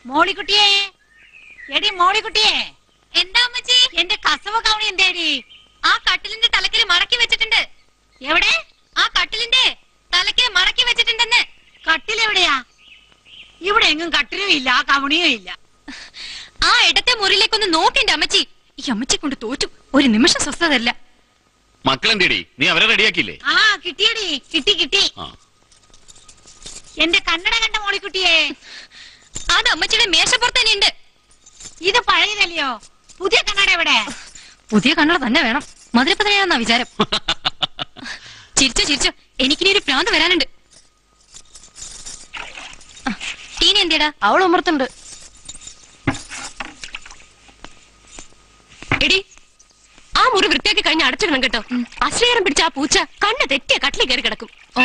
മോളിക്കുട്ടിയെ എടി മോളിക്കുട്ടിയെ എന്താ അമ്മച്ചി എന്റെ കസവ കവണി എന്തേടി ആ കട്ടിലിന്റെ തലക്കിൽ മടക്കി വെച്ചിട്ടുണ്ട് എവിടെ ആ കട്ടിലിന്റെ തലക്കിൽ മടക്കി വെച്ചിട്ടുണ്ടെന്ന് കട്ടിലെവിടെയാ ഇവിടെ എങ്ങും കട്ടിലും ഇല്ല കവണിയും ഇല്ല ആ ഇടത്തെ മുറിയിലേക്കൊന്ന് നോക്കിന്റെ അമ്മച്ചി ഈ അമ്മച്ചി കൊണ്ട് തോറ്റു ഒരു നിമിഷം സ്വസ്ഥതല്ല മക്കളെന്തേടി നീ അവരെ റെഡിയാക്കിയില്ലേ ആ കിട്ടിയടി കിട്ടി കിട്ടി ആ എന്റെ കന്നഡ കണ്ട മോളിക്കുട്ടിയെ അത് അമ്മച്ചിയുടെ മേശപ്പുറത്ത് തന്നെ ഉണ്ട് ഇത് പഴയതല്ലയോ പുതിയ കന്നഡ എവിടെ പുതിയ കണ്ണട തന്നെ വേണം മധുരപ്പതയാണെന്നാ വിചാരം ചിരിച്ചോ ചിരിച്ചോ എനിക്കിനി ഒരു ഭ്രാന്ത് വരാനുണ്ട് ആ, ടീന എന്തിയടാ അവൾ ഉമർത്തുണ്ട് എടി ആ മുറി വൃത്തിയാക്കി കഴിഞ്ഞ് അടച്ചിടണം കേട്ടോ അശ്രീകരം പിടിച്ച ആ പൂച്ച കണ്ണ് തെറ്റിയ കട്ടിലിൽ കയറി കിടക്കും ഓ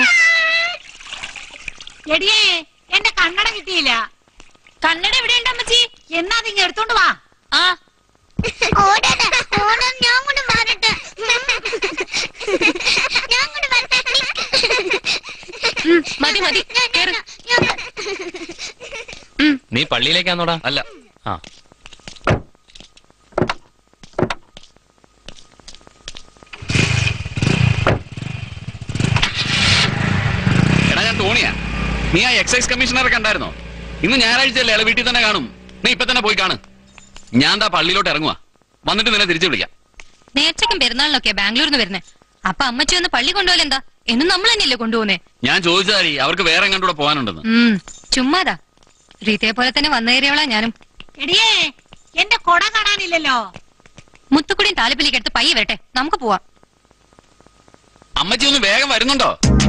എടിയേ എന്റെ കന്നഡ കിട്ടിയില്ല കണ്ണട എവിടെയുണ്ട് അമ്മച്ചി എന്നാ അതിങ്ങ എടുത്തോണ്ട് വാ ആ ഓടണ്ട ഓടം ഞാൻ കൊണ്ട് വരട്ടെ ഞാൻ കൊണ്ട് വരട്ടെ ഉം, മതി മതി കേറ് നീ പള്ളിയിലേക്കാന്നോടാ അല്ല ആ എടാ ഞാൻ ടോണിയാ നീ ആ എക്സൈസ് കമ്മീഷണറെ കണ്ടായിരുന്നോ ഇന്ന് ഞായറാഴ്ചയല്ലേ അയാൾ വീട്ടിൽ തന്നെ കാണും നീ ഇപ്പൊ തന്നെ പോയി കാണും ഞാൻ ദാ പള്ളിയിലോട്ട് ഇറങ്ങുക വന്നിട്ട് നിന്നെ തിരിച്ചു വിളിക്കാം നേർച്ചക്കും പെരുന്നാളിനൊക്കെയാ ബാംഗ്ലൂരിൽ നിന്ന് വരുന്നേ അപ്പൊ അമ്മച്ചി ഒന്ന് പള്ളി കൊണ്ടുപോലെന്താ എന്നും നമ്മൾ തന്നെയല്ലേ കൊണ്ടുപോകുന്നേ ഞാൻ ചോദിച്ചാൽ അവർക്ക് വേറെ എങ്ങാണ്ടൂടെ പോകാനുണ്ടെന്ന് ഉം ചുമ്മാതാ റീതയെ പോലെ തന്നെ വന്നേറിയവളാ ഞാനും എടിയേ എന്റെ കൊട കാണാനില്ലല്ലോ മുത്തുക്കുടിയും താലിപ്പലിക്ക് എടുത്ത് പയ്യെ വരട്ടെ നമുക്ക് പോവാം അമ്മച്ചി ഒന്ന് വേഗം വരുന്നുണ്ടോ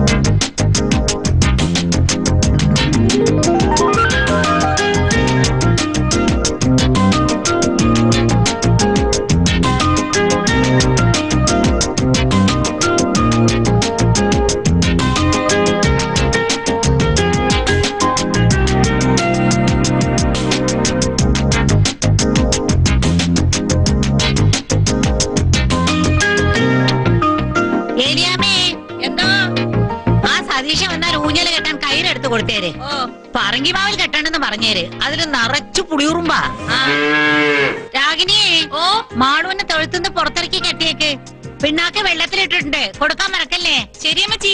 ഏലിയാമേ എന്താ ആ സതീശൻ വന്നാൽ ഊഞ്ഞല് കെട്ടാൻ കയ്യിലെടുത്ത് കൊടുത്തേര് ഓ പറങ്കിമാവിൽ കെട്ടണെന്ന് പറഞ്ഞേര് അതിൽ നിറച്ചു പുളിയുറുമ്പാ രാഗിനിയെ ഓ മാളുവിനെ തൊഴുത്തുനിന്ന് പുറത്തിറക്കി കെട്ടിയേക്ക് പിണ്ണാക്ക് വെള്ളത്തിലിട്ടിട്ടുണ്ട് കൊടുക്കാൻ മറക്കല്ലേ ശരി അമ്മച്ചി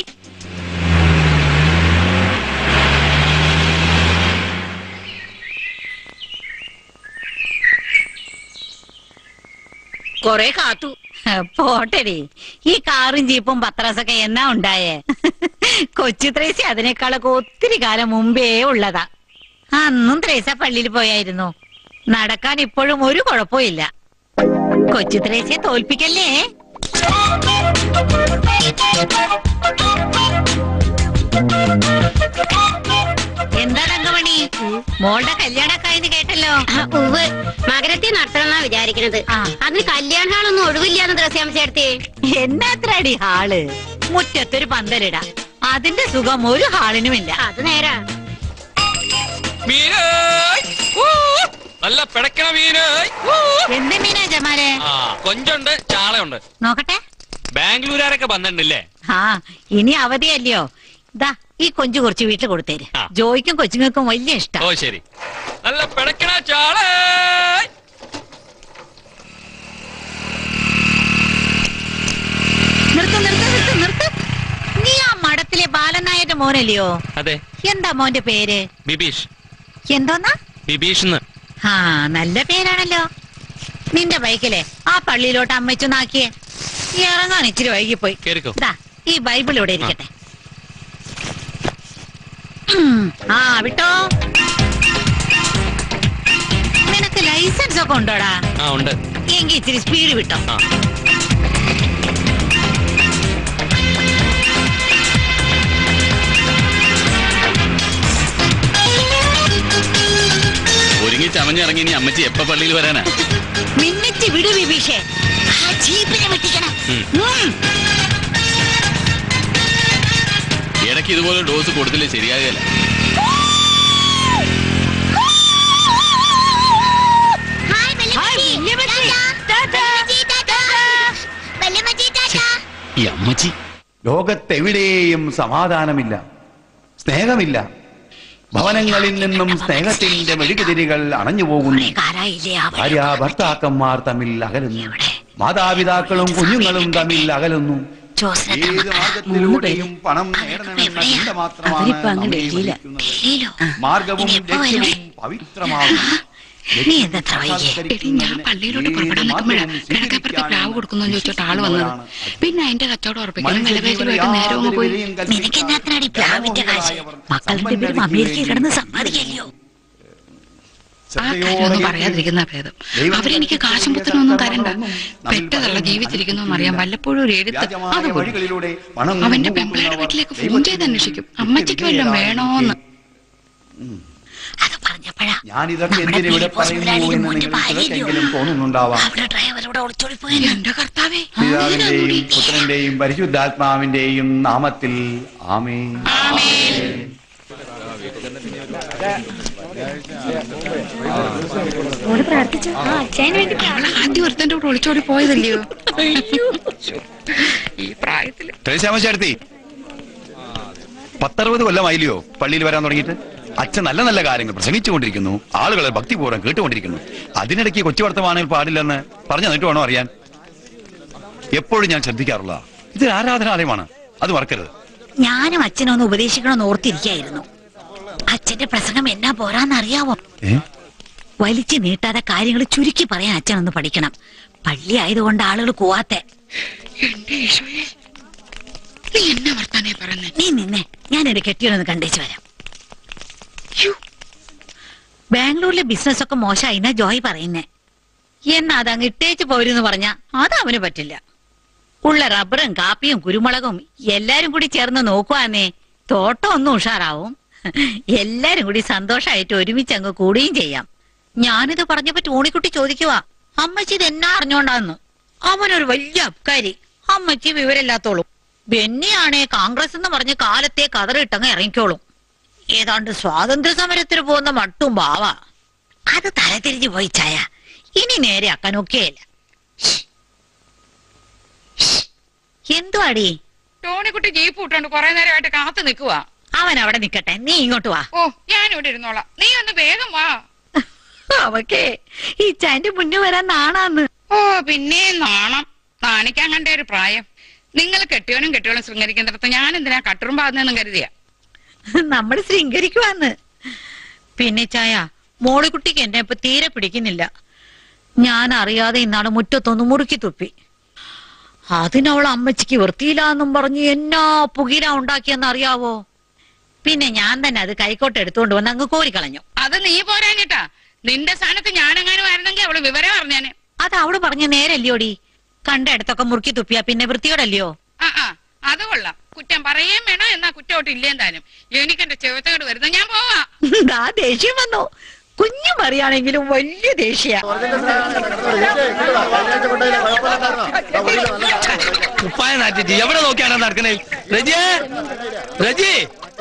കൊറേ കാത്തു പോട്ടെടി ഈ കാറും ജീപ്പും പത്രാസൊക്കെ എന്നാ ഉണ്ടായേ കൊച്ചു ത്രേസി അതിനേക്കാളൊക്കെ ഒത്തിരി കാലം മുമ്പേ ഉള്ളതാ അന്നും ത്രേസ പള്ളിയിൽ പോയായിരുന്നു നടക്കാൻ ഇപ്പോഴും ഒരു കുഴപ്പമില്ല കൊച്ചു ത്രേസിയെ തോൽപ്പിക്കല്ലേ എന്താ തങ്കമണി മോളുടെ കല്യാണക്കായെന്ന് കേട്ടല്ലോ ഉവ് മകരത്തെ നടത്തണമെന്നാ വിചാരിക്കണത് ആ. അതിന് കല്യാണ ഹാളൊന്നും ഒഴിവില്ലാന്ന് ദ്രസ്യാമച്ചേർത്തി എന്നാത്രടി ഹാള് മുറ്റത്തൊരു പന്തലിട അതിന്റെ സുഖം ഒരു ഹാളിനുമില്ല അത് നേരാ മീനായ്! ഊ! നല്ല പിടക്കണ മീനായ്! ഊ! എന്ത് മീനാ ജമാലെ ആ കൊഞ്ചുണ്ട് ചാളയുണ്ട് നോക്കട്ടെ ബാംഗ്ലൂരുകാരൊക്കെ വന്നിട്ടുണ്ടല്ലേ ആ ഇനി അവധിയല്ലയോ ദാ ഈ കൊഞ്ചു കുറച്ച് വീട്ടിൽ കൊടുത്തേര് ആ. ജോയ്ക്കും കൊച്ചുങ്ങൾക്കും വലിയ ഇഷ്ടം ഓ ശരി നല്ല പിടക്കണ ചാള നിർത്ത് നിർത്ത് നിർത്ത് നിർത്ത് നീ ആ മഠത്തിലെ ബാലനായന്റെ മോനല്ലയോ അതെ എന്താ മോന്റെ പേര് ബിബീഷ് എന്തോന്നാ ബിബീഷ് എന്ന് ആ നല്ല പേരാണല്ലോ നിന്റെ ബൈക്കിലെ ആ പള്ളിയിലോട്ട് അമ്മച്ചൊന്നാക്കിയേ ഇറങ്ങാൻ ഇച്ചിരി വൈകിപ്പോയി കേറിക്കോ ദാ ഈ ബൈബിൾ ഇവിടെ ഇരിക്കട്ടെ ഉം, ആ വിട്ടോ നിനക്ക് ലൈസൻസ് ഒക്കെ ഉണ്ടോടാ ആ ഉണ്ട് എങ്കിൽ ഇച്ചിരി സ്പീഡ് വിട്ടോ ആ ഒരുങ്ങി ചമഞ്ഞിറങ്ങി ഇനി അമ്മച്ചി എപ്പ പള്ളിയിൽ വരാനാ മിന്നിച്ച് വിടു വിഭീഷേ ആ ജീപ്പിനെ വെട്ടിക്കണം ഉം. ഉം. ഇടയ്ക്ക് ഇതുപോലെ ഡോസ് കൊടുത്തില്ലേ ശരിയാകുകയല്ല ഹായ് ഹായ്, വല്യമ്മച്ചി. വല്യമ്മച്ചി. ടാറ്റാ. വല്യമ്മച്ചി, ടാറ്റാ. വല്യമ്മച്ചി, ടാറ്റാ. ഈ അമ്മച്ചി ലോകത്തെവിടെയും സമാധാനമില്ല സ്നേഹമില്ല ഭവനങ്ങളിൽ നിന്നും സ്നേഹത്തിന്റെ മെഴുകുതിരികൾ അണഞ്ഞു പോകുന്നു കുറെ കാലായില്ലേ അവളെ ഭാര്യ ഭർത്താക്കന്മാർ തമ്മിൽ അകലുന്നു എവിടെ? മാതാപിതാക്കളും കുഞ്ഞുങ്ങളും തമ്മിൽ അകലുന്നു ജോസിനെ ഏത് മാർഗത്തിലൂടെയും പണം നേടണമെന്ന എവിടെയാ? ചിന്ത മാത്രമാണ് അവരിപ്പോ അങ്ങ് നമ്മെ ഡൽഹിയിലാ. ഭരിക്കുന്നത്. ഡൽഹിയിലോ? മാർഗവും ഇനി എപ്പോ വരും? ലക്ഷ്യവും പവിത്രമാകും നീ എന്താ ഇത്ര വൈകിയേ? എടി ഞാൻ പള്ളിയിലോട്ട് പുറപ്പെടാൻ നിൽക്കുമ്പോഴാ കിഴക്കേപ്പുറത്ത് പ്ലാവ് കൊടുക്കുന്നു ചോദിച്ചിട്ട് ആള് വന്നത് പിന്നെ അതിന്റെ കച്ചവടം ഉറപ്പിക്കണം വിലപേശലുമായിട്ട് നേരെ അങ്ങ് പോയി നിനക്ക് എന്നാത്തിനാടി പ്ലാവിന്റെ കാശ് മക്കളുടെ പേരും അമേരിക്കയിൽ കിടന്ന് സമ്പാദിക്കല്ലോ ആ കാര്യമൊന്നും പറയാതിരിക്കുന്ന ഭേദം അവരെനിക്ക് കാശും പുത്തനൊന്നും തരണ്ട പെറ്റതള്ള ജീവിച്ചിരിക്കുന്നു അറിയാൻ വല്ലപ്പോഴും ഒരു എഴുത്ത് അത് പോലും. അവന്റെ പെമ്പിളയുടെ വീട്ടിലേക്ക് ഫോൺ ചെയ്ത് അന്വേഷിക്കും അമ്മച്ചിക്ക് വല്ലതും വേണോന്ന് അത് പറഞ്ഞപ്പോഴാ ഞാൻ ഇതൊക്കെ നമ്മുടെ എന്തിനിവിടെ ബിൽ പോസ്റ്റ് പറയുന്നു മുതലാളിയുടെ എന്ന് മോന്റെ നിങ്ങൾ ഭാര്യയില്ലയോ? ചിലർക്കെങ്കിലും തോന്നുന്നുണ്ടാവാം അവിടെ ഡ്രൈവറോട് ഒളിച്ചോടി പോയെന്ന് എന്റെ കർത്താവേ പിതാവിന്റെയും പുത്രന്റെയും പരിശുദ്ധാത്മാവിന്റെയും നാമത്തിൽ ആമേ അവള് ആദ്യം ഒരുത്തന്റെ കൂടെ ഒളിച്ചോടി പോയതല്ലയോ ഈ പ്രായത്തില് ത്രേശ്യാമശാരത്തി പത്തറുപത് കൊല്ലമായില്ലയോ പള്ളിയിൽ വരാൻ തുടങ്ങിയിട്ട് അച്ഛൻ നല്ല നല്ല കാര്യങ്ങൾ പ്രസംഗിച്ചുകൊണ്ടിരിക്കുന്നു ആളുകളെ ഭക്തിപൂർവ്വം കേട്ടുകൊണ്ടിരിക്കുന്നു അതിനിടയ്ക്ക് കൊച്ചു വർത്തമാനങ്ങൾ പാടില്ലെന്ന് പറഞ്ഞു തന്നിട്ട് വേണോ അറിയാൻ എപ്പോഴും ഞാൻ ശ്രദ്ധിക്കാറുള്ള ഇത് ആരാധനാലയമാണ് അത് മറക്കരുത് ഞാനും അച്ഛനൊന്ന് ഉപദേശിക്കണമെന്ന് ഓർത്തിരിക്കായിരുന്നു അച്ഛന്റെ പ്രസംഗം എന്നാ പോരാന്നറിയാവോ ഏ വലിച്ചു നീട്ടാതെ കാര്യങ്ങൾ ചുരുക്കി പറയാൻ അച്ഛനൊന്ന് പഠിക്കണം പള്ളി ആയതുകൊണ്ട് ആളുകൾ കൂവാത്തെ എന്റെ ഈശോയെ നീ എന്നെ വർത്താനേ പറഞ്ഞേ നീ നിന്നെ ഞാൻ എന്റെ കെട്ടിയൊന്ന് കണ്ടേച്ചു വരാം ബാംഗ്ലൂരിലെ ബിസിനസ് ഒക്കെ മോശമായി എന്നാ ജോയ് പറയുന്നേ എന്നാ അതങ്ങ് ഇട്ടേച്ച് പോരെന്ന് പറഞ്ഞ അത് അവന് പറ്റില്ല ഉള്ള റബ്ബറും കാപ്പിയും കുരുമുളകും എല്ലാരും കൂടി ചേർന്ന് നോക്കുവാന്നേ തോട്ടം ഒന്നും ഉഷാറാവും എല്ലാരും കൂടി സന്തോഷമായിട്ട് ഒരുമിച്ച് അങ്ങ് കൂടുകയും ചെയ്യാം ഞാനിത് പറഞ്ഞപ്പോ ടോണിക്കുട്ടി ചോദിക്കുവാ അമ്മച്ചി ഇത് എന്നാ അറിഞ്ഞോണ്ടാന്ന് അവനൊരു വലിയ അബ്കാരി അമ്മച്ചി വിവരമില്ലാത്തോളും ബെന്നിയാണേ കോൺഗ്രസ് എന്ന് പറഞ്ഞ് കാലത്തെ കതറിട്ടങ്ങ് ഇറങ്ങിക്കോളും ഏതാണ്ട് സ്വാതന്ത്ര്യ സമരത്തിന് പോകുന്ന മട്ടും ബാവ അത് തലതിരിഞ്ഞു പോയി ചായ ഇനി നേരെ അക്കനൊക്കെയല്ല എന്തുവാടി ടോണിക്കുട്ടി ജീപ്പ് വിട്ടോണ്ട് കുറെ നേരമായിട്ട് കാത്തു നിൽക്കുവാ അവൻ അവിടെ നിക്കട്ടെ നീ ഇങ്ങോട്ട് വാ ഓ ഞാനിവിടെ ഇരുന്നോളാം നീ ഒന്ന് വേഗം വാ അവക്കേ ഈ ചാന്റെ മുന്നേ വരാൻ നാണാന്ന് ഓ പിന്നെ നാണം നാണിക്കാൻ കണ്ട ഒരു പ്രായം നിങ്ങൾ കെട്ടിയോനും കെട്ടിയോളും ശൃംഗരിക്കുന്നിടത്ത് ഞാൻ എന്തിനാ കട്ടുറും പാകുന്നെന്നും കരുതിയ നമ്മൾ ശൃംഗരിക്കുവാന്ന് പിന്നെ ചായ മോളിക്കുട്ടിക്ക് എന്നെ ഇപ്പൊ തീരെ പിടിക്കുന്നില്ല ഞാൻ അറിയാതെ ഇന്നാള് മുറ്റത്തൊന്ന് മുറുക്കി തുപ്പി അതിനവൾ അമ്മച്ചിക്ക് വൃത്തിയില്ലാന്നും പറഞ്ഞ് എന്നാ പുകില ഉണ്ടാക്കിയെന്ന് അറിയാവോ പിന്നെ ഞാൻ തന്നെ അത് കൈക്കോട്ട് എടുത്തുകൊണ്ട് വന്ന് അങ്ങ് കോരിക്കളഞ്ഞു അത് നീ പോരാഞ്ഞിട്ടാ നിന്റെ സ്ഥാനത്ത് ഞാനെങ്ങാനും ആയിരുന്നെങ്കിൽ അവള് വിവരം അറിഞ്ഞാന് അത് അവള് പറഞ്ഞ നേരല്ലയോടി കണ്ട ഇടത്തൊക്കെ മുറുക്കി തുപ്പിയാ പിന്നെ വൃത്തിയോടല്ലയോ ആ ആ അത് കൊള്ളാം കുറ്റം പറയുകയും വേണം എന്നാ കുറ്റോട്ട് ഇല്ലേം താനും എനിക്കെന്റെ ചെവത്തോട് വരുന്നത് ഞാൻ പോവാ ദാ ദേഷ്യം വന്നു കുഞ്ഞു പറയാണെങ്കിലും വലിയ ദേഷ്യ കുപ്പായ നാറ്റിച്ച് എവിടെ നോക്കിയാണ് നടക്കണേ രജിയേ രജി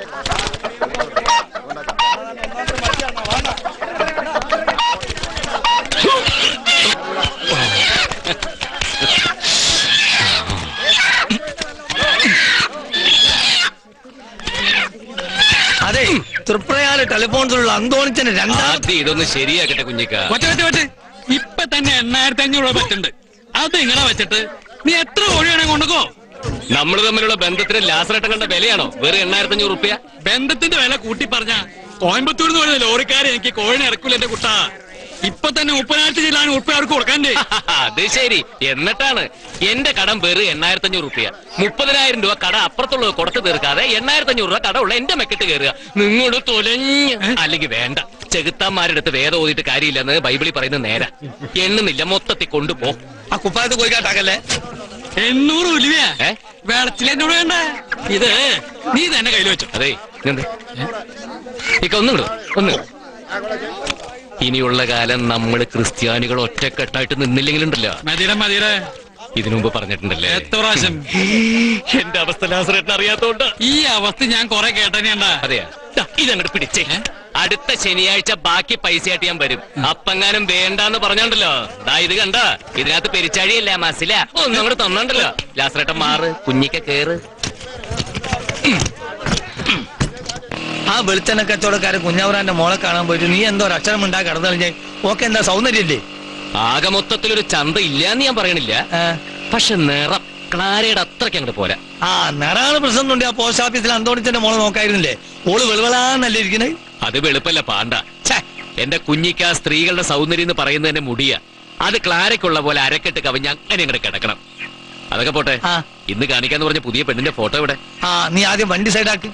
അതെ തൃപ്രയാറ് ടെലിഫോൺസിലുള്ള അന്തോണിച്ചന്റെ രണ്ടാം ആദ്യം ഇതൊന്ന് ശരിയാക്കട്ടെ കുഞ്ഞിക്ക ഒറ്റ ഒറ്റ ഒറ്റ ഇപ്പൊ തന്നെ എണ്ണായിരത്തി അഞ്ഞൂറ് രൂപ പറ്റുണ്ട് അത് ഇങ്ങനെ വെച്ചിട്ട് നീ എത്ര കോഴി വേണമെങ്കിൽ കൊണ്ടുക്കോ നമ്മൾ തമ്മിലുള്ള ബന്ധത്തിന് ലാസറട്ടം കണ്ട വിലയാണോ വെറും എണ്ണായിരത്തി അഞ്ഞൂറ് റുപ്യ ബന്ധത്തിന്റെ വില കൂട്ടി പറഞ്ഞ കോയമ്പത്തൂരിന്ന് വരുന്ന ലോറിക്കാരെ എനിക്ക് കോഴിനെ ഇറക്കൂല എന്റെ കുട്ടാ ഇപ്പൊ തന്നെ മുപ്പതിനായിരത്തി ജില്ലാൻ ഉറുപ്പയാർക്ക് കൊടുക്കണ്ടേ അത് ശരി എന്നിട്ടാണ് എന്റെ കടം വെറും എണ്ണായിരത്തി അഞ്ഞൂറ് റുപ്യ മുപ്പതിനായിരം രൂപ കട അപ്പുറത്തുള്ളത് കൊടുത്തു തീർക്കാതെ എണ്ണായിരത്തി അഞ്ഞൂറ് രൂപ കട ഉള്ള എന്റെ മെക്കെട്ട് കയറുക നിങ്ങളോട് തൊലഞ്ഞ് അല്ലെങ്കിൽ വേണ്ട ചെകുത്താന്മാരുടെ അടുത്ത് വേദം ഓതിയിട്ട് കാര്യമില്ലെന്ന് ബൈബിളിൽ പറയുന്നത് നേരാ എണ്ണുന്നില്ല മൊത്തത്തിൽ കൊണ്ടുപോ ആ കുപ്പായത്ത് പോയി കാട്ടാക്കല്ലേ എണ്ണൂറ് ഉലുവയാ ഏ? വെളച്ചിൽ എന്നോട് വേണ്ട ഇത് നീ തന്നെ കയ്യിൽ വെച്ചു അതെ ഇതെന്ത് ഇക്ക ഒന്നും ഇടും ഒന്ന് ഇനിയുള്ള കാലം നമ്മൾ ക്രിസ്ത്യാനികൾ ഒറ്റക്കെട്ടായിട്ട് നിന്നില്ലെങ്കിലുണ്ടല്ലോ മതിയുടെ മതിയുടെ ഇതിനു മുമ്പ് പറഞ്ഞിട്ടുണ്ടല്ലേ എത്ര പ്രാവശ്യം എന്റെ അവസ്ഥ ലാസറേട്ടൻ അറിയാത്തോണ്ട് ഈ അവസ്ഥ ഞാൻ കൊറേ കേട്ടനെയണ്ടാ അതെയാ ദാ, ഇതങ്ങോട്ട് പിടിച്ചേ അടുത്ത ശനിയാഴ്ച ബാക്കി പൈസയായിട്ട് ഞാൻ വരും അപ്പങ്ങാനും വേണ്ടാന്ന് പറഞ്ഞോണ്ടല്ലോ ദാ ഇത് കണ്ട ഇതിനകത്ത് പെരിച്ചാഴിയല്ല മസില ഒന്നും അങ്ങോട്ട് തന്നോണ്ടല്ലോ ലാസറേട്ടൻ മാറ് കുഞ്ഞിക്ക കേറ് ആ വെളിച്ചെണ്ണ കച്ചവടക്കാരൻ കുഞ്ഞവറാന്റെ മോളെ കാണാൻ പോയിട്ട് നീ എന്തോ ഒരു അക്ഷരം ഉണ്ടാക്കി കടന്നു കളഞ്ഞേ ഓക്കെ എന്താ സൗന്ദര്യല്ലേ ആകെ മൊത്തത്തിലൊരു ചന്ത ഇല്ലാന്ന് ഞാൻ പറയണില്ല ആ. പക്ഷെ നിറം ക്ലാരയുടെ അത്രയ്ക്ക് അങ്ങോട്ട് പോരാ ആ നിറാണ് പ്രശ്നം ഉണ്ട് ആ പോസ്റ്റ് ഓഫീസിൽ അന്തോണിച്ചന്റെ മോളെ നോക്കായിരുന്നില്ലേ ഓള് വെളുവലാന്നല്ലേ ഇരിക്കണേ അത് വെളുപ്പല്ല പാണ്ട ഛേ, എന്റെ കുഞ്ഞിക്ക സ്ത്രീകളുടെ സൗന്ദര്യം എന്ന് പറയുന്നതിന്റെ മുടിയ അത് ക്ലാരയ്ക്കുള്ള പോലെ അരക്കെട്ട് കവിഞ്ഞ് അങ്ങനെ അങ്ങോട്ട് കിടക്കണം അതൊക്കെ പോട്ടെ ആ. ഇന്ന് കാണിക്കാന്ന് പറഞ്ഞ പുതിയ പെണ്ണിന്റെ ഫോട്ടോ ഇവിടെ ആ നീ ആദ്യം വണ്ടി സൈഡാക്ക്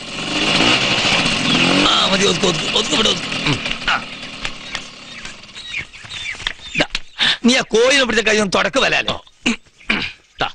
ആ മതി ഒതുക്ക് ഒതുക്ക് ഒതുക്ക് ഇവിടെ ഒതുക്ക്. ഉം, ആ. ദാ, നീ ആ കോയിനെ പിടിച്ച കൈ ഒന്ന് തുടക്ക വലാലോ ട്ടാ.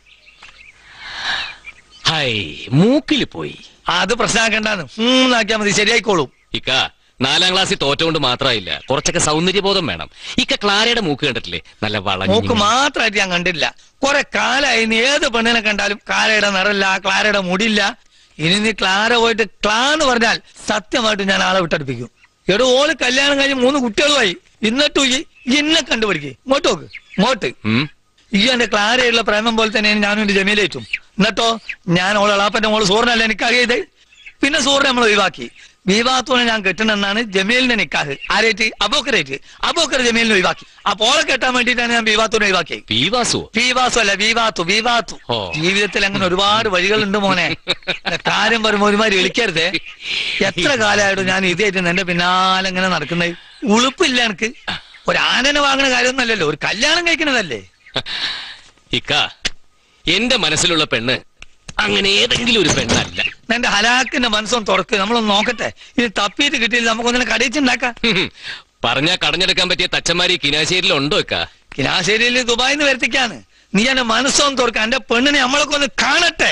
ഹൈ മൂക്കിൽ പോയി അത് പ്രശ്നമാക്കണ്ടെന്ന് മൂന്നാക്കിയാ മതി ശരിയായിക്കോളും ഇക്ക നാലാം ക്ലാസ്സിൽ തോറ്റോണ്ട് മാത്രമായില്ല കുറച്ചൊക്കെ സൗന്ദര്യബോധം വേണം ഇക്ക ക്ലാരയുടെ മൂക്ക് കണ്ടിട്ടില്ലേ നല്ല മൂക്ക് വളഞ്ഞു മാത്രമായിട്ട് ഞാൻ കണ്ടില്ല കുറെ കാലായി നീ ഏത് പെണ്ണിനെ കണ്ടാലും ക്ലാരയുടെ നിറല്ല ക്ലാരയുടെ മുടിയില്ല ഇനി നീ ക്ലാര പോയിട്ട് ക്ലാ എന്ന് പറഞ്ഞാൽ സത്യമായിട്ട് ഞാൻ ആളെ വിട്ടടുപ്പിക്കും എടോ ഓള് കല്യാണം കഴിഞ്ഞ് മൂന്ന് കുട്ടികളുമായി എന്നിട്ടും ഈ ഇന്നെ കണ്ടുപിടിക്ക് ഇങ്ങോട്ട് നോക്ക് ഇങ്ങോട്ട് ഉം. ഈ എന്റെ ക്ലാരയുള്ള പ്രേമം പോലെ തന്നെയാണ് ഞാനും എന്റെ ജമീലേറ്റും എന്നിട്ടോ ഞാൻ ഓളെ അളാപ്പന്റെ മോള് സൂറിനല്ല എനിക്കറിയത് പിന്നെ സൂറിനെ നമ്മൾ ഒഴിവാക്കി വിവാഹത്തോടെ ഞാൻ കെട്ടണമെന്നാണ് ജമീലിന്റെ നിക്കാഹ് ആരേറ്റ് അബോക്കരേറ്റ് അബോക്കർ ജമീലിനെ ഒഴിവാക്കി അപ്പൊ ഓളെ കെട്ടാൻ വേണ്ടിയിട്ടാണ് ഞാൻ വിവാഹത്തോടെ ഒഴിവാക്കി പീവാസുവോ വിവാസു അല്ല വിവാത്തു വിവാത്തു ഓ. ജീവിതത്തിൽ അങ്ങനെ ഒരുപാട് വഴികളുണ്ട് മോനെ പിന്നെ കാര്യം വരുമ്പോ ഒരുമാതിരി വിളിക്കരുതേ എത്ര കാലമായിട്ടും ഞാൻ ഇതായിട്ട് എന്റെ പിന്നാലെ ഇങ്ങനെ നടക്കുന്നത് ഉളുപ്പില്ല എനിക്ക് ഒരു ആനനെ വാങ്ങണ കാര്യമൊന്നുമല്ലല്ലോ ഒരു കല്യാണം കഴിക്കണതല്ലേ ഇക്ക എന്റെ മനസ്സിലുള്ള പെണ്ണ് അങ്ങനെ ഏതെങ്കിലും ഒരു പെണ്ണല്ല എന്റെ ഹലാക്കിന്റെ മനസ്സൊന്ന് തുറക്ക് നമ്മളൊന്ന് നോക്കട്ടെ ഇത് തപ്പിയിട്ട് കിട്ടിയില്ല നമുക്കൊന്നിനെ കടയിച്ചുണ്ടാക്കാം ഹും. പറഞ്ഞാ കടഞ്ഞെടുക്കാൻ പറ്റിയ തച്ചന്മാരി കിനാശ്ശേരിയിൽ ഉണ്ടോ ഇക്ക കിനാശ്ശേരിയിൽ ദുബായിന്ന് വരുത്തിക്കാണ് നീ എന്റെ മനസ്സൊന്ന് തുറക്ക എന്റെ പെണ്ണിനെ നമ്മളൊക്കെ ഒന്ന് കാണട്ടെ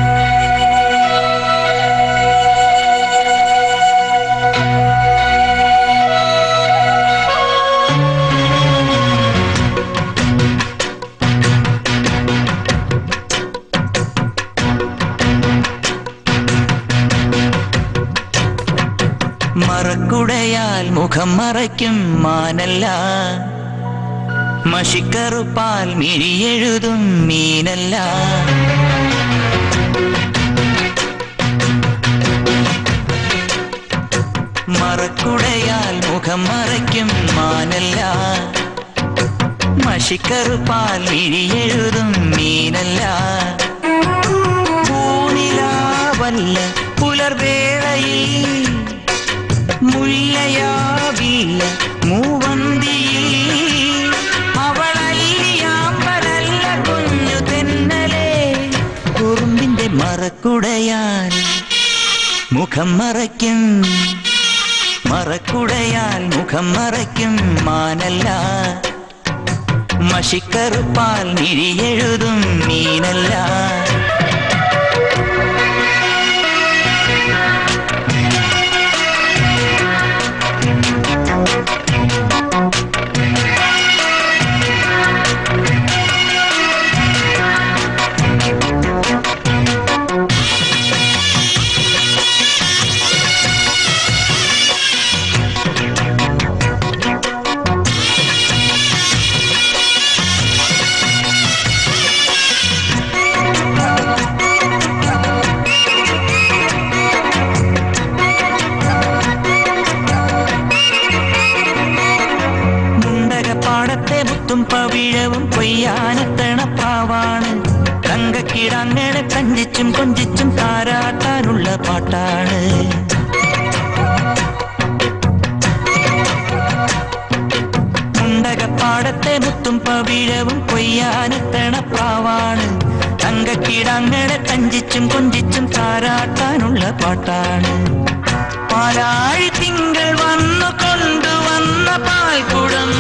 മറക്കുടയാൽ മുഖം മറയ്ക്കും മാനല്ല മഷിക്കറുപ്പാൽ മിഴിയെഴുതും മീനല്ല മറക്കുടയാൽ മുഖം മറയ്ക്കും മാനല്ല മഷിക്കറുപ്പാൽ മിഴിയെഴുതും മീനല്ല പൂനിലാവല്ല പുലർവേളയിൽ മുല്ലയാവില്ല മൂവന്തിയിൽ അവളല്ലിയാമ്പലല്ല കുഞ്ഞു തെന്നലേ കുറുമ്പിന്റെ മറക്കുടയാൽ മുഖം മറയ്ക്കും മറക്കുടയാൽ മുഖം മറയ്ക്കും മാനല്ല മഷിക്കറുപ്പാൽ മിഴിയെഴുതും മീനല്ല മുണ്ടകപ്പാടത്തെ മുത്തും പവിഴവും കൊയ്യാനെത്തണ പ്രാവാണ് തങ്കക്കിടങ്ങളെ കഞ്ചിച്ചും കൊഞ്ചിച്ചും താരാട്ടാനുള്ള പാട്ടാണ് മുണ്ടകപ്പാടത്തെ മുത്തും പവിഴവും കൊയ്യാനെത്തണ പ്രാവാണ് തങ്കക്കിടങ്ങളെ കഞ്ചിച്ചും കൊഞ്ചിച്ചും താരാട്ടാനുള്ള പാട്ടാണ് പാലാഴി തിങ്കൾ വന്നു കൊണ്ടുവന്ന പാൽക്കുടം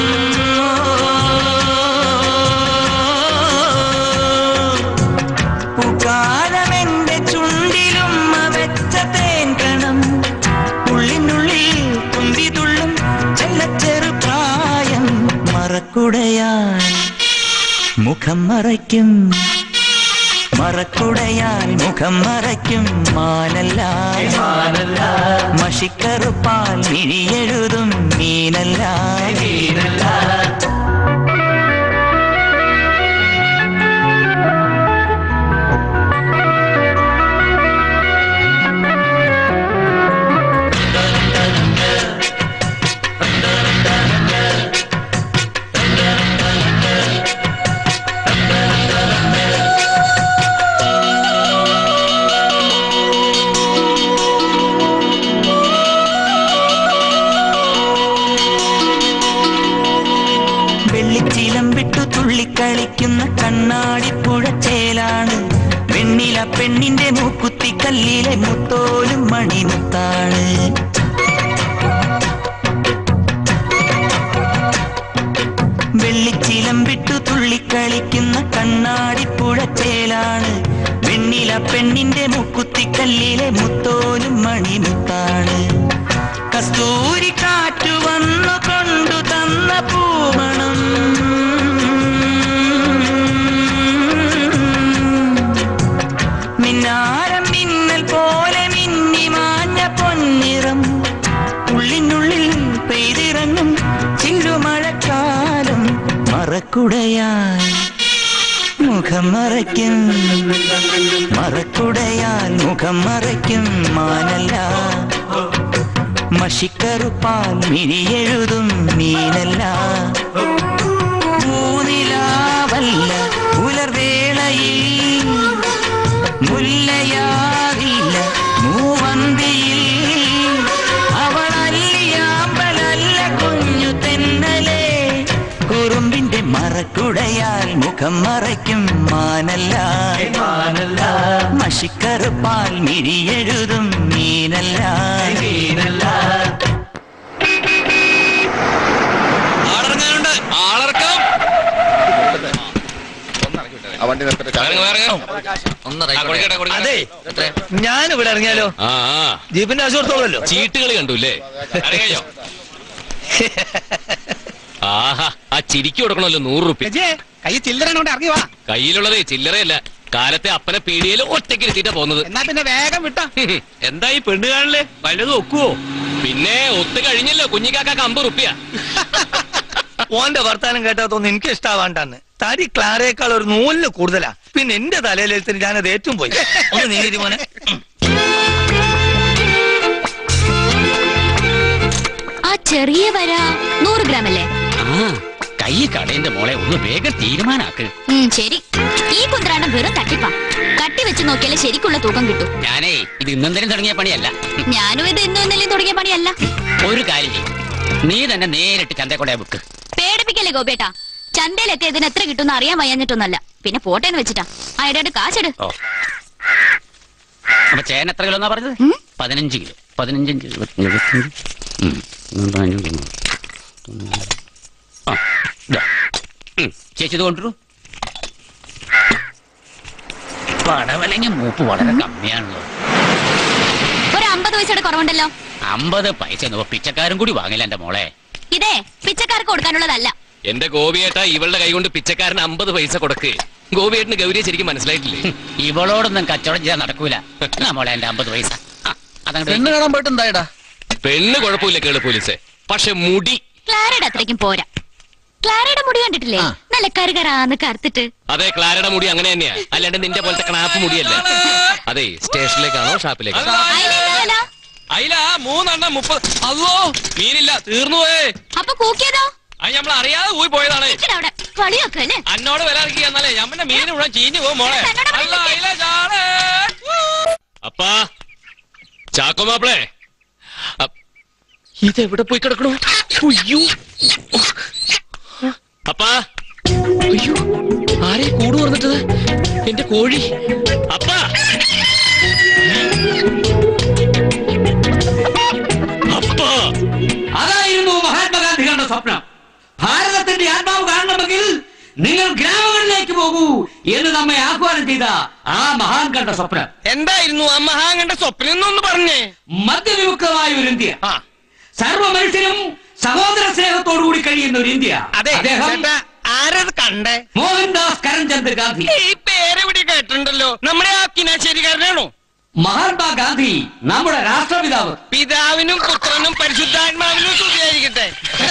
പൂക്കാലമെന്റെ ചുണ്ടിലും വെച്ച തേൻ കണം ഉള്ളിനുള്ളിൽ തുമ്പിതുള്ളും ചെല്ലച്ചെറു പ്രായം മറക്കുടയാൽ മുഖം മറയ്ക്കും മറക്കുടയാൽ മുഖം മറയ്ക്കും മാനല്ല മാനല്ല മഷിക്കറുപ്പാൽ മിഴിയെഴുതും മീനല്ല മീനല്ല കളിക്കുന്ന കണ്ണാടിപ്പുഴ ചേലാണ് വെണ്ണില പെണ്ണിന്റെ മൂക്കുത്തി കല്ലിലെ മുത്തോലും മണിമുത്താണ് വെള്ളിച്ചിലമ്പിട്ടു തുള്ളിക്കളിക്കുന്ന കണ്ണാടിപ്പുഴ ചേലാണ് വെണ്ണില പെണ്ണിന്റെ മുക്കുത്തി കല്ലിലെ മുത്തോലും മണിമുത്താണ് കസ്തൂരി കാറ്റു വന്നു കൊണ്ടു തന്ന പൂമണം മിന്നാരം മിന്നൽ പോലെ മിന്നി മാഞ്ഞ പൊന്നിറം ഉള്ളിനുള്ളിൽ പെയ്തിറങ്ങും ചില്ലുമഴക്കാലം മറക്കുടയായി മുഖം മറയ്ക്കും മറക്കുടയാൽ മുഖം മറയ്ക്കും മാനല്ല മഷിക്കറുപ്പാൽ മിഴിയെഴുതും മീനല്ല മൂന്നിലാവല്ല പുലർവേളയിൽ മുല്ലയാറില്ല മൂവന്തിയിൽ അവളല്ലിയാമ്പലല്ല കുഞ്ഞു തെന്നലേ കുറുമ്പിന്റെ മറക്കുടയാൽ മുഖം മറയ്ക്കും മാനല്ല മാനല്ല മഷിക്കറുപ്പാൽ മിഴിയെഴുതും മീനല്ല മീനല്ല ആളിറങ്ങാനുണ്ട് ആളിറക്കം അതെ ഞാൻ ഇവിടെ ഇറങ്ങിയാലോ ആ ആ. ജീപ്പിന്റെ കാശ് കൊടുത്തോളല്ലോ ചീട്ടുകളി കണ്ടുല്ലേ അറിയായോ ആഹാ ആ ചിരിക്ക് കൊടുക്കണമല്ലോ നൂറ് റുപ്യ കൈ ചില്ലറ ഇറങ്ങി വാ കയ്യിലുള്ളതേ ചില്ലറയല്ല കാലത്തെ അപ്പനെ പീടിയയിൽ ഒറ്റയ്ക്ക് ഇരുത്തിട്ടാ പോകുന്നത് എന്നാ പിന്നെ വേഗം വിട്ടോ എന്താ ഈ പെണ്ണ് കാണില്ലേ വല്ലതും ഒക്കുവോ പിന്നെ ഒത്തു കഴിഞ്ഞല്ലോ കുഞ്ഞിക്കാക്കാക്ക് അമ്പത് റുപ്യ ഓന്റെ വർത്താനം കേട്ടാത്തൊന്നും എനിക്ക് ഇഷ്ടാവാണ്ടാന്ന് തടി ക്ലാരേക്കാൾ ഒരു നൂലിന് കൂടുതലാ പിന്നെ എന്റെ തലയിലെടുത്തിന് ഞാനത് ഏറ്റവും പോയി ഒന്ന് നീതി മോനെ ആ ചെറിയ വര നൂറ് ഗ്രാം അല്ലേ കൈ കടേന്റെ മോളെ ഒന്ന് വേഗം തീരുമാനാക്ക് ഉം, ശരി ഈ കുന്ത്രാണ്ടം വെറും തട്ടിപ്പാ കട്ടി വെച്ച് നോക്കിയാലേ ശരിക്കുള്ള തൂക്കം കിട്ടും ഞാനേ ഇത് ഇന്നെന്തിനും തുടങ്ങിയ പണിയല്ല ഞാനും ഇത് ഇന്നും ഇന്നലെയും തുടങ്ങിയ പണിയല്ല ഒരു കാര്യം ചെയ്യ്. നീ തന്നെ നേരിട്ട് ചന്തക്കൊടയെ ബുക്ക് പേടിപ്പിക്കല്ലേ ഗോപേട്ടാ ചന്തയിലെത്തിയതിന് എത്ര കിട്ടുമെന്ന് അറിയാൻ വയ്യാഞ്ഞിട്ടൊന്നല്ല പിന്നെ പോട്ടേന്ന് വെച്ചിട്ടാ അയടെ കാശെട് ഓ അപ്പൊ ചേന എത്ര കിലോ എന്നാ പറഞ്ഞത് പതിനഞ്ച് കിലോ പതിനഞ്ചഞ്ച് ഇരുപത്തഞ്ച് ഇരുപത്തഞ്ച് ഉം. ഉം, പതിനഞ്ച്, തൊണ്ണൂറ്. തൊണ്ണൂറ്. ആ, ദാ. ഉം, ചേച്ചി ഇത് കൊണ്ടുവരൂ പടവലങ്ങ മൂപ്പ് വളരെ കമ്മിയാണല്ലോ ഒരു അമ്പത് പൈസയുടെ കുറവുണ്ടല്ലോ അമ്പത് പൈസ ഒന്നും ഇപ്പൊ പിച്ചക്കാരും കൂടി വാങ്ങില്ല എന്റെ മോളെ ഇതേ പിച്ചക്കാർക്ക് കൊടുക്കാനുള്ളതല്ല എന്റെ ഗോപിയേട്ട ഇവളുടെ കൈ കൊണ്ട് പിച്ചക്കാരന് അമ്പത് പൈസ കൊടുക്ക് ഗോപിയേട്ടന് ഗൗരിയെ ശരിക്കും മനസ്സിലായിട്ടില്ലേ ഇവളോടൊന്നും കച്ചവടം ചെയ്യാൻ നടക്കൂല എന്നാ മോളെ എന്റെ അമ്പത് പൈസ ആ, അതങ്ങട് പെണ്ണ് കാണാൻ പോയിട്ട് എന്തായടാ പെണ്ണ് കുഴപ്പമില്ല കേള് പോലീസെ പക്ഷെ മുടി ക്ലാരയുടെ അത്രയ്ക്കും പോരാ ക്ലാരയുടെ മുടി കണ്ടിട്ടില്ലേ നല്ല കരുകറാന്ന് കറുത്തിട്ട് അതെ ക്ലാരയുടെ മുടി അങ്ങനെ തന്നെയാ അല്ലാണ്ട് നിന്റെ പോലത്തെ കണാപ്പ് മുടിയല്ല അതെ സ്റ്റേഷനിലേക്കാണോ ഷാപ്പിലേക്കാണോ അതിനെന്താ വില? അയില മൂന്നെണ്ണം മുപ്പത് അല്ലോ മീനില്ല തീർന്നു പോയേ അപ്പൊ കൂക്കിയതോ അത് നമ്മൾ അറിയാതെ പോയി പോയതാണ് ഇച്ചിരി അവിടെ കളിയൊക്കെ അല്ലേ അന്നോട് വില ഇറക്കി എന്നാലേ ഞമ്മന്റെ മീൻ മുഴുവൻ ചീഞ്ഞു പോകും മോളെ അല്ല അയില ചാളേ അപ്പാ ചാക്കോ മാപ്പിളേ അ- ഇതെവിടെ പോയി കിടക്കണു അയ്യോ അപ്പാ അയ്യോ ആരെ കൂട് പറഞ്ഞിട്ടത് എന്റെ കോഴി അപ്പാ അപ്പാ അതായിരുന്നു മഹാത്മാഗാന്ധി കണ്ട സ്വപ്നം ഭാരതത്തിന്റെ ആത്മാവ് കാണണമെങ്കിൽ നിങ്ങൾ ഗ്രാമങ്ങളിലേക്ക് പോകൂ എന്ന് നമ്മെ ആഹ്വാനം ചെയ്ത ആ മഹാൻ കണ്ട സ്വപ്നം എന്തായിരുന്നു ആ മഹാൻ കണ്ട സ്വപ്നം എന്നൊന്ന് പറഞ്ഞേ മദ്യവിമുക്തമായ ഒരു ഇന്ത്യ സർവ മനുഷ്യരും സഹോദര സ്നേഹത്തോടുകൂടി കഴിയുന്ന ഒരു ഇന്ത്യ അതെ അദ്ദേഹം ചേട്ടാ ആരത് കണ്ടേ മോഹൻദാസ് കരംചന്ദ് ഗാന്ധി ഈ പേരെവിടെ കേട്ടിട്ടുണ്ടല്ലോ നമ്മുടെ ആ കിനാശ്ശേരിക്കാരനാണോ മഹാത്മാഗാന്ധി നമ്മുടെ രാഷ്ട്രപിതാവ് പിതാവിനും പുത്രനും പരിശുദ്ധാത്മാവിനും സ്തുതിയായിരിക്കട്ടെ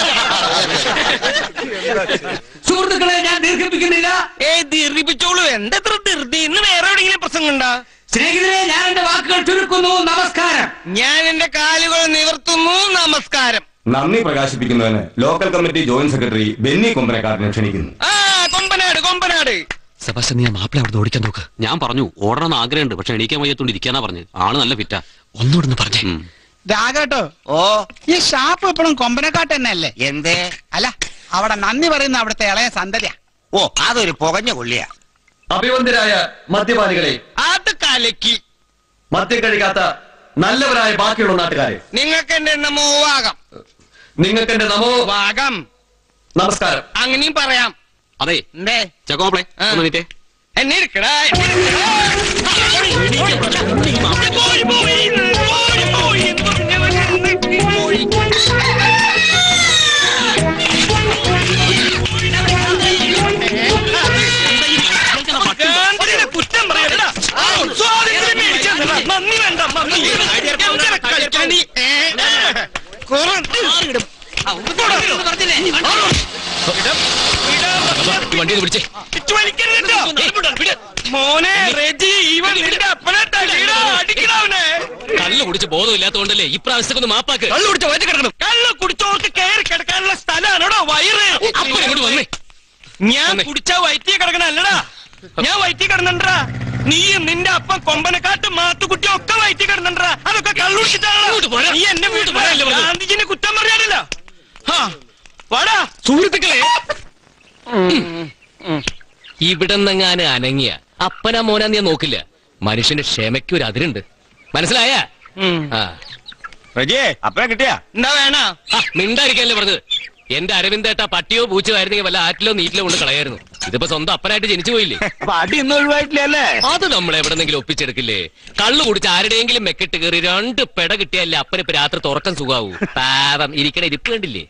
സുഹൃത്തുക്കളെ ഞാൻ ദീർഘിപ്പിക്കുന്നില്ല ഏ ദീർഘിപ്പിച്ചോളൂ എന്തെത്ര ധൃതി ഇന്ന് വേറെ എവിടെയെങ്കിലും പ്രസംഗം ഉണ്ടാ സ്നേഹിതരെ ഞാൻ എന്റെ വാക്കുകൾ ചുരുക്കുന്നു നമസ്കാരം ഞാൻ എന്റെ കാലുകൾ നിവർത്തുന്നു നമസ്കാരം നന്ദി പ്രകാശിപ്പിക്കുന്നതിന് local committee joint secretary Benny കൊമ്പനക്കാരനെ ക്ഷണിക്കുന്നു ആ കൊമ്പനാട് കൊമ്പനാട് സെബാസ്റ്റ്യൻ നീ ആ മാപ്പിള അവിടെ ഓടിക്കാൻ നോക്ക് ഞാൻ പറഞ്ഞു ഓടണമെന്ന് ആഗ്രഹമുണ്ട് പക്ഷെ എണീക്കാൻ വയ്യത്തോണ്ട് ഇരിക്കാനാ പറഞ്ഞു ആള് നല്ല ഫിറ്റാ ഒന്നുകൂടെ പറഞ്ഞേ രാഘട്ടോ ഓ ഈ ഷാപ്പ് എപ്പോഴും കൊമ്പനക്കാട്ട് തന്നെ അല്ലേ എന്തേ അല്ല അവിടെ നന്ദി പറയുന്ന അവിടുത്തെ ഇളയ സന്തതിയാ ഓ അതൊരു പുകഞ്ഞ കൊള്ളിയാ അഭിവന്ദ്യരായ മദ്യപാനികളെ അത് കലക്കി മദ്യം കഴിക്കാത്ത നല്ലവരായ ബാക്കിയുള്ള നാട്ടുകാരെ നിങ്ങൾക്ക് എന്റെ നമോ വാകം നിങ്ങൾക്ക് എന്റെ നമോ വാകം നമസ്കാരം അങ്ങനെയും പറയാം അതെ എന്തേ ചക്കോപ്ലേ ഒന്ന് നീറ്റേ എന്നെ ഇരിക്കടാ എന്നെ ഇരിക്കടാ. പോയി, പോയി, പോയി, പോയി എന്ന് പറഞ്ഞവൻ എന്നെ പോയി. ഗാന്ധിയുടെ കുറ്റം പറയണ്ട സ്വാതന്ത്ര്യം മേടിച്ചു തന്നതാ. നന്ദി വേണ്ട നന്ദി എങ്ങനെ കളിക്കാൻ നീ ഏ? കുറ- വണ്ടി ഒന്ന് പിടിച്ചേ ഇച്ചു വലിക്കരുത് കേട്ടോ. മോനെ റെജി ഇവൻ നിന്റെ അപ്പനെ തല്ലിടാ അടിക്കടാ അവനെ കള്ളു കുടിച്ച് ബോധമില്ലാത്തോണ്ടല്ലേ ഇപ്രാവശ്യത്തേക്ക് ഒന്ന് മാപ്പാക്ക് കള്ളു കുടിച്ച വയറ്റ് കിടക്കണം കള്ളു കുടിച്ചവർക്ക് കയറി കിടക്കാനുള്ള സ്ഥലമാണോടോ വയറ് അപ്പൊ ഇങ്ങോട്ട് വന്നേ ഞാൻ കുടിച്ച വയറ്റിയെ കിടക്കണ അല്ലടാ ഞാൻ വയറ്റി കിടന്നണ്ടാ നീയും നിന്റെ അപ്പം കൊമ്പനെക്കാട്ടും മാത്തുകുട്ടിയും ഒക്കെ വയറ്റി കിടന്നണ്ടാ അതൊക്കെ കള്ളുടിച്ചിട്ടാണ് നീ എന്നെ വീട്ടിൽ ഗാന്ധിജിനെ കുറ്റം പറയാനില്ല ഹാ, വാടാ സുഹൃത്തുക്കളെ ഇവിടെ നിന്നെങ്ങാനും അനങ്ങിയ അപ്പനാ മോനാ നീ നോക്കില്ല മനുഷ്യന്റെ ക്ഷമയ്ക്ക് ഒരു അതിരുണ്ട് മനസ്സിലായ ആ റജിയേ അപ്പഴ കിട്ടിയാ എന്താ വേണ ആ, മിണ്ടായിരിക്കാനല്ലേ പറഞ്ഞത് എന്റെ അരവിന്ദേട്ട പട്ടിയോ പൂച്ചയോ ആയിരുന്നെങ്കിൽ വല്ല ആറ്റിലോ നീറ്റിലോ കൊണ്ട് കളയായിരുന്നു ഇതിപ്പോ സ്വന്തം അപ്പനായിട്ട് ജനിച്ചു പോയില്ലേ അപ്പൊ അടി ഒന്നും ഒഴിവായിട്ടില്ലല്ലേ അത് നമ്മൾ എവിടെന്നെങ്കിലും ഒപ്പിച്ചെടുക്കില്ലേ കള്ളു കുടിച്ച് ആരുടെയെങ്കിലും മെക്കിട്ട് കയറി രണ്ട് പെട കിട്ടിയല്ലേ അപ്പനിപ്പോ രാത്രി തുറക്കം സുഖാവൂ പാവം ഇരിക്കണ ഇരിപ്പ് കണ്ടില്ലേ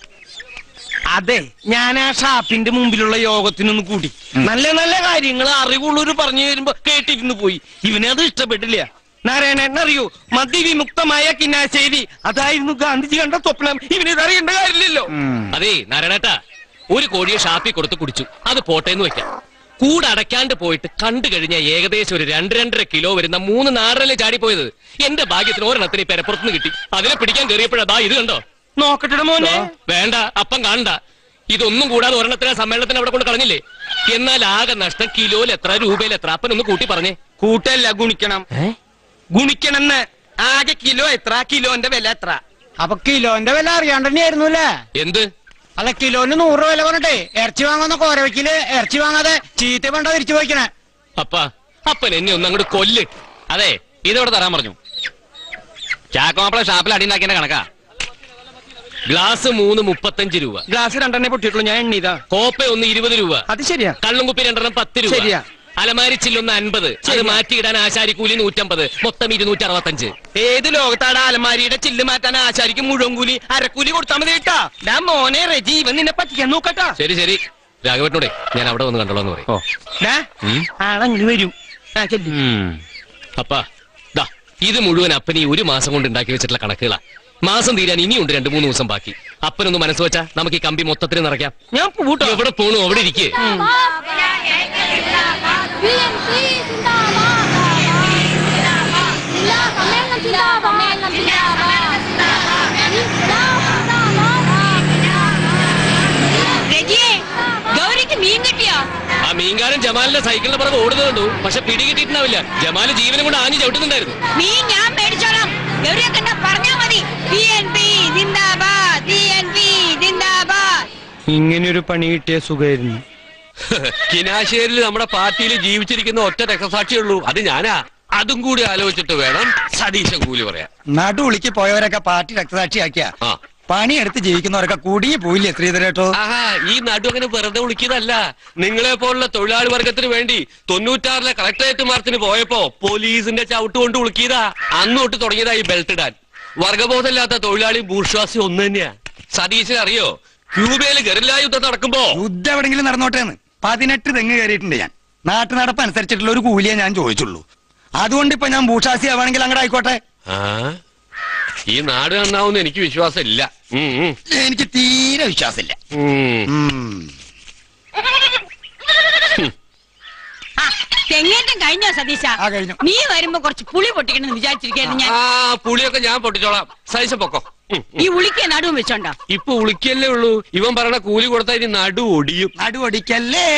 അതെ ഞാൻ ആ ഷാപ്പിന്റെ മുമ്പിലുള്ള യോഗത്തിനൊന്ന് കൂടി നല്ല നല്ല കാര്യങ്ങൾ അറിവുള്ളവര് പറഞ്ഞു തരുമ്പോ കേട്ടിരുന്നു പോയി ഇവനെ അത് ഇഷ്ടപ്പെട്ടില്ല നാരായണൻ അറിയോ മദ്യവിമുക്തമായ കിന്നാശ്ശേരി അതായിരുന്നു ഗാന്ധിജി കണ്ട സ്വപ്നം ഇവനിത് അറിയേണ്ട കാര്യമില്ലല്ലോ അതേ നാരായണേട്ടാ ഒരു കോഴിയെ ഷാപ്പിൽ കൊടുത്ത് കുടിച്ചു അത് പോട്ടെ എന്ന് വെക്കാം കൂട് അടയ്ക്കാണ്ട് പോയിട്ട് കണ്ടു കഴിഞ്ഞാൽ ഏകദേശം ഒരു രണ്ട് രണ്ടര കിലോ വരുന്ന മൂന്ന് നാടരല്ലേ ചാടിപ്പോയത് എന്റെ ഭാഗ്യത്തിന് ഒരെണ്ണത്തിന് ഈ പെരപ്പുറത്തുനിന്ന് കിട്ടി അതിനെ പിടിക്കാൻ കയറിയപ്പോഴാ ദാ ഇത് കണ്ടോ നോക്കട്ടെ മോനെ വേണ്ട അപ്പം കാണണ്ട ഇതൊന്നും കൂടാതെ ഒരെണ്ണത്തിന് സമ്മേളനത്തിന് അവിടെ കൊണ്ട് കളഞ്ഞില്ലേ എന്നാൽ ആകെ നഷ്ടം കിലോയിൽ എത്ര രൂപയിൽ എത്ര അപ്പനൊന്ന് കൂട്ടി പറഞ്ഞേ കൂട്ടല്ല ഗുണിക്കണം ഗുണിക്കണമെന്ന് ആകെ കിലോ എത്ര കിലോന്റെ വില എത്ര അപ്പൊ കിലോന്റെ വില അറിയാണ്ട് തന്നെയായിരുന്നു അല്ലേ എന്ത് അല്ല കിലോന് നൂറ് രൂപ വില പറഞ്ഞിട്ടേ ഇറച്ചി വാങ്ങുന്ന കോരവയ്ക്കില് ഇറച്ചി വാങ്ങാതെ ചീത്ത വേണ്ട തിരിച്ചു പോയിക്കണേ അപ്പ അപ്പൻ എന്നെ ഒന്ന് അങ്ങോട്ട് കൊല്ല് അതെ ഇതോടെ തരാൻ പറഞ്ഞു ചാക്കോമാപ്പിള ഷാപ്പിൽ അടിയുണ്ടാക്കിയ കണക്കാ ഗ്ലാസ് മൂന്ന് മുപ്പത്തഞ്ച് രൂപ ഗ്ലാസ് രണ്ടെണ്ണേ പൊട്ടിയിട്ടുള്ളൂ ഞാൻ എണ്ണീതാ കോപ്പ ഒന്ന് ഇരുപത് രൂപ അത് ശരിയാ കള്ളും കുപ്പി രണ്ടെണ്ണം പത്ത് രൂപ ശരിയാ. അലമാരി ചില്ലൊന്ന് അൻപത് അത് മാറ്റിയിടാൻ ആശാരിക്കൂലി നൂറ്റമ്പത് മൊത്തം ഇരുന്നൂറ്റി അറുപത്തഞ്ച് ഏത് ലോകത്താണ് അലമാരിയുടെ ചില്ല് മാറ്റാൻ ആശാരിക്ക് മുഴുവൻ കൂലി അരക്കൂലി കൊടുത്താൽ മതി കേട്ടാ ഞാൻ മോനെ റെജി ഇവൻ നിന്നെ പറ്റിക്കാൻ നോക്കട്ടാ ശരി ശരി രാഘവനോടെ ഞാൻ അവിടെ വന്ന് കണ്ടോളാം എന്ന് പറയും ഡാ, ആളങ്ങനെ വരും ആ ചെല്ലി അപ്പാ ദാ ഇത് മുഴുവൻ അപ്പൻ ഈ ഒരു മാസം കൊണ്ട് ഉണ്ടാക്കി വെച്ചിട്ടുള്ള കണക്കുകളാ മാസം തീരാൻ ഇനിയുണ്ട് രണ്ടു മൂന്ന് ദിവസം ബാക്കി അപ്പനൊന്ന് മനസ്സ് വെച്ചാ നമുക്ക് ഈ കമ്പി മൊത്തത്തിൽ നിറയ്ക്കാം ഞാൻ പൂട്ടോ എവിടെ പോണു അവിടെ ഇരിക്കേ രജിയെ ഗൗരിക്ക് മീൻ കിട്ടിയോ ആ മീൻകാരൻ ജമാലിന്റെ സൈക്കിളിന്റെ പുറകെ ഓടുന്നുണ്ടു പക്ഷെ പിടി കിട്ടിയിട്ടുണ്ടാവില്ല ജമാല് ജീവനും കൊണ്ട് ആഞ്ഞു ചവിട്ടുന്നുണ്ടായിരുന്നു മീൻ ഞാൻ മേടിച്ചോളാം ഗൗരിയെ കണ്ട പറഞ്ഞാ മതി ബി എൻ പി ജിന്ദാബാദ് ബി എൻ പി ജിന്ദാബാദ് ഇങ്ങനെയൊരു പണി കിട്ടിയ സുഖമായിരുന്നു കിനാശ്ശേരിയിൽ നമ്മുടെ പാർട്ടിയിൽ ജീവിച്ചിരിക്കുന്ന ഒറ്റ രക്തസാക്ഷിയുള്ളൂ അത് ഞാനാ അതും കൂടി ആലോചിച്ചിട്ട് വേണം സതീശൻ കൂലി പറയാൻ നടുവിളിക്ക് പോയവരൊക്കെ പാർട്ടി രക്തസാക്ഷിയാക്കിയ പണിയെടുത്ത് ജീവിക്കുന്നവരൊക്കെ കുടുങ്ങി പോയില്ലേ ശ്രീധരേട്ടോ ആഹാ ഈ നടു അങ്ങനെ വെറുതെ വിളിക്കുന്നതല്ല നിങ്ങളെ പോലുള്ള തൊഴിലാളി വർഗത്തിന് വേണ്ടി തൊണ്ണൂറ്റാറിലെ കളക്ടറേറ്റ് മാർച്ചിന് പോയപ്പോ പോലീസിന്റെ ചവിട്ട് കൊണ്ട് വിളിക്കിയതാ അന്ന് തൊട്ട് തുടങ്ങിയതാ ഈ ബെൽറ്റ് ഇടാൻ വർഗബോധമില്ലാത്ത തൊഴിലാളി ബൂർഷ്വാസി ഒന്ന് തന്നെയാ സതീശൻ അറിയോ ക്യൂബയിൽ ഗറില്ല യുദ്ധം നടക്കുമ്പോ യുദ്ധം എവിടെങ്കിലും നടന്നോട്ടെ എന്ന് പതിനെട്ട് തെങ്ങ് കയറിയിട്ടുണ്ട് ഞാൻ നാട്ടു നടപ്പ് അനുസരിച്ചിട്ടുള്ള ഒരു കൂലിയെ ഞാൻ ചോദിച്ചുള്ളൂ അതുകൊണ്ട് ഇപ്പൊ ഞാൻ ഭൂഷാസി ആവാണെങ്കിൽ അങ്ങോട്ട് ആയിക്കോട്ടെ ആ ഈ നാട് നന്നാവുന്ന എനിക്ക് വിശ്വാസം ഇല്ല ഉം, ഉം. എനിക്ക് തീരെ വിശ്വാസമില്ല ഉം. തെങ്ങേറ്റം കഴിഞ്ഞോ സതീശ കഴിഞ്ഞു നീ വരുമ്പോ കുറച്ച് പുളി പൊട്ടിക്കണമെന്ന് വിചാരിച്ചിരിക്കായിരുന്നു ഞാൻ ആ പുളിയൊക്കെ ഞാൻ പൊട്ടിച്ചോളാം സൈസ പൊക്കോ ഉം, ഉം. ഈ ഉളിക്ക് നടുവും വെച്ചോണ്ടോ ഇപ്പൊ ഉളിക്കല്ലേ ഉള്ളൂ ഇവൻ പറയണ കൂലി കൊടുത്താൽ ഇനി നടു ഒടിയും നടു ഒടിക്കല്ലേ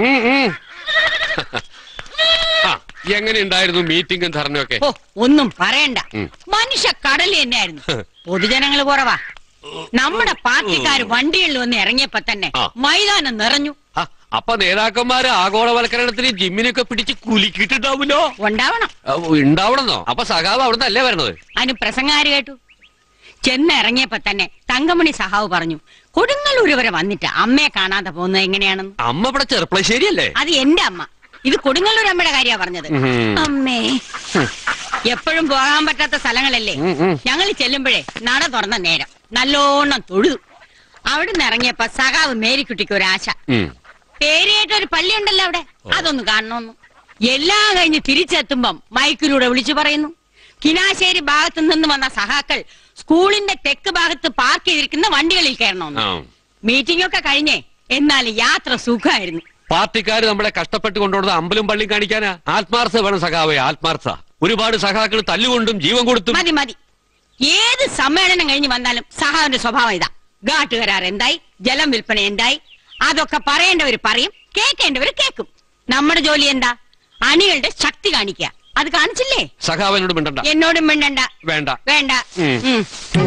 ആ എങ്ങനെ ഉണ്ടായിരുന്നു മീറ്റിംഗും ധർണയൊക്കെ ഓ ഒന്നും പറയണ്ട ഉം. മനുഷ്യ കടല് തന്നെയായിരുന്നു പൊതുജനങ്ങൾ കുറവാ നമ്മുടെ പാർട്ടിക്കാർ വണ്ടികളിൽ വന്ന് ഇറങ്ങിയപ്പോ തന്നെ ആ. മൈതാനം നിറഞ്ഞു അപ്പൊ നേതാക്കന്മാര് ആഗോളവൽക്കരണത്തിന് ജിമ്മിനൊക്കെ പിടിച്ച് കുലുക്കിയിട്ടുണ്ടാവുമല്ലോ ഉണ്ടാവണം ഉണ്ടാവണമെന്നോ അപ്പൊ സഖാവ് അവിടുന്ന് അല്ലേ വരണത് അതിന് പ്രസംഗം ആര് കേട്ടു ചെന്നിറങ്ങിയപ്പോ തന്നെ തങ്കമണി സഹാവ് പറഞ്ഞു കൊടുങ്ങല്ലൂര് വരെ വന്നിട്ട് അമ്മയെ കാണാതെ പോകുന്നത് എങ്ങനെയാണെന്ന് അമ്മ ഇവിടെ ചെറുപ്പളശ്ശേരിയല്ലേ അത് എന്റെ അമ്മ ഇത് കൊടുങ്ങല്ലൂർ അമ്മയുടെ കാര്യ പറഞ്ഞത് ഉം. അമ്മേ എപ്പോഴും പോകാൻ പറ്റാത്ത സ്ഥലങ്ങളല്ലേ ഉം, ഉം. ഞങ്ങൾ ചെല്ലുമ്പോഴേ നട തുറന്ന നേരം നല്ലോണം തൊഴുതു അവിടുന്ന് ഇറങ്ങിയപ്പോ സഖാവ് മേരിക്കുട്ടിക്ക് ഒരു ആശ പേരിയായിട്ട് ഒരു പള്ളി ഉണ്ടല്ലോ അവിടെ അതൊന്ന് കാണണമെന്ന് എല്ലാം കഴിഞ്ഞ് തിരിച്ചെത്തുമ്പം മൈക്കിലൂടെ വിളിച്ചു പറയുന്നു കിനാശ്ശേരി ഭാഗത്തു നിന്ന് വന്ന സഹാക്കൾ സ്കൂളിന്റെ തെക്ക് ഭാഗത്ത് പാർക്ക് ചെയ്തിരിക്കുന്ന വണ്ടികളിൽ കയറണമെന്ന് മീറ്റിംഗ് ഒക്കെ കഴിഞ്ഞേ എന്നാൽ യാത്ര സുഖമായിരുന്നു പാർട്ടിക്കാര് നമ്മളെ കഷ്ടപ്പെട്ട് കൊണ്ടുവന്നത് അമ്പലും പള്ളിയും കാണിക്കാനാ ആത്മാർത്ഥ വേണം സഖാവേ ആത്മാർത്ഥ ഒരുപാട് സഖാക്കൾ തല്ലുകൊണ്ടും ജീവൻ കൊടുത്തും മതി മതി ഏത് സമ്മേളനം കഴിഞ്ഞ് വന്നാലും സഹാവിന്റെ സ്വഭാവം ഇതാ ഘാട്ട് കരാർ എന്തായി ജലം വിൽപ്പന എന്തായി അതൊക്കെ പറയേണ്ടവർ പറയും കേൾക്കേണ്ടവർ കേൾക്കും നമ്മുടെ ജോലി എന്താ അണികളുടെ ശക്തി കാണിക്കുക അത് കാണിച്ചില്ലേ സഖാവിനോട് മിണ്ടണ്ട എന്നോടും മിണ്ടണ്ട വേണ്ട വേണ്ട ഉം. ഉം.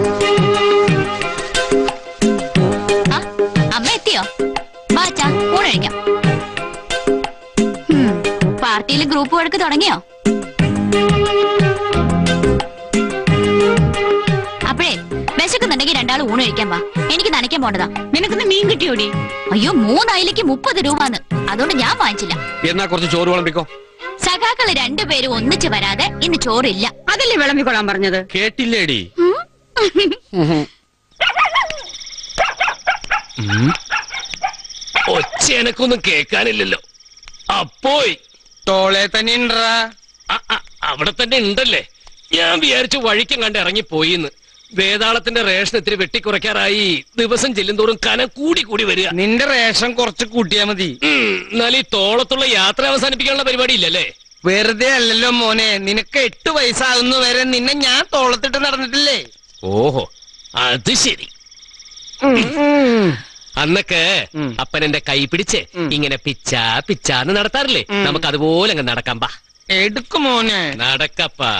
അമ്മ എത്തിയോ ബാച്ചാ ഊണഴിക്കാം പാർട്ടിയിൽ ഗ്രൂപ്പ് വഴക്ക് തുടങ്ങിയോ അപ്പോഴേ വിശക്കുന്നുണ്ടെങ്കിൽ രണ്ടാൾ ഊണ് കഴിക്കാൻ വാ എനിക്ക് നനയ്ക്കാൻ പോണ്ടതാ നിനക്കൊന്ന് മീൻ കിട്ടിയോടി അയ്യോ മൂന്നയിലേക്ക് മുപ്പത് രൂപന്ന് അതുകൊണ്ട് ഞാൻ വാങ്ങിച്ചില്ല എന്നാ കുറച്ച് ചോറ് വിളമ്പിക്കോ സഖാക്കള് രണ്ടുപേരും ഒന്നിച്ച് വരാതെ ഇന്ന് ചോറില്ല അതല്ലേ വിളമ്പിക്കൊള്ളാൻ പറഞ്ഞത് കേട്ടില്ലേടി ഒച്ച എനക്കൊന്നും കേക്കാനില്ലല്ലോ അപ്പോയി തോളെ തന്നെ ഉണ്ടറാ അവിടെ തന്നെ ഉണ്ടല്ലേ ഞാൻ വിചാരിച്ചു വഴിക്കും കണ്ട് ഇറങ്ങിപ്പോയിന്ന് വേതാളത്തിന്റെ റേഷൻ ഇത്തിരി വെട്ടിക്കുറയ്ക്കാറായി ദിവസം ചെല്ലുന്തോറും കനം കൂടി കൂടി വരിക നിന്റെ റേഷൻ കുറച്ച് കൂട്ടിയാ മതി എന്നാൽ ഈ തോളത്തുള്ള യാത്ര അവസാനിപ്പിക്കാനുള്ള പരിപാടി ഇല്ലല്ലേ വെറുതെ അല്ലല്ലോ മോനെ നിനക്ക് എട്ട് വയസ്സാകുന്ന വരെ നിന്നെ ഞാൻ തോളത്തിട്ട് നടന്നിട്ടില്ലേ ഓഹോ അത് ശരി അന്നൊക്കെ അപ്പൻ എന്റെ കൈ പിടിച്ച് ഇങ്ങനെ പിച്ചാ പിച്ചാന്ന് നടത്താറില്ലേ നമുക്ക് അതുപോലെ അങ്ങ് നടക്കാം പാ എടുക്കും മോനെ നടക്കപ്പാ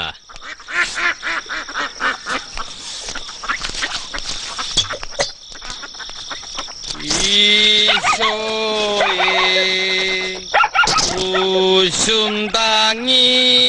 ഈശോയും താങ്ങി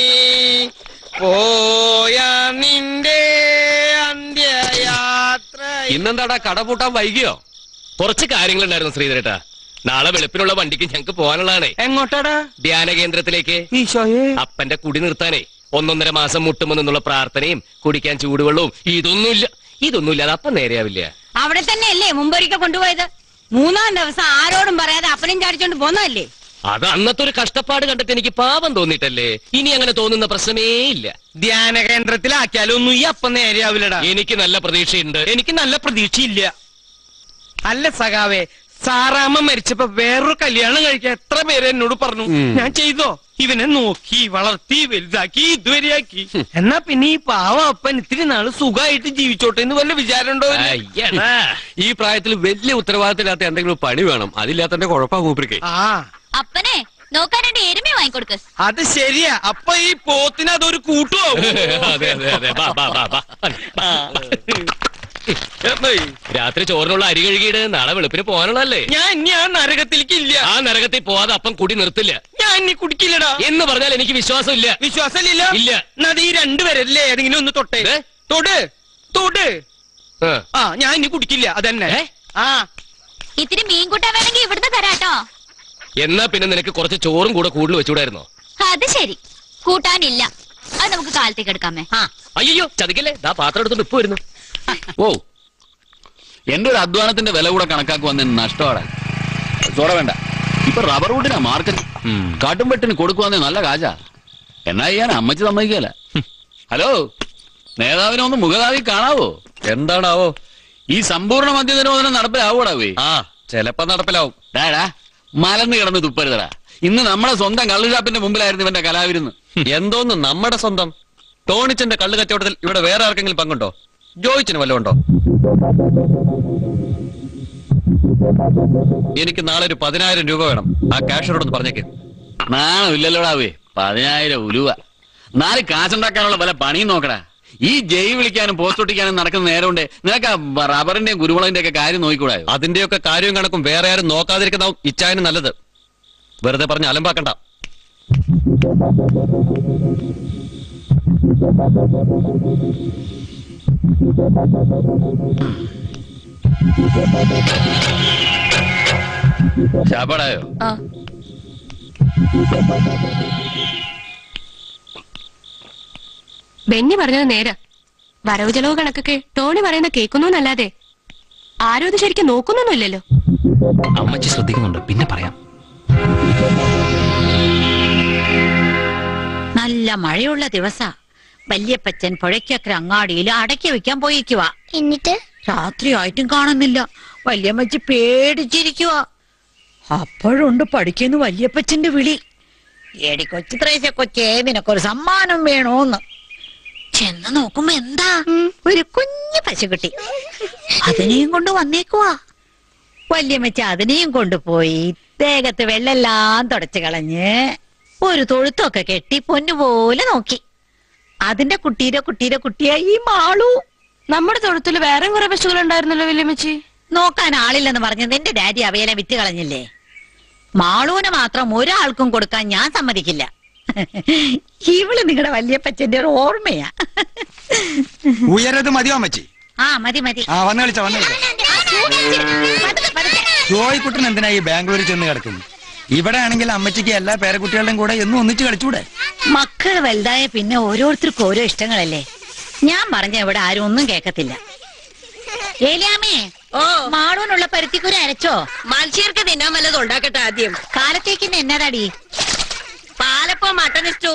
പോയ നിന്റെ അന്ത്യയാത്ര ഇന്നെന്താടാ കട പൂട്ടാൻ വൈകിയോ കുറച്ച് കാര്യങ്ങളുണ്ടായിരുന്നു ശ്രീധരേട്ടാ നാളെ വെളുപ്പിനുള്ള വണ്ടിക്ക് ഞങ്ങക്ക് പോകാനുള്ളതാണേ എങ്ങോട്ടാടാ ധ്യാന കേന്ദ്രത്തിലേക്ക് ഈശോയെ അപ്പന്റെ കുടി നിർത്താനേ ഒന്നൊന്നര മാസം മുട്ടുമെന്നുള്ള പ്രാർത്ഥനയും കുടിക്കാൻ ചൂടുവെള്ളവും ഇതൊന്നുമില്ല ഇതൊന്നുമില്ല അത് അപ്പം നേരെയാവില്ല അവിടെ തന്നെയല്ലേ മുമ്പൊരിക്കൽ കൊണ്ടുപോയത് മൂന്നാം ദിവസം ആരോടും പറയാതെ അപ്പനും ചാടിച്ചോണ്ട് പോന്നതല്ലേ അത് അന്നത്തെ ഒരു കഷ്ടപ്പാട് കണ്ടിട്ട് എനിക്ക് പാപം തോന്നിയിട്ടല്ലേ ഇനി അങ്ങനെ തോന്നുന്ന പ്രശ്നമേ ഇല്ല ധ്യാന കേന്ദ്രത്തിലാക്കിയാലൊന്നും ഈ അപ്പം നേരെയാവില്ലടാ എനിക്ക് നല്ല പ്രതീക്ഷയുണ്ട് എനിക്ക് നല്ല പ്രതീക്ഷയില്ല അല്ല സഖാവേ സാറാമ്മ മരിച്ചപ്പോ വേറൊരു കല്യാണം കഴിക്കാൻ എത്ര പേര് എന്നോട് പറഞ്ഞു ഉം. ഞാൻ ചെയ്തോ ഇവനെ നോക്കി വളർത്തി വലുതാക്കി ഇതുവരെയാക്കി എന്നാ പിന്നെ ഈ പാവ അപ്പൻ ഇത്തിരി നാള് സുഖമായിട്ട് ജീവിച്ചോട്ടെ എന്ന് വല്ല വിചാരം ഉണ്ടോ ഇല്ലേ? അയ്യടാ, ഈ പ്രായത്തിൽ വലിയ ഉത്തരവാദിത്തമില്ലാത്ത എന്തെങ്കിലും പണി വേണം അതില്ലാത്തന്റെ കുഴപ്പാ മൂപ്പരിക്ക് ആ അപ്പനെ നോക്കാൻ രണ്ട് എരുമ വാങ്ങിക്കൊടുക്ക് അത് ശരിയാ അപ്പൊ ഈ പോത്തിന് അതൊരു കൂട്ടുമാവും അതെ അതെ അതെ ബാ ബാ ബാ ബാ രാത്രി ചോറിനുള്ള അരി കഴുകിയിട്ട് നാളെ വെളുപ്പിന് പോകാനുള്ളതല്ലേ ഞാൻ ഇനി ആ നരകത്തിലേക്ക് ഇല്ല ആ നരകത്തിൽ പോവാതെ അപ്പം കുടി നിർത്തില്ല ഞാൻ ഇനി കുടിക്കില്ലടാ എന്ന് പറഞ്ഞാൽ എനിക്ക് വിശ്വാസമില്ല വിശ്വാസമില്ല ഇല്ല. എന്നാ അത് ഈ രണ്ടുപേരല്ലേ ഏതെങ്കിലും ഒന്ന് തൊട്ടേ തൊട് തൊട് ആ ഞാൻ ഇനി കുടിക്കില്ല അതന്നെ ആ ഇത്തിരി മീൻ കൂട്ടാൻ വേണമെങ്കിൽ ഇവിടുന്ന് തരാട്ടോ എന്നാ പിന്നെ നിനക്ക് കുറച്ച് ചോറും കൂടെ കൂടുതൽ വെച്ചുകൂടായിരുന്നോ അത് ശരി കൂട്ടാനില്ല അത് നമുക്ക് കാലത്തേക്ക് എടുക്കാമേ അയ്യോ ചതിക്കല്ലേ ദാ പാത്രം എടുത്തോണ്ട് ഇപ്പൊ വരുന്നു ഓ എന്റെ ഒരു അധ്വാനത്തിന്റെ വില കൂടെ കണക്കാക്കി വന്ന നഷ്ടമാണ് സോറ വേണ്ട ഇപ്പൊ റബ്ബർ വുഡിനാ മാർക്കറ്റ് കാട്ടുംപെട്ടിന് കൊടുക്കുവാന്നെ നല്ല കാശാ എന്നാ ചെയ്യാൻ അമ്മച്ചി സമ്മതിക്കല ഹലോ നേതാവിനെ ഒന്ന് മുഖതാവി കാണാവോ എന്താണാവോ ഈ സമ്പൂർണ്ണ മദ്യനിരോധനം നടപ്പിലാവൂടാവേ ആ ചെലപ്പോ നടപ്പിലാവും ഡാടാ മലന്ന് കിടന്ന് തുപ്പരുതടാ ഇന്ന് നമ്മുടെ സ്വന്തം കള്ളുഷാപ്പിന്റെ മുമ്പിലായിരുന്നു ഇവന്റെ കലാവിരുന്ന് എന്തോന്ന് നമ്മുടെ സ്വന്തം ടോണിച്ചന്റെ കള്ളു കച്ചവടത്തിൽ ഇവിടെ വേറെ ആർക്കെങ്കിലും പങ്കുണ്ടോ ജോയിച്ചിന് വല്ലതും ഉണ്ടോ എനിക്ക് നാളെ ഒരു പതിനായിരം രൂപ വേണം ആ ക്യാഷറോടൊന്ന് പറഞ്ഞേക്ക് നാണമില്ലല്ലോടാവേ പതിനായിരം ഉലുവ നാല് കാശുണ്ടാക്കാനുള്ള പല പണിയും നോക്കടാ ഈ ജയ് വിളിക്കാനും പോസ്റ്റ് ഒട്ടിക്കാനും നടക്കുന്ന നേരം കൊണ്ട് നിനക്ക് ആ റബ്ബറിന്റെയും കുരുമുളകിന്റെ ഒക്കെ കാര്യം നോക്കിക്കൂടായോ അതിന്റെയൊക്കെ കാര്യവും കണക്കും വേറെ ആരും നോക്കാതിരിക്കുന്നതാവും ഇച്ചായന് നല്ലത് വെറുതെ പറഞ്ഞ് അലമ്പാക്കണ്ട ശാപ്പാടായോ ആ ബെന്നി പറഞ്ഞത് നേരെ വരവ് ചെലവ് കണക്കൊക്കെ ടോണി പറയുന്ന കേൾക്കുന്നൂന്നല്ലാതെ ആരും അത് ശരിക്കും നോക്കുന്നൊന്നുമില്ലല്ലോ അമ്മച്ചി ശ്രദ്ധിക്കുന്നുണ്ട് പിന്നെ പറയാം നല്ല മഴയുള്ള ദിവസ വല്യപ്പച്ചൻ പുഴയ്ക്കക്കര അങ്ങാടിയിൽ അടക്കി വെക്കാൻ പോയിക്കുവാ എന്നിട്ട് രാത്രിയായിട്ടും കാണുന്നില്ല വല്യമ്മച്ചി പേടിച്ചിരിക്കുവാ അപ്പോഴുണ്ട് പഠിക്കുന്നു വല്യപ്പച്ചന്റെ വിളി എടി കൊച്ചു ത്രേശ കൊച്ചേ നിനക്കൊരു സമ്മാനം വേണോന്ന് ചെന്ന് നോക്കുമ്പോ എന്താ ഒരു കുഞ്ഞു പശുക്കുട്ടി അതിനെയും കൊണ്ട് വന്നേക്കുവാ വല്യമ്മച്ച അതിനെയും കൊണ്ടുപോയി ദേഹത്ത് വെള്ളെല്ലാം തുടച്ചു കളഞ്ഞ് ഒരു തൊഴുത്തൊക്കെ കെട്ടി പൊന്നുപോലെ നോക്കി അതിന്റെ കുട്ടീരെ കുട്ടീരെ കുട്ടിയാ ഈ മാളു നമ്മുടെ തൊഴുത്തിൽ വേറെ കുറെ പശുക്കൾ ഉണ്ടായിരുന്നല്ലോ വല്യമ്മച്ചി നോക്കാൻ ആളില്ലെന്ന് പറഞ്ഞ് നിന്റെ ഡാഡി അവയെ വിറ്റ് കളഞ്ഞില്ലേ മാളൂനെ മാത്രം ഒരാൾക്കും കൊടുക്കാൻ ഞാൻ സമ്മതിക്കില്ല ഇവള് നിങ്ങളുടെ വല്യപ്പച്ചന്റെ ഒരു ഓർമ്മയാ ഉയരത് മതിയോ അമ്മച്ചി ആ മതി മതി ആ വന്ന് കളിച്ച വന്ന് കളിച്ച ജോയിക്കുട്ടൻ എന്തിനാ ഈ ബാംഗ്ലൂരിൽ ചെന്ന് കിടക്കുന്നു ഇവിടെ ആണെങ്കിൽ അമ്മച്ചിക്ക് എല്ലാ പേരക്കുട്ടികളുടെയും കൂടെ എന്നും ഒന്നിച്ച് കളിച്ചൂടെ മക്കൾ വലുതായ പിന്നെ ഓരോരുത്തർക്കും ഓരോ ഇഷ്ടങ്ങളല്ലേ ഞാൻ പറഞ്ഞ ഇവിടെ ആരും ഒന്നും കേക്കത്തില്ല ഏലിയാമേ ഓ മാളൂനുള്ള പരുത്തിക്കുര അരച്ചോ മനുഷ്യർക്ക് തിന്നാൻ വല്ലതും ഉണ്ടാക്കട്ടെ ആദ്യം കാലത്തേക്ക് ഇന്ന് എന്നതാടി പാലപ്പോ മട്ടൻ ഇഷ്ടു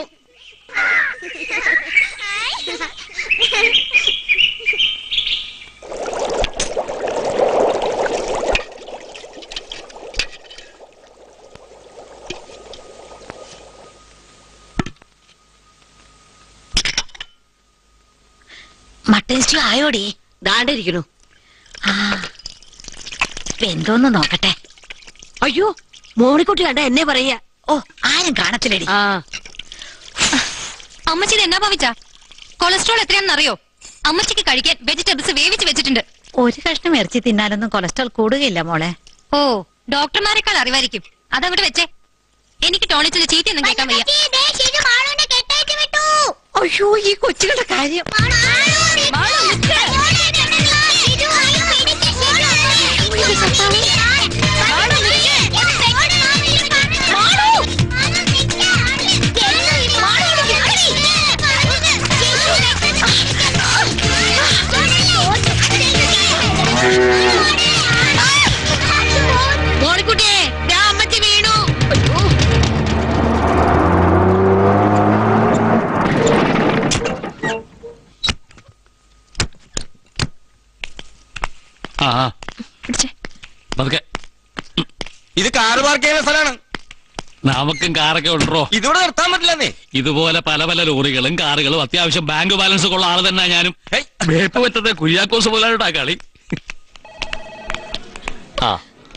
മട്ടൻ സ്റ്റൂ ആയോടി ദാണ്ടിരിക്കണു ആ എന്തോന്ന് നോക്കട്ടെ അയ്യോ മോണിക്കുട്ടി കണ്ട എന്നെ പറയാ ഓ ആരും കാണത്തില്ലടി ആ അമ്മച്ചി ഇത് എന്നാ ഭാവിച്ച കൊളസ്ട്രോൾ എത്രയാണെന്ന് അറിയോ അമ്മച്ചിക്ക് കഴിക്കാൻ വെജിറ്റബിൾസ് വേവിച്ച് വെച്ചിട്ടുണ്ട് ഒരു കഷ്ണം ഇറച്ചി തിന്നാലൊന്നും കൊളസ്ട്രോൾ കൂടുകയില്ല മോളെ ഓ ഡോക്ടർമാരെക്കാൾ അറിവായിരിക്കും അതങ്ങോട്ട് വെച്ചേ എനിക്ക് ടോണിച്ചിന്റെ ചീത്തയൊന്നും കേൾക്കാൻ വയ്യ അയ്യോ ഈ കൊച്ചുകളുടെ കാര്യം മോണിക്കുട്ടിയെ ദാ അമ്മച്ചി വീണു അയ്യോ ആ ആ. പതുക്കെ ഇത് കാറ് പാർക്ക് ചെയ്യുന്ന സ്ഥലമാണ് നമുക്കും കാറൊക്കെ ഉണ്ടോ ഇതിവിടെ നിർത്താൻ പറ്റില്ലെന്നേ ഇതുപോലെ പല പല ലോറികളും കാറുകളും അത്യാവശ്യം ബാങ്ക് ബാലൻസ് ഉള്ള ആള് തന്നെ ഞാനും വേപ്പ് പറ്റത്തെ കുര്യാക്കോസ് മുതലായിട്ടാ കളി ആ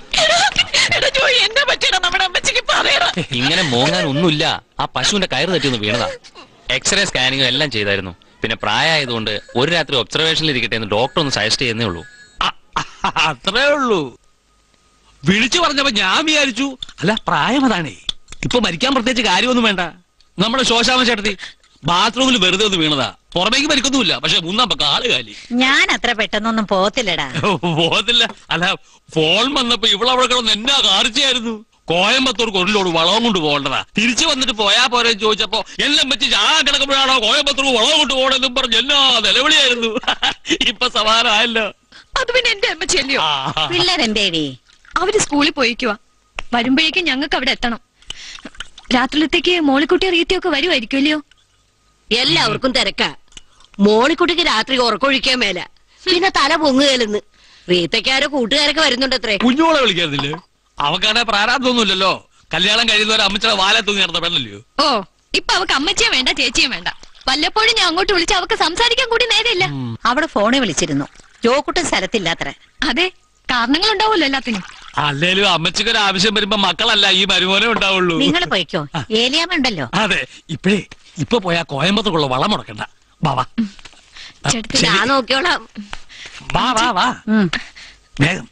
എന്താ പറ്റണ നമ്മുടെ അമ്മച്ചിക്ക് പറയണ ഇങ്ങനെ മോങ്ങാൻ ഒന്നുമില്ല ആ പശുവിന്റെ കയറ് തെറ്റിയൊന്ന് വീണതാ എക്സ്റേ സ്കാനിങ്ങും എല്ലാം ചെയ്തായിരുന്നു പിന്നെ പ്രായമായതുകൊണ്ട് ഒരു രാത്രി ഒബ്സർവേഷനിൽ ഇരിക്കട്ടെ എന്ന് ഡോക്ടർ ഒന്ന് സജസ്റ്റ് ചെയ്യുന്നേ ഉള്ളൂ അത്രേ ഉള്ളൂ വിളിച്ചു പറഞ്ഞപ്പോ ഞാൻ വിചാരിച്ചു അല്ല പ്രായം അതാണേ ഇപ്പൊ മരിക്കാൻ പ്രത്യേകിച്ച് കാര്യമൊന്നും വേണ്ട നമ്മുടെ ശോശാമ ചേട്ടത്തി ബാത്റൂമിൽ വെറുതെ ഒന്ന് വീണതാ പുറമേക്ക് മരിക്കൊന്നുമില്ല പക്ഷെ മൂന്നാം പക്ക ആള് കാലി ഞാൻ അത്ര പെട്ടെന്നൊന്നും പോകത്തില്ലടാ പോകത്തില്ല അല്ല ഫോൺ വന്നപ്പോ ഇവളവിടെ കിടന്ന് എന്നാ കാണിച്ചായിരുന്നു കോയമ്പത്തൂർക്ക് ഒരു ലോഡ് വളവും കൊണ്ട് പോകേണ്ടതാ തിരിച്ചു വന്നിട്ട് പോയാ പോരെ ചോദിച്ചപ്പോ എല്ലാം വെച്ച് ഞാൻ കിടക്കുമ്പോഴാണോ കോയമ്പത്തൂർക്ക് വളവും കൊണ്ട് പോകണമെന്നും പറഞ്ഞ് എല്ലാ നിലവിളിയായിരുന്നു ഇപ്പൊ സമാനമായല്ലോ അത് പിന്നെ എന്റെ അമ്മച്ചല്ലയോ പിള്ളേരെന്തേടി അവര് സ്കൂളിൽ പോയിക്കുവാ വരുമ്പോഴേക്കും ഞങ്ങൾക്ക് അവിടെ എത്തണം രാത്രിയിലത്തേക്ക് മോളിക്കുട്ടി റീത്തിയൊക്കെ വരുമായിരിക്കുമല്ലയോ എല്ലാവർക്കും തിരക്കാ മോളിക്കുട്ടിക്ക് രാത്രി ഉറക്കൊഴിക്കാൻ മേല പിന്നെ തല പൊങ്ങുകയല്ലെന്ന് റീത്തക്കാരോ കൂട്ടുകാരൊക്കെ വരുന്നുണ്ടത്രേ കുഞ്ഞോളെ വിളിക്കാറില്ലേ അവക്കാണെ പ്രാരാബ്ദമൊന്നുമില്ലല്ലോ കല്യാണം കഴിയുന്നവരെ അമ്മച്ചയുടെ വാല തൂങ്ങി നടന്ന പെണ്ണല്ലയോ ഓ ഇപ്പൊ അവക്ക് അമ്മച്ചിയും വേണ്ട ചേച്ചിയും വേണ്ട വല്ലപ്പോഴും ഞാൻ അങ്ങോട്ട് വിളിച്ച് അവക്ക് സംസാരിക്കാൻ കൂടി നേരമില്ല അവിടെ ഫോണിൽ വിളിച്ചിരുന്നു ജോക്കുട്ടൻ സ്ഥലത്തില്ലാത്ര അതെ കാരണങ്ങൾ ഉണ്ടാവുമല്ലോ എല്ലാത്തിനും അല്ലേലും അമ്മച്ചിക്ക് ഒരു ആവശ്യം വരുമ്പോ മക്കളല്ല ഈ മരുമോനെ ഉണ്ടാവുള്ളൂ നിങ്ങൾ പോയിക്കോ ഏലിയാമ്മ ഉണ്ടല്ലോ അതെ ഇപ്പഴേ ഇപ്പൊ പോയാ കോയമ്പത്തൂർക്കുള്ള വളം മുടക്കണ്ട ബാവാ ചേട്ടത്തി ശരി. ഞാൻ നോക്കിയോളാം വാ വാ വാ വേഗം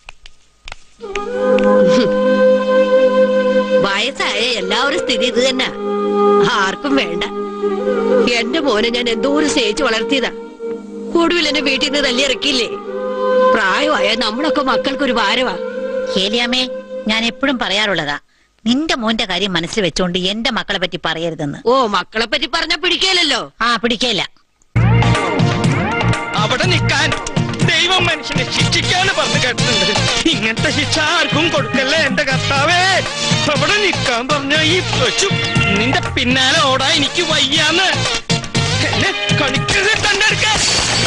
വയസ്സായ എല്ലാവരും സ്ഥിതി ഇത് തന്നെ ആർക്കും വേണ്ട എന്റെ മോനെ ഞാൻ എന്തോരം സ്നേഹിച്ച് വളർത്തിയതാ ഒടുവിൽ എന്നെ വീട്ടിൽ നിന്ന് തല്ലിയിറക്കിയില്ലേ പ്രായമായ നമ്മളൊക്കെ മക്കൾക്കൊരു ഭാരവാ ഹേലിയാമ്മേ ഞാൻ എപ്പോഴും പറയാറുള്ളതാ നിന്റെ മോന്റെ കാര്യം മനസ്സിൽ വെച്ചോണ്ട് എന്റെ മക്കളെ പറ്റി പറയരുതെന്ന് ഓ മക്കളെ പറ്റി പറഞ്ഞാ പിടിക്കേലല്ലോ ആ പിടിക്കേല അവിടെ നിൽക്കാൻ ദൈവം മനുഷ്യനെ ശിക്ഷിക്കാന്ന് പറഞ്ഞു കേട്ടിട്ടുണ്ട് ഇങ്ങനത്തെ ശിക്ഷ ആർക്കും കൊടുക്കല്ലേ എന്റെ കർത്താവേ അവിടെ നിൽക്കാൻ പറഞ്ഞ ഈ പശു നിന്റെ പിന്നാലെ ഓടാ എനിക്ക് വയ്യാന്ന് എന്നെ കളിക്കരുത് കണ്ടെടുക്കാൻ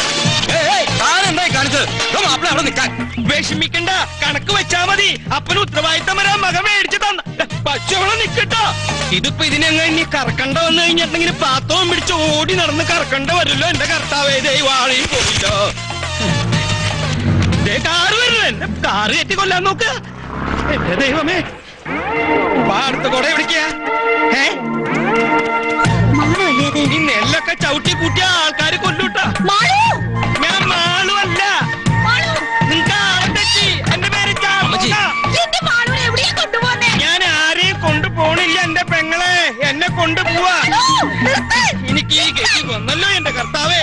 അവിടെ നിൽക്കാൻ വിഷമിക്കണ്ട കണക്ക് വെച്ചാ മതി അപ്പന് ഉത്തരവാദിത്തം വരാൻ മകൻ മേടിച്ചു തന്ന പശു അവിടെ നിക്കട്ടോ ഇതിപ്പോ ഇതിനെങ്ങ ഇനി കറക്കണ്ട വന്നു കഴിഞ്ഞിട്ടുണ്ടെങ്കിൽ പാത്തവും പിടിച്ച് ഓടി നടന്ന് കറക്കണ്ട വരുമല്ലോ എന്റെ കർത്താവേ ദൈവാളി പോയില്ലോ ദേ കാറ് വരുന്നു എന്നെ കാറ് കയറ്റി കൊല്ലാൻ നോക്ക് എന്റെ ദൈവമേ വാ അടുത്ത കൊട എവിടേക്കാ ഏ ഈ നെല്ലൊക്കെ ചവിട്ടി കൂട്ടിയ ആൾക്കാര് കൊല്ലൂട്ടാ ഞാൻ മാളു അല്ല നിങ്ങക്ക് ആളം തെറ്റി എന്റെ പേര് ചാക്കോക്ക. ഞാൻ ആരെയും കൊണ്ടുപോണില്ല എന്റെ പെങ്ങളെ എന്നെ കൊണ്ടുപോവാ എനിക്ക് ഈ ഗതി വന്നല്ലോ എന്റെ കർത്താവേ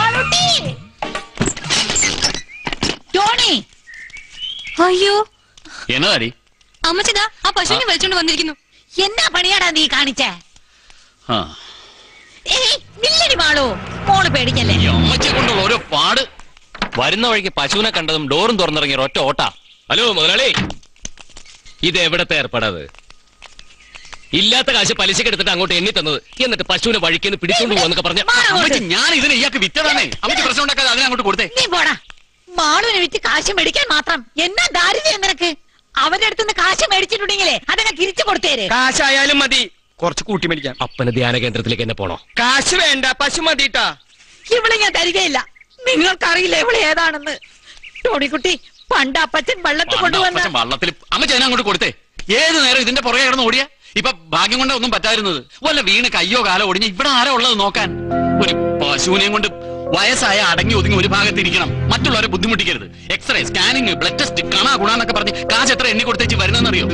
ടോണി അയ്യോ എന്നതാടി അമ്മച്ചിതാ ആ പശുവിനെ വലിച്ചോണ്ട് വന്നിരിക്കുന്നു എന്നാ പണിയാടാ നീ കാണിച്ചേ ആ ഏയ് നില്ലടി മാളു മോള് പേടിക്കല്ലേ ഈ അമ്മച്ചിയെ കൊണ്ടുള്ള ഓരോ പാട് വരുന്ന വഴിക്ക് പശുവിനെ കണ്ടതും ഡോറും തുറന്നിറങ്ങിയ ഒറ്റ ഓട്ടാ ഹലോ മുതലാളി ഇത് എവിടത്തെ ഏർപ്പെടാത് ഇല്ലാത്ത കാശ് പലിശക്ക് എടുത്തിട്ട് അങ്ങോട്ട് എണ്ണി തന്നത് എന്നിട്ട് പശുവിനെ വഴിക്കുന്ന പിടിച്ചോണ്ട് പോവാന്നൊക്കെ പറഞ്ഞ അമ്മച്ചി ഞാൻ ഇതിനെ ഇയാൾക്ക് വിറ്റതാണേ അമ്മച്ചി പ്രശ്നം ഉണ്ടാക്കാതെ അതിനെ അങ്ങോട്ട് കൊടുത്തേ നീ പോടാ മാളുവിനെ വിറ്റ് കാശ് മേടിക്കാൻ മാത്രം എന്നാ ദാരിദ്ര്യം നിനക്ക് അവരുടെ അടുത്തുനിന്ന് കാശ് മേടിച്ചിട്ടുണ്ടെങ്കിലേ അതങ്ങ് തിരിച്ചു കൊടുത്തേര് കാശായാലും മതി കുറച്ച് കൂട്ടി മേടിക്കാം അപ്പന് ധ്യാന കേന്ദ്രത്തിലേക്ക് എന്നെ പോണോ കാശ് വേണ്ട പശു മതിട്ടാ ഇവളെ ഞാൻ തരികയില്ല നിങ്ങൾക്കറിയില്ല ഇവളെ ഏതാണെന്ന് ടോണിക്കുട്ടി പണ്ട് അപ്പച്ചൻ വെള്ളത്തിൽ കൊണ്ടുവന്ന പക്ഷെ വള്ളത്തിൽ അമ്മച്ചി അതിനെ അങ്ങോട്ട് കൊടുത്തേ ഏത് നേരം ഇതിന്റെ പുറകെ കിടന്ന് ഓടിയ ഇപ്പൊ ഭാഗ്യം കൊണ്ടാ ഒന്നും പറ്റായിരുന്നത് വല്ല വീണ് കയ്യോ കാലോ ഒടിഞ്ഞ് ഇവിടെ ആരാ ഉള്ളത് നോക്കാൻ ഒരു പശുവിനെയും കൊണ്ട് വയസ്സായ അടങ്ങി ഒതുങ്ങി ഒരു ഭാഗത്ത് ഇരിക്കണം മറ്റുള്ളവരെ ബുദ്ധിമുട്ടിക്കരുത് എക്സ്റേ സ്കാനിങ് ബ്ലഡ് ടെസ്റ്റ് കണ ഗുണാന്നൊക്കെ പറഞ്ഞ് കാശ് എത്ര എണ്ണി കൊടുത്തേച്ച് വരുന്നറിയോ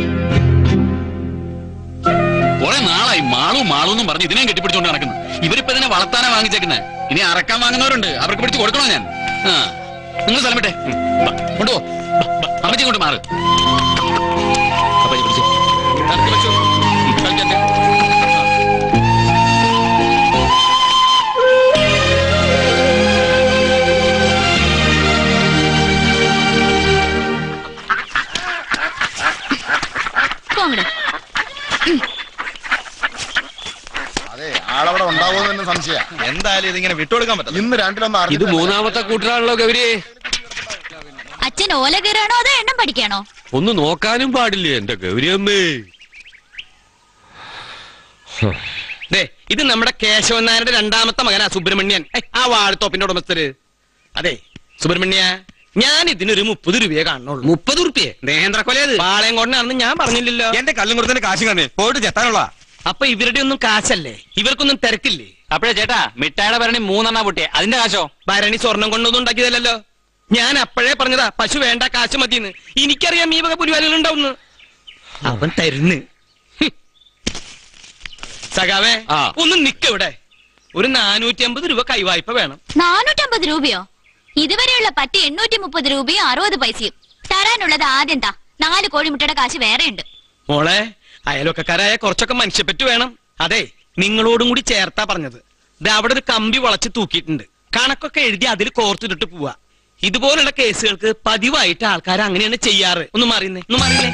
കുറെ നാളായി മാളു മാളു എന്നും പറഞ്ഞ് ഇതിനെയും കെട്ടിപ്പിടിച്ചോണ്ട് നടക്കുന്നു ഇവരിപ്പോ ഇതിനെ വളർത്താനാ വാങ്ങിച്ചേക്കുന്നത് ഇനി അറക്കാൻ വാങ്ങുന്നവരുണ്ട് അവർക്ക് പിടിച്ച് കൊടുക്കണോ ഞാൻ ആ നിങ്ങൾ സ്ഥലം വിട്ടെ ഉം, ബാ, കൊണ്ടുപോ ബാ, ബാ, അമ്മച്ചി കൊണ്ട് മാറ് അപ്പച്ചി പിടിച്ച് നടക്ക് വെച്ചു. ഉം, കളിക്കട്ടെ. പോങ്ങട് അതെ ആളവിടെ ഉണ്ടാവുമെന്ന് സംശയ എന്തായാലും ഇതിങ്ങനെ വിട്ടുകൊടുക്കാൻ പറ്റില്ല ഇന്ന് രണ്ടിലൊന്നും ഇത് മൂന്നാമത്തെ കൂട്ടരാണല്ലോ ഗൗരി അച്ഛൻ ഓല കയറാണോ അതോ എണ്ണം പഠിക്കാണോ ഒന്ന് നോക്കാനും പാടില്ലേ എന്റെ ഗൗരിയമ്മേ ദേ ഇത് നമ്മുടെ കേശവൻ നായരുടെ രണ്ടാമത്തെ മകനാ സുബ്രഹ്മണ്യൻ ഏയ്, ആ വാഴത്തോപ്പിന്റെ ഉടമസ്ഥര് അതെ സുബ്രഹ്മണ്യ ഞാൻ ഇതിനൊരു മുപ്പത് രൂപയെ കാണുള്ളൂ മുപ്പത് ഉറുപ്പിയെ നേന്ത്രക്കൊലയത് പാളയം കൊണ്ടാണെന്ന് ഞാൻ പറഞ്ഞില്ലല്ലോ എന്റെ കല്ലും കൊടുത്തതിന്റെ കാശും കാണേ പോയിട്ട് ചെത്താനുള്ള അപ്പൊ ഇവരുടെ ഒന്നും കാശല്ലേ ഇവർക്കൊന്നും തിരക്കില്ലേ അപ്പഴേ ചേട്ടാ മിഠായിയുടെ ഭരണി മൂന്നെണ്ണ പൊട്ടിയെ അതിന്റെ കാശോ ഭരണി സ്വർണം കൊണ്ടൊന്നും ഉണ്ടാക്കിയതല്ലോ ഞാൻ അപ്പോഴേ പറഞ്ഞതാ പശു വേണ്ട കാശ് മതിയെന്ന് എനിക്കറിയാം ഈ വക പുലിവാലുകൾ ഉണ്ടാവുന്നു അവൻ തരുന്ന് ഹും. സഖാവേ ഒന്ന് നിക്കവിടെ ഒരു നാനൂറ്റി അമ്പത് രൂപ കൈവായ്പ വേണം നാനൂറ്റമ്പത് രൂപയോ ഇതുവരെയുള്ള പറ്റി എണ്ണൂറ്റി മുപ്പത് രൂപയും അറുപത് പൈസയും തരാനുള്ളത് ആദ്യം താ നാല് കോഴിമുട്ടയുടെ കാശ് വേറെയുണ്ട് മോളെ അയലൊക്കക്കാരായ കുറച്ചൊക്കെ മനുഷ്യപ്പറ്റ് വേണം അതെ നിങ്ങളോടും കൂടി ചേർത്താ പറഞ്ഞത് ദേ അവിടെ ഒരു കമ്പി വളച്ച് തൂക്കിയിട്ടുണ്ട് കണക്കൊക്കെ എഴുതി അതിൽ കോർത്തിട്ടിട്ട് പോവാ ഇതുപോലുള്ള കേസുകൾക്ക് പതിവായിട്ട് ആൾക്കാർ അങ്ങനെയാണ് ചെയ്യാറ് ഒന്ന് മാറിയുന്നേ ഒന്ന് മാറിയില്ലേ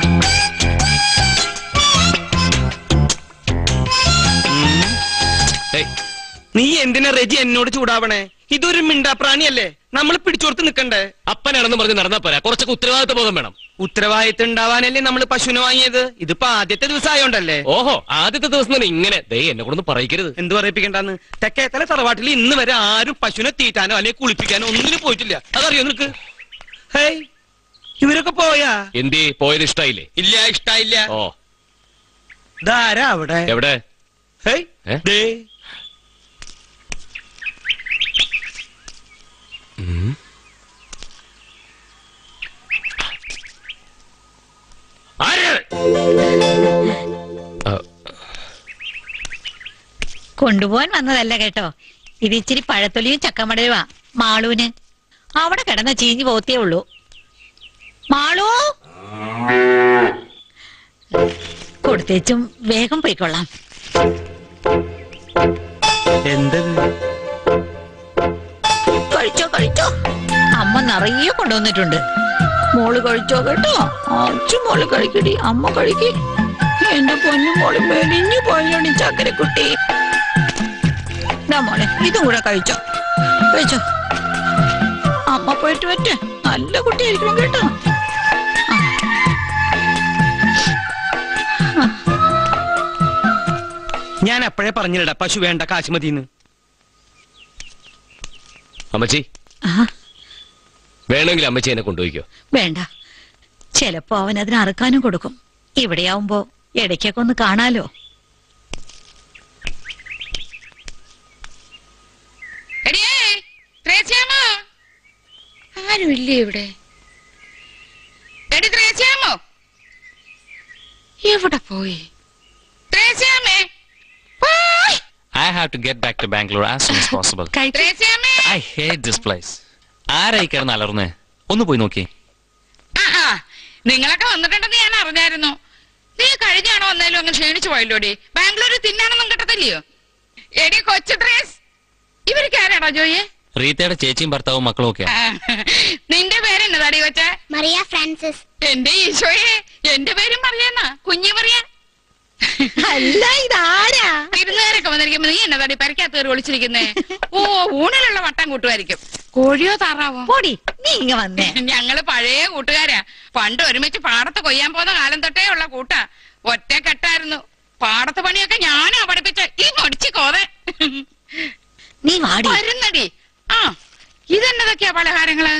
നീ എന്തിനാ റെജി എന്നോട് ചൂടാവണേ ഇതൊരു മിണ്ടാപ്രാണിയല്ലേ നമ്മൾ പിടിച്ചോർത്ത് നിക്കണ്ടേ അപ്പനാണെന്ന് പറഞ്ഞ് നടന്നാ പോരാ കുറച്ചൊക്കെ ഉത്തരവാദിത്ത ബോധം വേണം ഉത്തരവാദിത്തം ഉണ്ടാവാനല്ലേ നമ്മൾ പശുവിനെ വാങ്ങിയത് ഇതിപ്പോ ആദ്യത്തെ ദിവസം ആയോണ്ടല്ലേ ഓഹോ ആദ്യത്തെ ദിവസം തന്നെ ഇങ്ങനെ ദേ എന്നെ കൊണ്ടൊന്നും പറയിക്കരുത് എന്ത് പറയിപ്പിക്കണ്ടെന്ന് തെക്കേത്തല തറവാട്ടിൽ ഇന്ന് വരെ ആരും പശുവിനെ തീറ്റാനോ അല്ലെങ്കിൽ കുളിപ്പിക്കാനോ ഒന്നിനും പോയിട്ടില്ല അതറിയോ നിനക്ക് ഹേയ് ഇവരൊക്കെ പോയാ എന്തേ പോയത് ഇഷ്ടായില്ലേ ഇല്ല ഇഷ്ടായില്ല ഓ ധാരാ അവിടെ എവിടെ ഹേയ് ഏ? ദേ ആര് കൊണ്ടുപോകാൻ വന്നതല്ല കേട്ടോ ഇത് ഇച്ചിരി പഴത്തൊലിയും ചക്കമടലുവാ മാളൂന് അവിടെ കിടന്ന ചീഞ്ഞു പോത്തേ ഉള്ളൂ മാളൂ കൊടുത്തേച്ചും വേഗം പോയിക്കൊള്ളാം എന്തത് കഴിച്ചോ കഴിച്ചോ അമ്മ നിറയെ കൊണ്ടുവന്നിട്ടുണ്ട് മോള് കഴിച്ചോ കേട്ടോ അച്ഛ മോള് കഴിക്കടി അമ്മ കഴിക്കി എന്റെ പൊന്നു മോള് മെലിഞ്ഞു പോയോണി ചക്കരക്കുട്ടി ദാ മോളെ ഇതും കൂടെ കഴിച്ചോ കഴിച്ചോ അമ്മ പോയിട്ട് പറ്റേ നല്ല കുട്ടിയായിരിക്കണം കേട്ടോ ഞാൻ അപ്പോഴേ പറഞ്ഞില്ലടാ പശു വേണ്ട കാശ് മതിന്ന് അമ്മച്ചി ആ വേണമെങ്കിൽ അമ്മച്ചി എന്നെ കൊണ്ടുപോയിക്കോ വേണ്ട ചിലപ്പോ അവൻ അതിന് അറുക്കാനും കൊടുക്കും ഇവിടെയാവുമ്പോ ഇടയ്ക്കൊക്കെ ഒന്ന് കാണാലോ എടിയേ ത്രേസ്യാമോ ആരുമില്ലേ ഇവിടെ എടി ത്രേസ്യാമോ എവിടെ പോയി ത്രേസ്യാമേ I have to get back to Bangalore as soon as possible. ത്രേസ്യാമേ I hate this place. ആരായി കിടന്ന് അലർന്നേ ഒന്ന് പോയി നോക്കി ആ ആ, നിങ്ങളൊക്കെ വന്നിട്ടുണ്ടെന്ന് ഞാൻ അറിഞ്ഞായിരുന്നു നീ കഴിഞ്ഞാണോ വന്നാലും അങ്ങ് ക്ഷീണിച്ചു പോയല്ലോടി ബാംഗ്ലൂരിൽ തിന്നാനൊന്നും കിട്ടത്തില്ലയോ എടി കൊച്ചു ത്രേസ് ഇവർക്ക് ആരാണോ ജോയെ റീത്തയുടെ ചേച്ചിയും ഭർത്താവും മക്കളും ഒക്കെ ആ, നിന്റെ പേരെന്നതാടി കൊച്ച മറിയ ഫ്രാൻസിസ് എന്റെ ഈശോയെ എന്റെ പേരും പറയാന്നാ കുഞ്ഞു പറയാ അല്ല ഇതാരാ വിരുന്നുകാരൊക്കെ വന്നിരിക്കുമ്പോ നീ എന്നതാടി പരിക്കകത്ത് കയറി ഒളിച്ചിരിക്കുന്നേ ഓ ഊണിലുള്ള വട്ടം കൂട്ടുമായിരിക്കും കോഴിയോ താറാവോ പോടി നീ ഇങ്ങ വന്നേ ഞങ്ങള് പഴയ കൂട്ടുകാരാ പണ്ട് ഒരുമിച്ച് പാടത്ത് കൊയ്യാൻ പോകുന്ന കാലം തൊട്ടേ ഉള്ള കൂട്ടാ ഒറ്റ കെട്ടായിരുന്നു പാടത്ത് പണിയൊക്കെ ഞാനാ പഠിപ്പിച്ച ഈ മടിച്ചു കോതെ നീ വാടി വരുന്നടി ആ ഇതെന്നതൊക്കെയാ പലഹാരങ്ങള്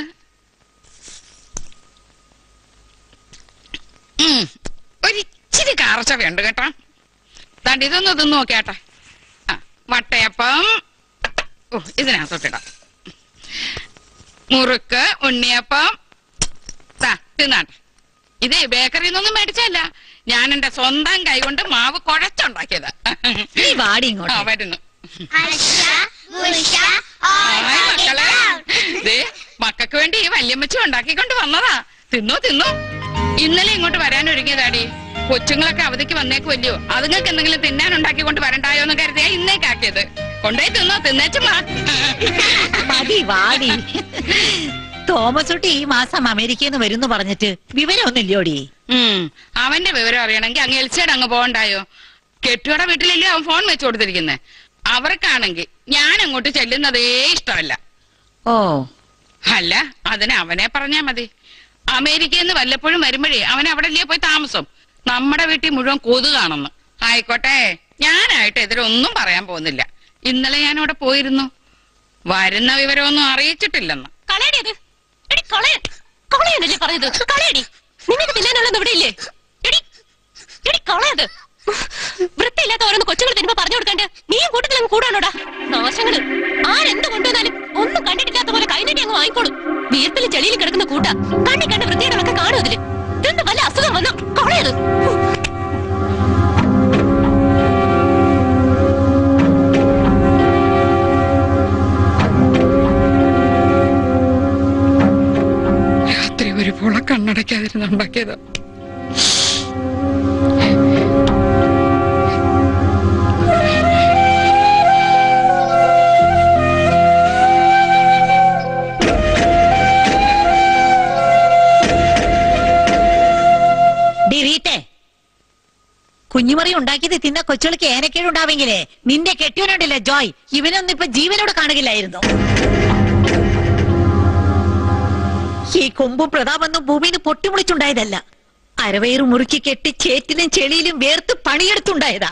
ഉം, ഒരിച്ചിരി കാറച്ചവയുണ്ട് കേട്ടോ തണ്ട് ഇതൊന്ന് തിന്നു നോക്കിയാട്ടെ ആ വട്ടയപ്പം ഓ ഇതിനകത്തോട്ടിടാം മുറുക്ക് ഉണ്ണിയപ്പം ദാ, തിന്നാട്ടെ ഇതേ ബേക്കറിയിൽ നിന്നൊന്നും മേടിച്ചല്ല ഞാൻ എന്റെ സ്വന്തം കൈ കൊണ്ട് മാവ് കുഴച്ചുണ്ടാക്കിയത് നീ വാടി ഇങ്ങോട്ട് ആ വരുന്നു ഉഷ ഹായ് മക്കളെ ദേ മക്കൾക്ക് വേണ്ടി ഈ വല്യമ്മച്ചി ഉണ്ടാക്കിക്കൊണ്ട് വന്നതാ തിന്നോ തിന്നോ ഇന്നലെ ഇങ്ങോട്ട് വരാൻ ഒരുങ്ങിയതാടി കൊച്ചുങ്ങളൊക്കെ അവധിക്ക് വന്നേക്കുമല്ലയോ അതുങ്ങൾക്ക് എന്തെങ്കിലും തിന്നാൻ ഉണ്ടാക്കിക്കൊണ്ട് വരണ്ടായോ എന്ന് കരുതിയാ ഇന്നേക്കാക്കിയത് കൊണ്ടുപോയി തിന്നോ തിന്നേച്ചുമാ മതി വാടി തോമസ് കുട്ടി ഈ മാസം അമേരിക്കയിൽ നിന്ന് വരുന്നു പറഞ്ഞിട്ട് വിവരമൊന്നുമില്ലോടി ഉം അവന്റെ വിവരം അറിയണമെങ്കിൽ അങ്ങ് എൽസൈഡ് അങ്ങ് പോകണ്ടായോ കെട്ടുകട വീട്ടിലല്ലേ അവൻ ഫോൺ വെച്ചു കൊടുത്തിരിക്കുന്നേ അവർക്കാണെങ്കിൽ ഞാൻ അങ്ങോട്ട് ചെല്ലുന്നതേ ഇഷ്ടമല്ല ഓ അല്ല അതിന് അവനെ പറഞ്ഞാ മതി അമേരിക്കയിൽ നിന്ന് വല്ലപ്പോഴും വരുമ്പോഴേ അവൻ അവിടെ അല്ലേ പോയി താമസം നമ്മുടെ വീട്ടിൽ മുഴുവൻ കൊതുകാണെന്ന് ആയിക്കോട്ടെ ഞാനായിട്ട് എതിരൊന്നും പറയാൻ പോകുന്നില്ല ഇന്നലെ ഞാൻ അവിടെ പോയിരുന്നു വരുന്ന വിവരമൊന്നും അറിയിച്ചിട്ടില്ലെന്ന് കളയടി അത് എടി കളയ കളയാനല്ലേ പറഞ്ഞത് കളയടി നിനക്ക് തിന്നാനുള്ളത് ഇവിടെ ഇല്ലേ എടി എടി കളയത് വൃത്തിയില്ലാത്ത ഓരോന്ന് കൊച്ചുങ്ങൾ തരുമ്പോ പറഞ്ഞു കൊടുക്കണ്ടേ നീയും കൂട്ടത്തിൽ അങ്ങ് കൂടാണോടാ നാശങ്ങള് ആരെന്ത് കൊണ്ടുവന്നാലും ഒന്നും കണ്ടിട്ടില്ലാത്ത പോലെ കൈനീട്ടി അങ്ങ് വാങ്ങിക്കോളും വീർപ്പിൽ ചെളിയിൽ കിടക്കുന്ന കൂട്ട കണ്ണി കണ്ട വൃത്തിയുടെയൊക്കെ കാണും അതില് ഇതെന്ത് വല്ല അസുഖം വന്നോ കളയത് രാത്രി ഒരു പുള കണ്ണടയ്ക്കാതിരുന്നുണ്ടാക്കിയത് ഡിറീറ്റെ കുഞ്ഞുമറി ഉണ്ടാക്കിയത് തിന്ന കൊച്ചുകൾക്ക് ഏനക്കേടുണ്ടാവെങ്കിലേ നിന്റെ കെട്ടിയവനുണ്ടല്ലോ ജോയ് ഇവനൊന്നും ഇപ്പൊ ജീവനോട് കാണുകയില്ലായിരുന്നു ഈ കൊമ്പും പ്രതാപൊന്നും ഭൂമിയിൽ നിന്ന് പൊട്ടിമുളിച്ചുണ്ടായതല്ല അരവയറ് മുറുക്കി കെട്ടി ചേറ്റിലും ചെളിയിലും വേർത്ത് പണിയെടുത്തുണ്ടായതാ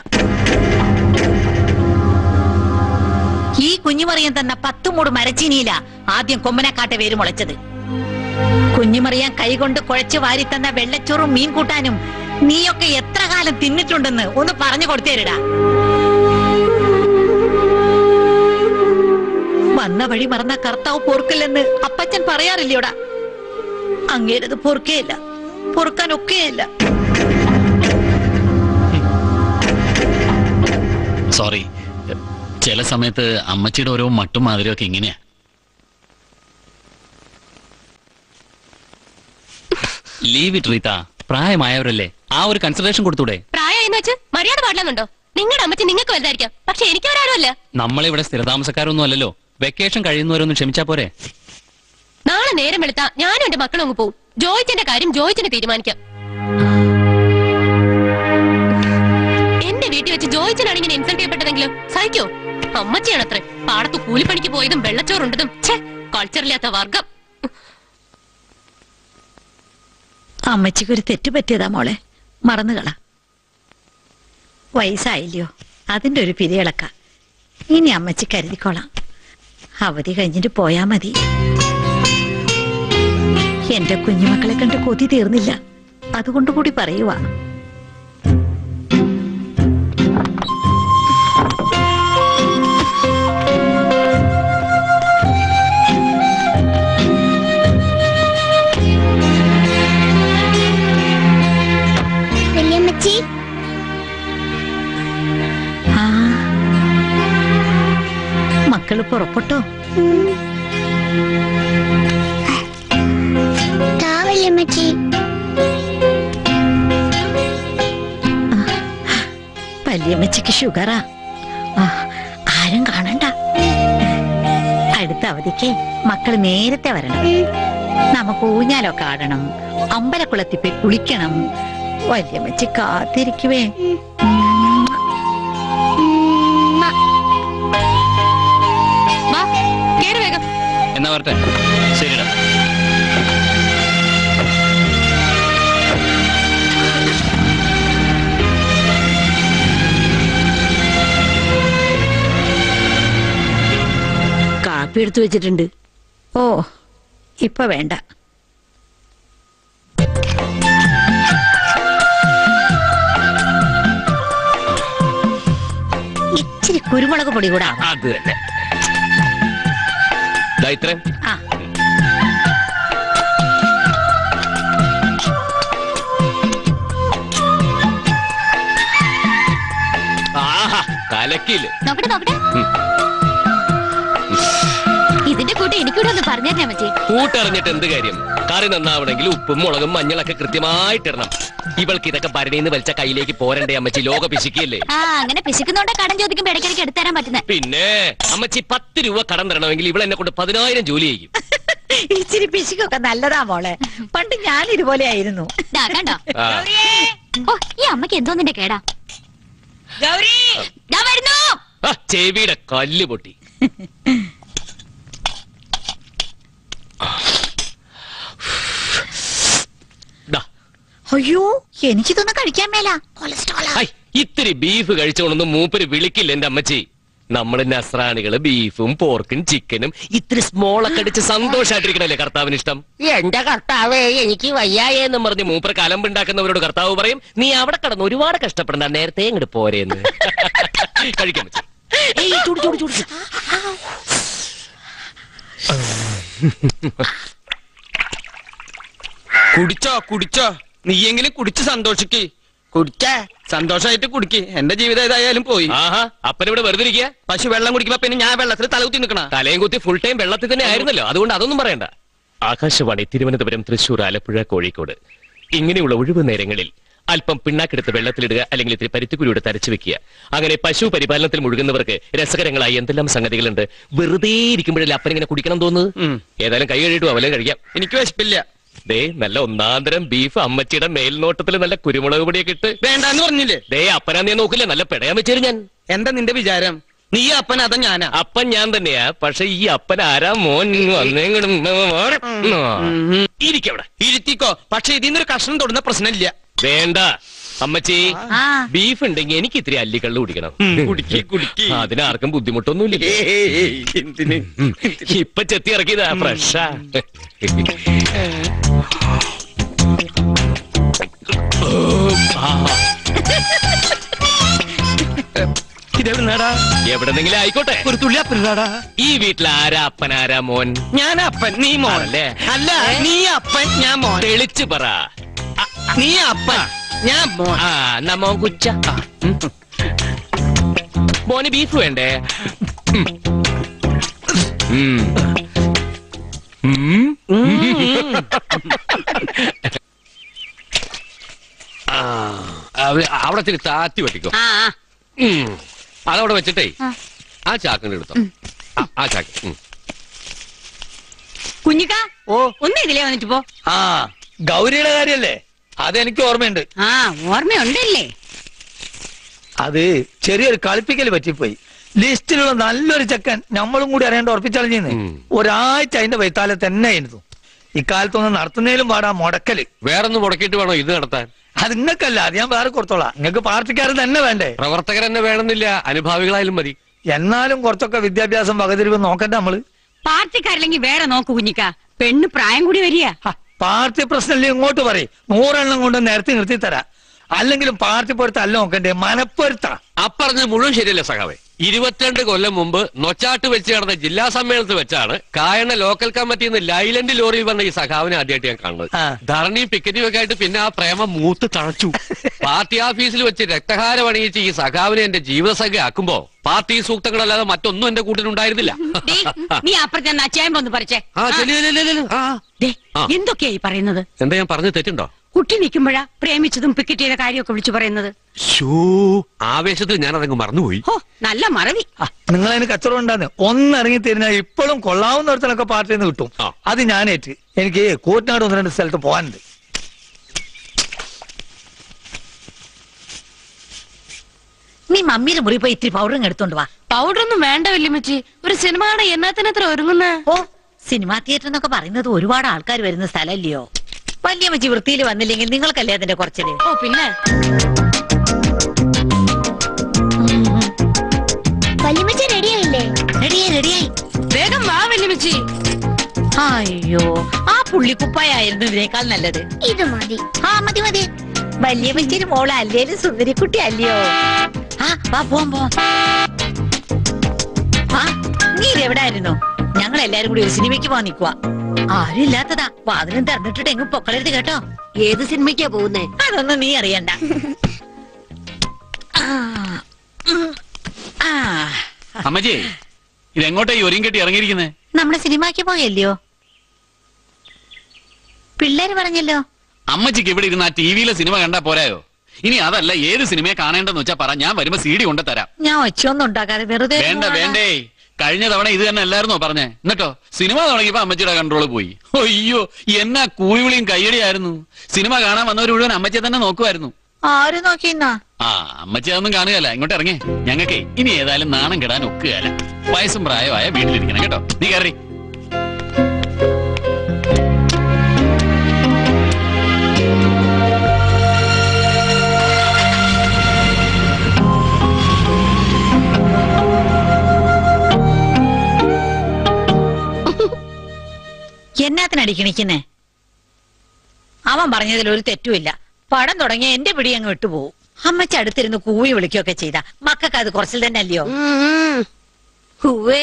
ഈ കുഞ്ഞുമറിയൻ തന്ന പത്തു മൂട് മരച്ചീനിയില ആദ്യം കൊമ്പനക്കാട്ടെ വേര് മുളച്ചത് കുഞ്ഞുമറിയാൻ കൈകൊണ്ട് കുഴച്ചു വാരി തന്ന വെള്ളച്ചോറും മീൻ കൂട്ടാനും നീയൊക്കെ എത്ര കാലം തിന്നിട്ടുണ്ടെന്ന് ഒന്ന് പറഞ്ഞു കൊടുത്തേരിടാ വന്ന വഴി മറന്ന കർത്താവ് പൊറുക്കില്ലെന്ന് അപ്പച്ചൻ പറയാറില്ലയോടാ അങ്ങേരത് പൊറുക്കേയില്ല പൊറുക്കാൻ ഒക്കെയില്ല സോറി ചില സമയത്ത് അമ്മച്ചിയുടെ ഓരോ മട്ടും മാതിരിയൊക്കെ ഇങ്ങനെയാ ലീവ് ഇറ്റ് റീത്ത പ്രായമായവരല്ലേ ആ ഒരു കൺസിഡറേഷൻ കൊടുത്തൂടെ പ്രായം എന്ന് വെച്ച് മര്യാദ പാടില്ലെന്നുണ്ടോ നിങ്ങളുടെ അമ്മച്ചി നിങ്ങൾക്ക് വലുതായിരിക്കാം പക്ഷെ എനിക്ക് ഒരാളുമല്ല നമ്മളിവിടെ സ്ഥിരതാമസക്കാരൊന്നും അല്ലല്ലോ വെക്കേഷൻ കഴിയുന്നവരൊന്നും ക്ഷമിച്ചാ പോരെ നാളെ നേരം വെളുത്താ ഞാനും എന്റെ മക്കളും അങ്ങ് പോവും ജോയിച്ചന്റെ കാര്യം ജോയിച്ചന് തീരുമാനിക്കാം എന്റെ വീട്ടിൽ വെച്ച് ജോയിച്ചനാണ് ഇങ്ങനെ ഇൻസൾട്ട് ചെയ്യപ്പെട്ടതെങ്കിലും സഹിക്കോ അമ്മച്ചിയാണത്രേ പാടത്ത് കൂലിപ്പണിക്ക് പോയതും വെള്ളച്ചോറുണ്ടതും ഛേ കൾച്ചറില്ലാത്ത വർഗം അമ്മച്ചിക്ക് ഒരു തെറ്റ് പറ്റിയതാ മോളെ മറന്നുകള വയസ്സായില്ലയോ അതിന്റെ ഒരു പിരിയിളക്ക ഇനി അമ്മച്ചി കരുതിക്കോളാം അവധി കഴിഞ്ഞിട്ട് പോയാ മതി എന്റെ കുഞ്ഞുമക്കളെ കണ്ട് കൊതി തീർന്നില്ല അതുകൊണ്ട് കൂടി പറയുവാ വല്യമ്മച്ചി ആ മക്കള് പുറപ്പെട്ടോ താ വല്യമ്മച്ചി വല്യമ്മച്ചിക്ക് ഷുഗറാ ആ, ആരും കാണണ്ട അടുത്ത അവധിക്ക് മക്കള് നേരത്തെ വരണം നമുക്ക് ഊഞ്ഞാലൊക്കെ ആടണം അമ്പലക്കുളത്തിൽ പോയി കുളിക്കണം വല്യമ്മച്ചി കാത്തിരിക്കുവേ വാ കേറ് വേഗം എന്നാ വരട്ടെ ശരിടാ കാപ്പി എടുത്തു വെച്ചിട്ടുണ്ട് ഓ ഇപ്പൊ വേണ്ട ഇച്ചിരി കുരുമുളക് പൊടി കൂടെ ആവാം. അത് തന്നെ ദാ ഇത്രയും ആ ആഹാ കലക്കില് നോക്കട്ടെ നോക്കട്ടെ ഇതിന്റെ കൂട്ട് എനിക്കൂടെ ഒന്ന് പറഞ്ഞു തരാൻ പറ്റി കൂട്ടറിഞ്ഞിട്ട് എന്ത് കാര്യം കറി നന്നാവണമെങ്കിൽ ഉപ്പും മുളകും മഞ്ഞളൊക്കെ കൃത്യമായിട്ടിടണം ഇവൾക്ക് ഇതൊക്കെ ഭരണിന്ന് വലിച്ച കയ്യിലേക്ക് പോരണ്ടേ അമ്മച്ചി ലോക പിശിക്കല്ലേ ആ അങ്ങനെ പിശുക്കുന്നോണ്ട കടം ചോദിക്കുമ്പോ ഇടയ്ക്കിടയ്ക്ക് എടുത്തരാൻ പറ്റുന്നത് പിന്നെ അമ്മച്ചി പത്ത് രൂപ കടം തരണമെങ്കിൽ ഇവൾ എന്നെ കൊണ്ട് പതിനായിരം ജോലി ചെയ്യും ഇച്ചിരി പിശുക്കൊക്കെ നല്ലതാ മോളെ പണ്ട് ഞാൻ ഇതുപോലെ ആയിരുന്നു ദാ കണ്ടോ ആ. ഓ ഈ അമ്മക്ക് എന്തോന്നിന്റെ കേടാ ഗൗരി ദാ വരുന്നു ആ, ചെവിയുടെ കല്ല് പൊട്ടി ദാ, അയ്യോ എനിക്കിതൊന്നും കഴിക്കാൻ മേല കൊളസ്ട്രോളാ ഹൈ, ഇത്തിരി ബീഫ് കഴിച്ചോണൊന്നും മൂപ്പര് വിളിക്കില്ല എന്റെ അമ്മച്ചി നമ്മള് നസ്രാണികള് ബീഫും പോർക്കും ചിക്കനും ഇത്തിരി സ്മോളൊക്കെ അടിച്ച് സന്തോഷായിട്ടിരിക്കണല്ലേ കർത്താവിന് ഇഷ്ടം എന്റെ കർത്താവേ എനിക്ക് വയ്യായെന്നും പറഞ്ഞ് മൂപ്പർ കലമ്പുണ്ടാക്കുന്നവരോട് കർത്താവ് പറയും നീ അവിടെ കടന്ന് ഒരുപാട് കഷ്ടപ്പെടണ്ട നേരത്തെ ഇങ്ങോട്ട് പോരേന്ന് കഴിക്കാൻ പറ്റും ഏയ് ചൂട് ചൂട് ചൂട് ചൂട്. കുടിച്ചോ കുടിച്ചോ നീയെങ്കിലും കുടിച്ച് സന്തോഷിക്ക് കുടിക്കേ സന്തോഷമായിട്ട് കുടിക്ക് എന്റെ ജീവിതം ഏതായാലും പോയി ആഹാ അപ്പനിവിടെ വെറുതെ ഇരിക്കുക പശു വെള്ളം കുടിക്കുമ്പോ പിന്നെ ഞാൻ വെള്ളത്തിൽ തലകുത്തി നിൽക്കണ തലയും കുത്തി ഫുൾ ടൈം വെള്ളത്തിൽ തന്നെ ആയിരുന്നല്ലോ അതുകൊണ്ട് അതൊന്നും പറയണ്ട ആകാശവാണി തിരുവനന്തപുരം തൃശൂർ ആലപ്പുഴ കോഴിക്കോട് ഇങ്ങനെയുള്ള ഒഴിവു നേരങ്ങളിൽ അല്പം പിണ്ണാക്കെടുത്ത് വെള്ളത്തിലിടുക അല്ലെങ്കിൽ ഇത്തിരി പരുത്തിക്കുരിയുടെ തരച്ചു വെക്കുക അങ്ങനെ പശു പരിപാലനത്തിൽ മുഴുകുന്നവർക്ക് രസകരങ്ങളായി എന്തെല്ലാം സംഗതികളുണ്ട് വെറുതെ ഇരിക്കുമ്പോഴല്ലേ അപ്പനിങ്ങനെ കുടിക്കണം തോന്നുന്നു ഏതായാലും കൈ കഴിയിട്ടു അവലെ കഴിക്കാം എനിക്ക് വിശപ്പില്ല ദേ നല്ല ഒന്നാന്തരം ബീഫ് അമ്മച്ചിയുടെ മേൽനോട്ടത്തിൽ നല്ല കുരുമുളക് പൊടിയൊക്കെ ഇട്ട് വേണ്ടാന്ന് പറഞ്ഞില്ലേ ദേ അപ്പനാ നീ നോക്കില്ല നല്ല പെടയാൻ വെച്ചേരും ഞാൻ എന്താ നിന്റെ വിചാരം നീ അപ്പൻ അതാ ഞാനാ അപ്പൻ ഞാൻ തന്നെയാ പക്ഷെ ഈ അപ്പൻ ആരാ മോൻ വന്നെങ്കിലും ഇരിക്കവിടെ ഇരുത്തിക്കോ പക്ഷെ ഇതിന്നൊരു കഷ്ണം തൊടുന്ന പ്രശ്നമില്ല വേണ്ട അമ്മച്ചി ബീഫ് ഉണ്ടെങ്കിൽ എനിക്ക് ഇത്തിരി അല്ലിക്കള്ള് കുടിക്കണം കുടിക്ക് കുടിക്ക് അതിനാർക്കും ബുദ്ധിമുട്ടൊന്നുമില്ല എന്തിന് ഇപ്പൊ ചെത്തി ഇറക്കിയതാ ഫ്രഷാ ഇതെവിടുന്നാടാ എവിടെന്നെങ്കിലും ആയിക്കോട്ടെ ഒരു തുള്ളി അപ്പനാടാ ഈ വീട്ടിൽ ആരാ അപ്പൻ ആരാ മോൻ ഞാൻ അപ്പൻ നീ മോൻ ആണല്ലേ? അല്ല നീ അപ്പൻ ഞാൻ മോൻ തെളിച്ചു പറ നീ അപ്പൻ ഞാൻ മോൻ ആ എന്നാ മോൻ കുച്ച മോന് ബീഫ് വേണ്ടേ ഉം. ഉം. ആ, അവ- അവിടെ ഇത്തിരി താത്തി വെട്ടിക്കോ ആ ആ. ഉം. അതവിടെ വെച്ചിട്ടേ ആ ചാക്കിന് എടുത്തോ ആ, ആ ചാക്ക് ഉം. കുഞ്ഞിക്ക ഓ ഒന്ന് ഇതിലേ വന്നിട്ട് പോ ആ ഗൗരിയുടെ കാര്യല്ലേ അതെനിക്ക് ഓർമ്മയുണ്ട് ആ ഓർമ്മയുണ്ടല്ലേ അത് ചെറിയൊരു കളിപ്പിക്കൽ പറ്റിപ്പോയി ലിസ്റ്റിലുള്ള നല്ലൊരു ചെക്കൻ നമ്മളും കൂടി അറിയാണ്ട് ഉറപ്പിച്ചളിഞ്ഞിന്ന് ഒരാഴ്ച അതിന്റെ വൈത്താലെ തന്നെ ആയിരുന്നു ഇക്കാലത്തൊന്നും നടത്തുന്നതിലും പാടാ മുടക്കല് വേറൊന്ന് മുടക്കിയിട്ട് വേണോ ഇത് നടത്താൻ അത് നിങ്ങൾക്കല്ല അത് ഞാൻ വേറെ കൊടുത്തോളാം നിങ്ങൾക്ക് പാർട്ടിക്കാരൻ തന്നെ വേണ്ടേ പ്രവർത്തകർ തന്നെ വേണമെന്നില്ല അനുഭാവികളായാലും മതി എന്നാലും കുറച്ചൊക്കെ വിദ്യാഭ്യാസം വകതിരിവ് നോക്കണ്ട നമ്മള് പാർട്ടിക്കാരില്ലെങ്കിൽ വേറെ നോക്കൂ കുഞ്ഞിക്ക പെണ്ണ് പ്രായം കൂടി വരിക പാർട്ടി പ്രശ്നമില്ല ഇങ്ങോട്ട് പറയും നൂറെണ്ണം കൊണ്ട് നിരത്തി നിർത്തി തരാം അല്ലെങ്കിലും പാർട്ടി പൊരുത്ത അല്ല നോക്കണ്ടേ മനപ്പൊരുത്താ അപ്പറഞ്ഞത് മുഴുവൻ ശരിയല്ല സഖാവേ ഇരുപത്തിരണ്ട് കൊല്ലം മുമ്പ് നൊച്ചാട്ട് വെച്ച് നടന്ന ജില്ലാ സമ്മേളനത്തിൽ വെച്ചാണ് കായണ്ണ ലോക്കൽ കമ്മിറ്റിയിൽ നിന്ന് ലൈലൻഡ് ലോറിയിൽ വന്ന ഈ സഖാവിനെ ആദ്യമായിട്ട് ഞാൻ കാണുന്നത് ധരണിയും പിക്കറ്റും ഒക്കെ ആയിട്ട് പിന്നെ ആ പ്രേമം മൂത്ത് തഴച്ചു പാർട്ടി ഓഫീസിൽ വെച്ച് രക്തഹാരം അണിയിച്ച് ഈ സഖാവിനെ എന്റെ ജീവിതസഖ ആക്കുമ്പോ പാർട്ടി സൂക്തങ്ങളല്ലാതെ മറ്റൊന്നും എന്റെ കൂട്ടിനുണ്ടായിരുന്നില്ല ഡേ, നീ അപ്പുറത്തെ അച്ചായമ്പ ഒന്ന് പറിച്ചേ ആ, ചെല്ലു, ചെല്ലു, ചെല്ലു. ആ. ദേ, ആ. എന്തൊക്കെയായി പറയുന്നത് എന്താ ഞാൻ പറഞ്ഞു തെറ്റുണ്ടോ കുട്ടി നിൽക്കുമ്പോഴാ പ്രേമിച്ചതും പിക്കറ്റ് ചെയ്ത കാര്യമൊക്കെ വിളിച്ചു പറയുന്നത് ഷൂ ആവേശത്തിൽ ഞാൻ അതങ്ങ് മറന്നുപോയി ഹോ നല്ല മറവി നിങ്ങൾ അതിന് കച്ചവടം ഉണ്ടാന്ന് ഒന്നിറങ്ങി തിരിഞ്ഞാൽ ഇപ്പോഴും കൊള്ളാവുന്ന ഒരുത്തനൊക്കെ പാർട്ടിയിൽ നിന്ന് കിട്ടും അത് ഞാനേറ്റ് എനിക്ക് കൂറ്റനാട് ഒന്ന് രണ്ട് സ്ഥലത്ത് പോകാനുണ്ട് നീ മമ്മിയുടെ മുറി പോയി ഇത്തിരി പൗഡറും എടുത്തോണ്ട് വാ പൗഡർ ഒന്നും വേണ്ട വല്യമ്മച്ചി ഒരു സിനിമ കാണാൻ എന്നാത്തിനത്ര ഒരുങ്ങുന്ന ഓ സിനിമാ തിയേറ്റർ എന്നൊക്കെ പറയുന്നത് ഒരുപാട് ആൾക്കാർ വരുന്ന സ്ഥലമല്ലയോ വലിയ മച്ചി വൃത്തിയിൽ വന്നില്ലെങ്കിൽ നിങ്ങൾക്കല്ലേ അതിന്റെ കുറച്ചത് ഓ പിന്നെ വല്യമ്മച്ച റെഡിയായില്ലേ റെഡിയായി റെഡിയായി വേഗം വാ വല്യമ്മച്ചി അയ്യോ ആ പുള്ളിക്കുപ്പായായിരുന്നു ഇതിനേക്കാൾ നല്ലത് ഇത് മതി ആ മതി മതി വലിയ മച്ചിന് മോള് അല്ലേലും സുന്ദരിക്കുട്ടി അല്ലയോ ആ വാ പോവാം പോവാം ആ നീ എവിടായിരുന്നു ഞങ്ങൾ എല്ലാരും കൂടി ഒരു സിനിമയ്ക്ക് പോവാൻ നിക്കുവാ ആരും ഇല്ലാത്തതാ വാതിലും തെരഞ്ഞിട്ടിട്ട് എങ്ങും പൊക്കളരുത് കേട്ടോ ഏത് സിനിമയ്ക്കാ പോകുന്നേ അതൊന്നും നീ അറിയണ്ട ആ, ഉം, ആ അമ്മജി ഇതെങ്ങോട്ടാ ഈ ഒരിയും കെട്ടി ഇറങ്ങിയിരിക്കുന്നേ നമ്മുടെ സിനിമയ്ക്ക് പോയല്ലയോ പിള്ളേര് പറഞ്ഞല്ലോ അമ്മച്ചിക്ക് ഇവിടെ ഇരുന്ന് ആ ടി വിയിലെ സിനിമ കണ്ടാ പോരായോ ഇനി അതല്ല ഏത് സിനിമയെ കാണേണ്ടെന്ന് വെച്ചാ പറ ഞാൻ വരുമ്പോ സി ഡി കൊണ്ട് തരാം ഞാൻ ഒച്ചയൊന്നും ഉണ്ടാക്കാതെ വെറുതെ വേണ്ട ഇരുന്നോളാം. വേണ്ടേ കഴിഞ്ഞ തവണ ഇത് തന്നെ അല്ലായിരുന്നോ പറഞ്ഞേ എന്നിട്ടോ സിനിമ തുടങ്ങിയപ്പോ അമ്മച്ചിയുടെ കൺട്രോൾ പോയി അയ്യോ എന്നാ കൂവിളിയും കയ്യടിയായിരുന്നു സിനിമ കാണാൻ വന്നവർ മുഴുവൻ അമ്മച്ചിയെ തന്നെ നോക്കുമായിരുന്നു ആര് നോക്കിന്നാ ആ അമ്മച്ചി അതൊന്നും കാണുകയല്ല ഇങ്ങോട്ട് ഇറങ്ങേ ഞങ്ങൾക്കേ ഇനി ഏതായാലും നാണം കെടാൻ ഒക്കുകയല്ല വയസ്സും പ്രായമായ വീട്ടിലിരിക്കണം കേട്ടോ നീ കയറി എന്നാത്തിനടിക്കണിക്കുന്നേ അവൻ പറഞ്ഞതിൽ ഒരു തെറ്റുമില്ല പടം തുടങ്ങിയ എന്റെ പിടി അങ്ങ് വിട്ടുപോകും അമ്മച്ചി അടുത്തിരുന്ന് കൂവി വിളിക്കുകയൊക്കെ ചെയ്ത മക്കൾക്ക് അത് കുറച്ചിൽ തന്നെ അല്ലയോ ഹുവേ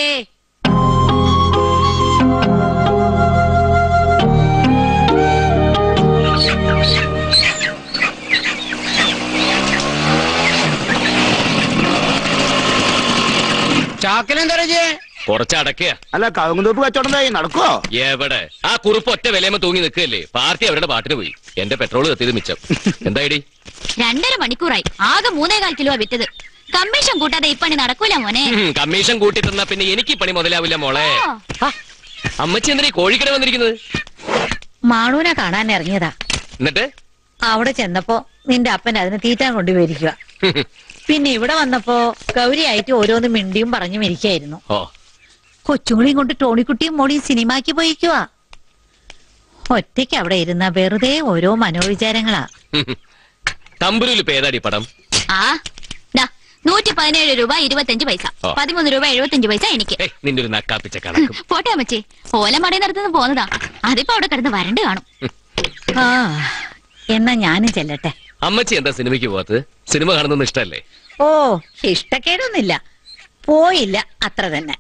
ചാക്കിലെന്താ ചെയ്യേ കുറച്ച് അടക്കുക അല്ല കവുങ്ങുതോപ്പ് കച്ചവടം നടക്കുവോ എവിടെ ആ കുറിപ്പ് ഒറ്റ വിലയമ്മ തൂങ്ങി നിൽക്കുകയല്ലേ പാർട്ടി അവരുടെ പാട്ടിന് പോയി എന്റെ പെട്രോൾ കത്തിയത് മിച്ചം എന്തായിടി രണ്ടര മണിക്കൂറായി ആകെ മൂന്നേകാൽ കിലോ വിറ്റത് കമ്മീഷൻ കൂട്ടാതെ ഇപ്പണി നടക്കൂല മോനെ ഉം, കമ്മീഷൻ കൂട്ടി തന്നാ പിന്നെ എനിക്ക് ഈ പണി മുതലാവില്ല മോളെ ആ, അമ്മച്ചി എന്തിനാ ഈ കോഴിക്കട വന്നിരിക്കുന്നത് മാണൂനെ കാണാൻ ഇറങ്ങിയതാ എന്നിട്ട് അവിടെ ചെന്നപ്പോ നിന്റെ അപ്പൻ അതിന് തീറ്റാൻ കൊണ്ടുപോയിരിക്കുക പിന്നെ ഇവിടെ വന്നപ്പോ ഗൗരിയായിട്ട് ഓരോന്ന് മിണ്ടിയും പറഞ്ഞും ഇരിക്കായിരുന്നു ഓ കൊച്ചുങ്ങളെയും കൊണ്ട് ടോണിക്കുട്ടിയും മോളിയും സിനിമാക്ക് പോയിക്കുവാ ഒറ്റയ്ക്ക് അവിടെ ഇരുന്ന വെറുതെ ഓരോ മനോവിചാരങ്ങളാ തമ്പുരുല് പേതാടി പടം ആ ദാ നൂറ്റി പതിനേഴ് രൂപ ഇരുപത്തഞ്ച് പൈസ ഓ. പതിമൂന്ന് രൂപ എഴുപത്തഞ്ച് പൈസ എനിക്ക് ഏയ്, നിന്റെ ഒരു നക്കാപ്പിച്ച കണക്കും പോട്ടെ അമ്മച്ചി ഓലമടയിൽ നടത്തുന്ന പോന്നതാ അതിപ്പോ അവിടെ കിടന്ന് വരണ്ട് കാണും ആ എന്നാ ഞാനും ചെല്ലട്ടെ അമ്മച്ചി എന്താ സിനിമയ്ക്ക് പോകാത്തത് സിനിമ കാണുന്നത് ഇഷ്ടല്ലേ ഓ ഇഷ്ടക്കേടൊന്നുമില്ല പോയില്ല അത്ര തന്നെ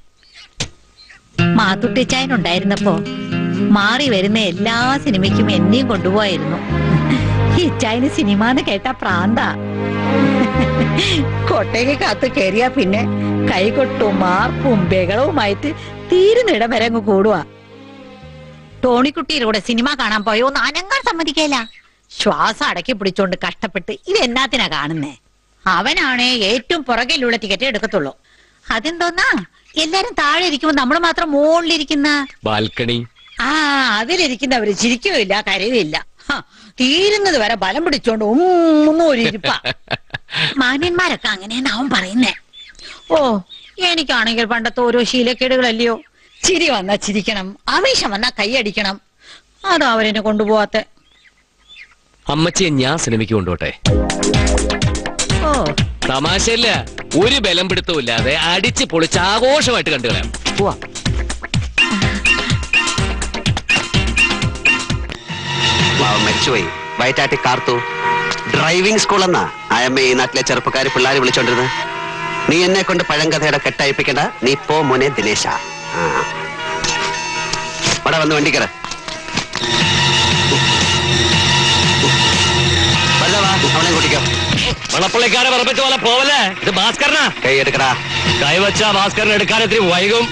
മാത്തുട്ടിച്ചായനുണ്ടായിരുന്നപ്പോ മാറി വരുന്ന എല്ലാ സിനിമയ്ക്കും എന്നെയും കൊണ്ടുപോവായിരുന്നു ഇച്ചായന് സിനിമ എന്ന് കേട്ട പ്രാന്ത കൊട്ടയ്ക്കകത്ത് കയറിയാ പിന്നെ കൈകൊട്ടും മാർപ്പും ബഹളവുമായിട്ട് തീരുന്നിടം വരെ അങ്ങ് കൂടുക ടോണിക്കുട്ടിയുടെ കൂടെ സിനിമ കാണാൻ പോയോ ഒന്ന് അനങ്ങാൻ സമ്മതിക്കേല ശ്വാസം അടക്കി പിടിച്ചോണ്ട് കഷ്ടപ്പെട്ട് ഇത് എന്നാത്തിനാ കാണുന്നേ അവനാണേ ഏറ്റവും പുറകിലുള്ള ടിക്കറ്റ് എടുക്കത്തുള്ളൂ അതെന്തോന്നാ എല്ലാരും താഴെ ഇരിക്കുമ്പോ നമ്മൾ മാത്രം മുകളിലിരിക്കുന്ന ബാൽക്കണി ആ അതിലിരിക്കുന്നവര് ചിരിക്കുകയില്ല കരയുകയില്ല ഹ, തീരുന്നത് വരെ ബലം പിടിച്ചോണ്ട് ഒന്നും ഒരു ഇരിപ്പ മാന്യന്മാരൊക്കെ അങ്ങനെയാണ് അവൻ പറയുന്നേ ഓ എനിക്കാണെങ്കിൽ പണ്ടത്തെ ഓരോ ശീലക്കേടുകളല്ലയോ ചിരി വന്നാ ചിരിക്കണം ആവേശം വന്നാ കൈയടിക്കണം അതാ അവരെന്നെ കൊണ്ടുപോവാത്തെ അമ്മച്ചിയെ ഞാൻ സിനിമയ്ക്ക് കൊണ്ടുപോട്ടെ ഓ തമാശയില്ല ഒരു ബലം പിടുത്തവും ഇല്ലാതെ അടിച്ച് പൊളിച്ച് ആഘോഷമായിട്ട് കണ്ടു കളയാം പോവാ അവൻ മരിച്ചുപോയി വയറ്റാട്ടി കാർത്തു ഡ്രൈവിംഗ് സ്കൂൾ എന്നാ അയമ്മ ഈ നാട്ടിലെ ചെറുപ്പക്കാർ പിള്ളേരെ വിളിച്ചോണ്ടിരുന്നത് നീ എന്നെ കൊണ്ട് പഴങ്കഥയുടെ കെട്ടയപ്പിക്കണ്ട നീ പോ മോനെ ദിനേശ ആ. ഇവിടെ വന്ന് വണ്ടിക്കറ അവനെ കൂട്ടിക്കോ മണപ്പള്ളിക്കാരെ പറപ്പിച്ച പോലെ പോവല്ലേ ഇത് ഭാസ്കരനാ കൈ എടുക്കടാ കൈവച്ച ഭാസ്കരൻ എടുക്കാൻ ഇത്തിരി വൈകും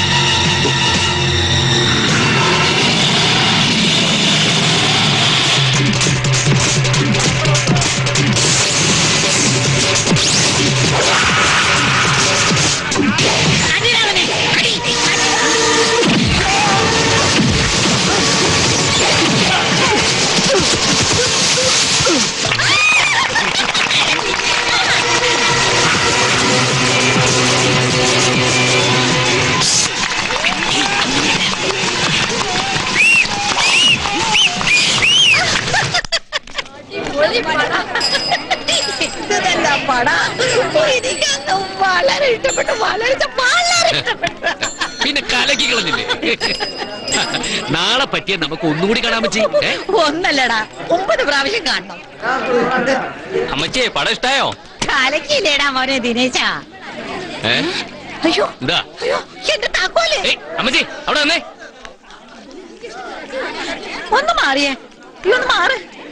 ഇതല്ല പട എനിക്കന്ന് വളരെ ഇഷ്ടപ്പെട്ടു വളരെ വളരെ ഇഷ്ടപ്പെട്ടു പിന്നെ കലക്കി കളഞ്ഞില്ലേ നാളെ പറ്റിയ നമുക്ക് ഒന്നുകൂടി കാണാൻ പറ്റി ഏ? ഒന്നല്ലടാ ഒമ്പത് പ്രാവശ്യം കാണണം അമ്മച്ചിയെ പടം ഇഷ്ടായോ കലക്കില്ലേടാ മോനെ ദിനേശ ഏ അയ്യോ എന്താ അയ്യോ എന്റെ താക്കോല് ഏയ് അമ്മച്ചി അവിടെ വന്നേ ഒന്ന് മാറിയേ ഈ ഒന്ന് മാറ്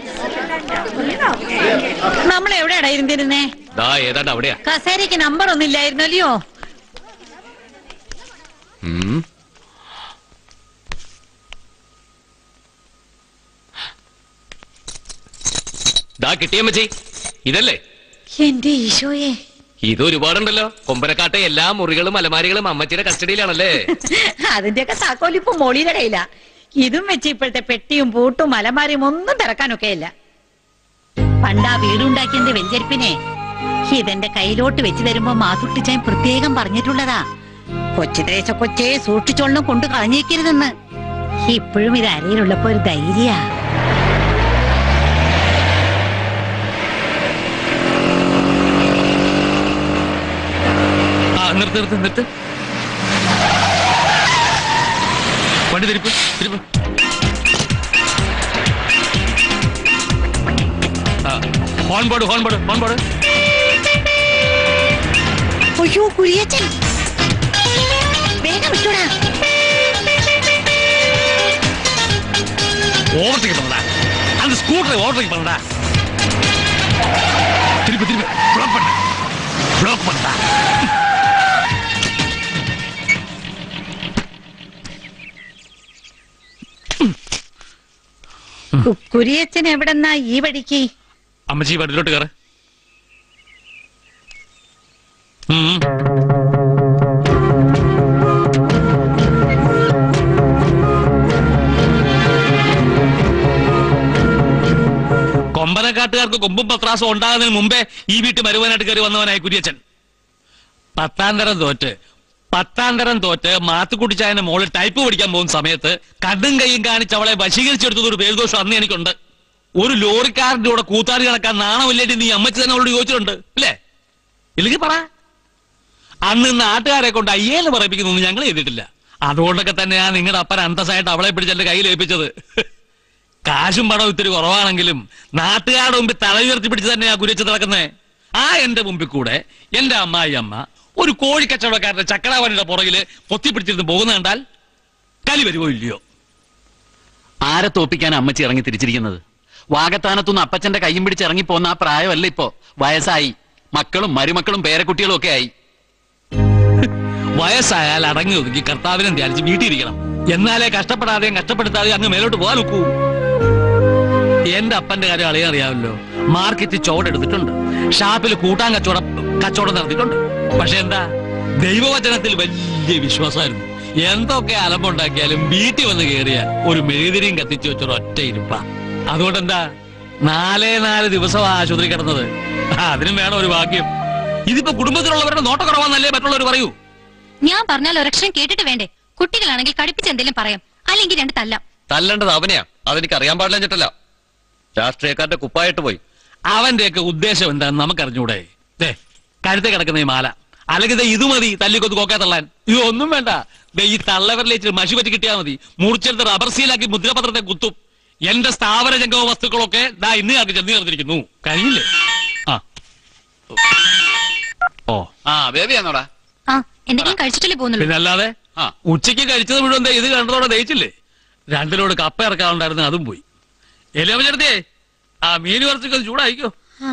നമ്മൾ എവിടെയാടാ ഇരുന്നിരുന്നേ ദാ ഏതാണ്ട് അവിടെയാ കസേരയ്ക്ക് നമ്പർ ഒന്നും ഇല്ലായിരുന്നല്ലയോ ഉം. ദാ കിട്ടിയമ്മച്ചി ഇതല്ലേ എന്റെ ഈശോയെ ഇത് ഒരുപാടുണ്ടല്ലോ കൊമ്പനക്കാട്ടെ എല്ലാ മുറികളും അലമാരികളും അമ്മച്ചിയുടെ കസ്റ്റഡിയിലാണല്ലേ അതിന്റെയൊക്കെ താക്കോൽ ഇപ്പൊ മോളിയുടെ കയ്യില ഇതും വെച്ച് ഇപ്പോഴത്തെ പെട്ടിയും പൂട്ടും അലമാരയും ഒന്നും തിറക്കാനൊക്കെ ഇല്ല പണ്ടാ വീടുണ്ടാക്കിയതിന്റെ വെഞ്ചരിപ്പിനെ ഇതെന്റെ കയ്യിലോട്ട് വെച്ച് തരുമ്പോ മാതുട്ടിച്ചാൻ പ്രത്യേകം പറഞ്ഞിട്ടുള്ളതാ കൊച്ചുദേശ കൊച്ചേ സൂക്ഷിച്ചോളണം കൊണ്ട് കളഞ്ഞേക്കരുതെന്ന് ഇപ്പോഴും ഇത് അരയിലുള്ളപ്പോ ഒരു ധൈര്യാ ആ നിർത്ത് നിർത്ത് നിർത്ത് വണ്ടി തിരിപ്പ് തിരിപ്പ് ആ, horn board horn board horn board അയ്യോ കുഴിയച്ചൻ വേഗം വിട്ടൂടാ ഓവർടേക്ക് பண்ணடா அந்த ஸ்கூட்டரை ஓவர்டேக் பண்ணடா திருப்பி திருப்பி ப்ளாக் பண்ண ப்ளாக் பண்ணடா കു- കുരിയച്ചൻ എവിടെന്നാ ഈ വഴിക്ക് അമ്മച്ചി വണ്ടിയിലോട്ട് കയറ കൊമ്പനക്കാട്ടുകാർക്ക് കൊമ്പും പത്രാസും ഉണ്ടാകുന്നതിന് മുമ്പേ ഈ വീട്ടിൽ മരുവനായിട്ട് കയറി വന്നവനായി കുര്യച്ചൻ പത്താം തരം തോറ്റ് പത്താം തരം തോറ്റ് മാത്തുക്കുട്ടിച്ചായന്റെ മോളിൽ ടൈപ്പ് പഠിക്കാൻ പോകുന്ന സമയത്ത് കടും കൈയും കാണിച്ച് അവളെ വശീകരിച്ചെടുത്തത് ഒരു പേരുദോഷം അന്ന് എനിക്കുണ്ട് ഒരു ലോറിക്കാരന്റെ കൂടെ കൂത്താടി നടക്കാൻ നാണമില്ലേടി നീ അമ്മച്ചി തന്നെ അവളോട് ചോദിച്ചിട്ടുണ്ട് അല്ലേ ഇല്ലെങ്കിൽ പറ അന്ന് നാട്ടുകാരെ കൊണ്ട് അയ്യേന്ന് പറയിപ്പിക്കുന്നൊന്നും ഞങ്ങൾ ചെയ്തിട്ടില്ല അതുകൊണ്ടൊക്കെ തന്നെയാ നിങ്ങളുടെ അപ്പൻ അന്തസ്സായിട്ട് അവളെ പിടിച്ച് എന്റെ കയ്യിൽ ഏൽപ്പിച്ചത് കാശും പണവും ഇത്തിരി കുറവാണെങ്കിലും നാട്ടുകാരുടെ മുമ്പിൽ തല ഉയർത്തി പിടിച്ച് തന്നെയാ കുരിച്ച് നടക്കുന്നേ ആ എന്റെ മുമ്പിൽ കൂടെ എന്റെ അമ്മായി അമ്മ ഒരു കോഴിക്കച്ചവടക്കാരന്റെ ചക്കടാവണിയുടെ പുറകില് പൊത്തിപ്പിടിച്ചിരുന്ന് പോകുന്ന കണ്ടാൽ കലി വരുമോ ഇല്ലയോ ആരെ തോപ്പിക്കാൻ അമ്മച്ചി ഇറങ്ങി തിരിച്ചിരിക്കുന്നത് വാഗത്താനത്തുനിന്ന് അപ്പച്ചന്റെ കൈയും പിടിച്ച് ഇറങ്ങിപ്പോന്ന ആ പ്രായമല്ല ഇപ്പോ വയസ്സായി മക്കളും മരുമക്കളും പേരക്കുട്ടികളും ഒക്കെ ആയി വയസ്സായാൽ അടങ്ങി ഒതുക്കി കർത്താവിനെ ധ്യാനിച്ച് വീട്ടിയിരിക്കണം എന്നാലേ കഷ്ടപ്പെടാതെയും കഷ്ടപ്പെടുത്താതെയും അങ്ങ് മേലോട്ട് പോകാൻ നോക്കൂ എന്റെ അപ്പന്റെ കാര്യം അളിയാൻ അറിയാമല്ലോ മാർക്കറ്റിൽ ചോടെടുത്തിട്ടുണ്ട് ഷാപ്പിൽ കൂട്ടാൻ കച്ചവടം കച്ചവടം നടത്തിയിട്ടുണ്ട് പക്ഷെ എന്താ ദൈവവചനത്തിൽ വലിയ വിശ്വാസമായിരുന്നു എന്തൊക്കെ അലമ്പുണ്ടാക്കിയാലും വീട്ടിൽ വന്ന് കയറിയാൽ ഒരു മെഴുതിരിയും കത്തിച്ചു വെച്ചൊരു ഒറ്റ ഇരുപ്പ അതുകൊണ്ട് എന്താ നാലേ നാല് ദിവസം ആശുപത്രി കിടന്നത് അതിനും വേണം ഒരു ഭാഗ്യം ഇതിപ്പോ കുടുംബത്തിലുള്ളവരുടെ നോട്ടക്കുറവാന്നല്ലേ മറ്റുള്ളവർ പറയൂ ഞാൻ പറഞ്ഞാൽ ഒരക്ഷരം കേട്ടിട്ട് വേണ്ടേ കുട്ടികളാണെങ്കിൽ കടുപ്പിച്ച് എന്തെങ്കിലും പറയാം അല്ലെങ്കിൽ രണ്ട് തല്ലാം തല്ലേണ്ടത് അവനെയാ അതെനിക്ക് അറിയാൻ പാടില്ല രാഷ്ട്രീയക്കാരുടെ കുപ്പായിട്ട് പോയി അവന്റെയൊക്കെ ഉദ്ദേശം എന്താണെന്ന് നമുക്കറിഞ്ഞൂടെ ദേ കഴുത്തെ കിടക്കുന്ന ഈ മാല അല്ലെങ്കിൽ ദേ ഇത് മതി തല്ലിക്കൊന്ന് കോക്കാ തള്ളാൻ ഇത് ഒന്നും വേണ്ട ദേ ഈ തള്ളവരിലേക്ക് മഷി പറ്റി കിട്ടിയാൽ മതി മുറിച്ചെടുത്ത് റബ്ബർ സീലാക്കി മുദ്രപത്രത്തെ കുത്തും എന്റെ സ്ഥാവര ജംഗമ വസ്തുക്കളൊക്കെ ദാ ഇന്ന് കാർക്ക് ചെന്ന് ചേർന്നിരിക്കുന്നു കഴിഞ്ഞില്ലേ ആ ഓ ആ ബേബിയാന്നോടാ ആ എന്തെങ്കിലും കഴിച്ചിട്ടല്ലേ പോകുന്നുള്ളൂ പിന്നെ അല്ലാതെ ഉച്ചയ്ക്ക് കഴിച്ചത് മുഴുവൻ ദേ ഇത് കണ്ടതോടെ ദഹിച്ചില്ലേ രണ്ടിലോട് കപ്പ ഇറക്കാറുണ്ടായിരുന്നു അതും പോയി എലിയമ്മ ചേർത്തേ ആ മീൻ കുറച്ചൊക്കെ ഒന്ന് ചൂടായിക്കോ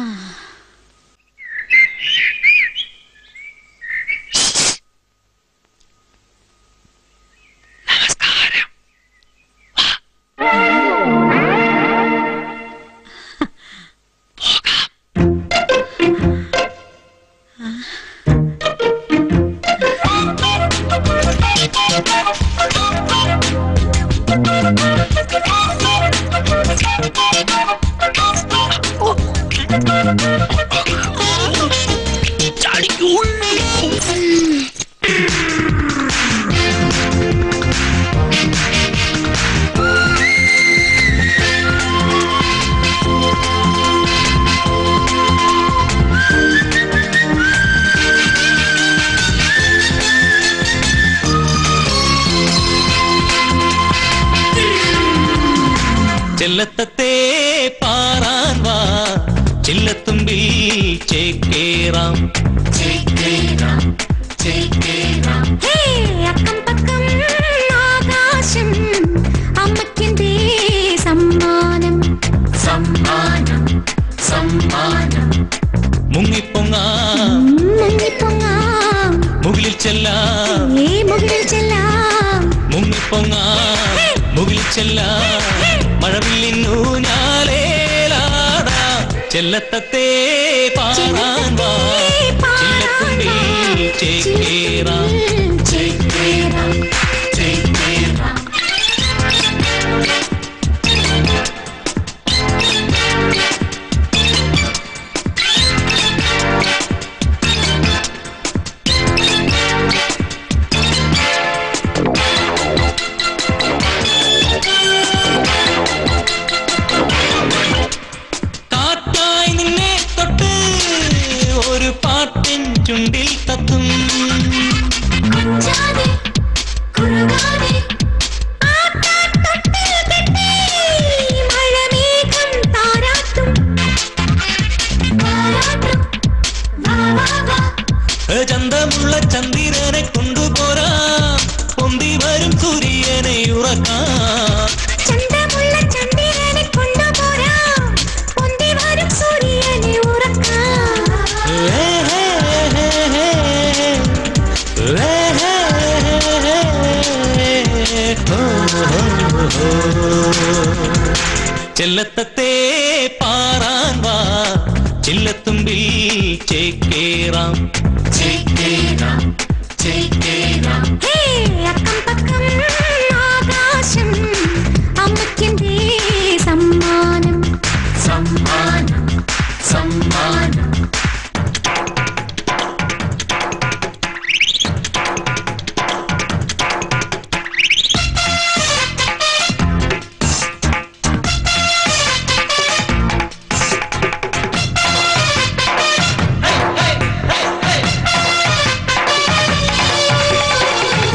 ചെല്ലത്തത്തെ പാറാൻ വാ ചില്ലത്തുമ്പിൽ ചേക്കേറാം ചേക്കേറാം ചേക്കേറാം അക്കം പക്കം ആകാശം അമ്മയ്ക്കെന്തേ സമ്മാനം സമ്മാനം സമ്മാനം മുങ്ങിപ്പൊങ്ങാം മുങ്ങിപ്പൊങ്ങാം മുകളിൽ ചെല്ലാം ഏ മുകളിൽ ചെല്ലാം മുങ്ങിപ്പൊങ്ങാം മുകളിൽ ചെല്ലാം മഴവില്ലിന്നു ഞാലേലാടാ ചെല്ലത്തത്തെ പാറാൻ വാ ചില്ലത്തുമ്പിൽ ചേക്കേറാം ചേക്കേറാം ചേക്കേറാം കാറ്റായി നിന്നെ തൊട്ട് ഒരു പാട്ടിൻ ചുണ്ടിൽ തത്തും കുഞ്ചാതെ കുറുകാതെ ആക്കാത്തൊട്ടിൽ കെട്ടി മഴമേഘം താരാട്ടും താരാട്ടും വാ വാ വാ ചന്തമുള്ള ചന്ദ്രനെ കൊണ്ടുപോരാ പൊന്തി വരും സൂര്യനെ ഉറക്കാം ചന്തമുള്ള ചന്ദ്രനെ കൊണ്ടുപോരാം പൊന്തി വരും സൂര്യനെ ഉറക്കാം ഏ, ഹേ, ഹേ, ഹേ, ഹേ. ഏ, ഹേ, ഹേ, ഹേ. ഹോ, ഹോ, ഹോ. ചെല്ലത്തത്തെ പാറാൻ വാ ചില്ലത്തുമ്പിൽ ചേക്കേറാം ചേക്കേറാം ചേക്കേറാം ഹേ അക്കം പക്കം ആകാശം അമ്മയ്ക്കെന്തേ സമ്മാനം സമ്മാനം സമ്മാനം ഹേ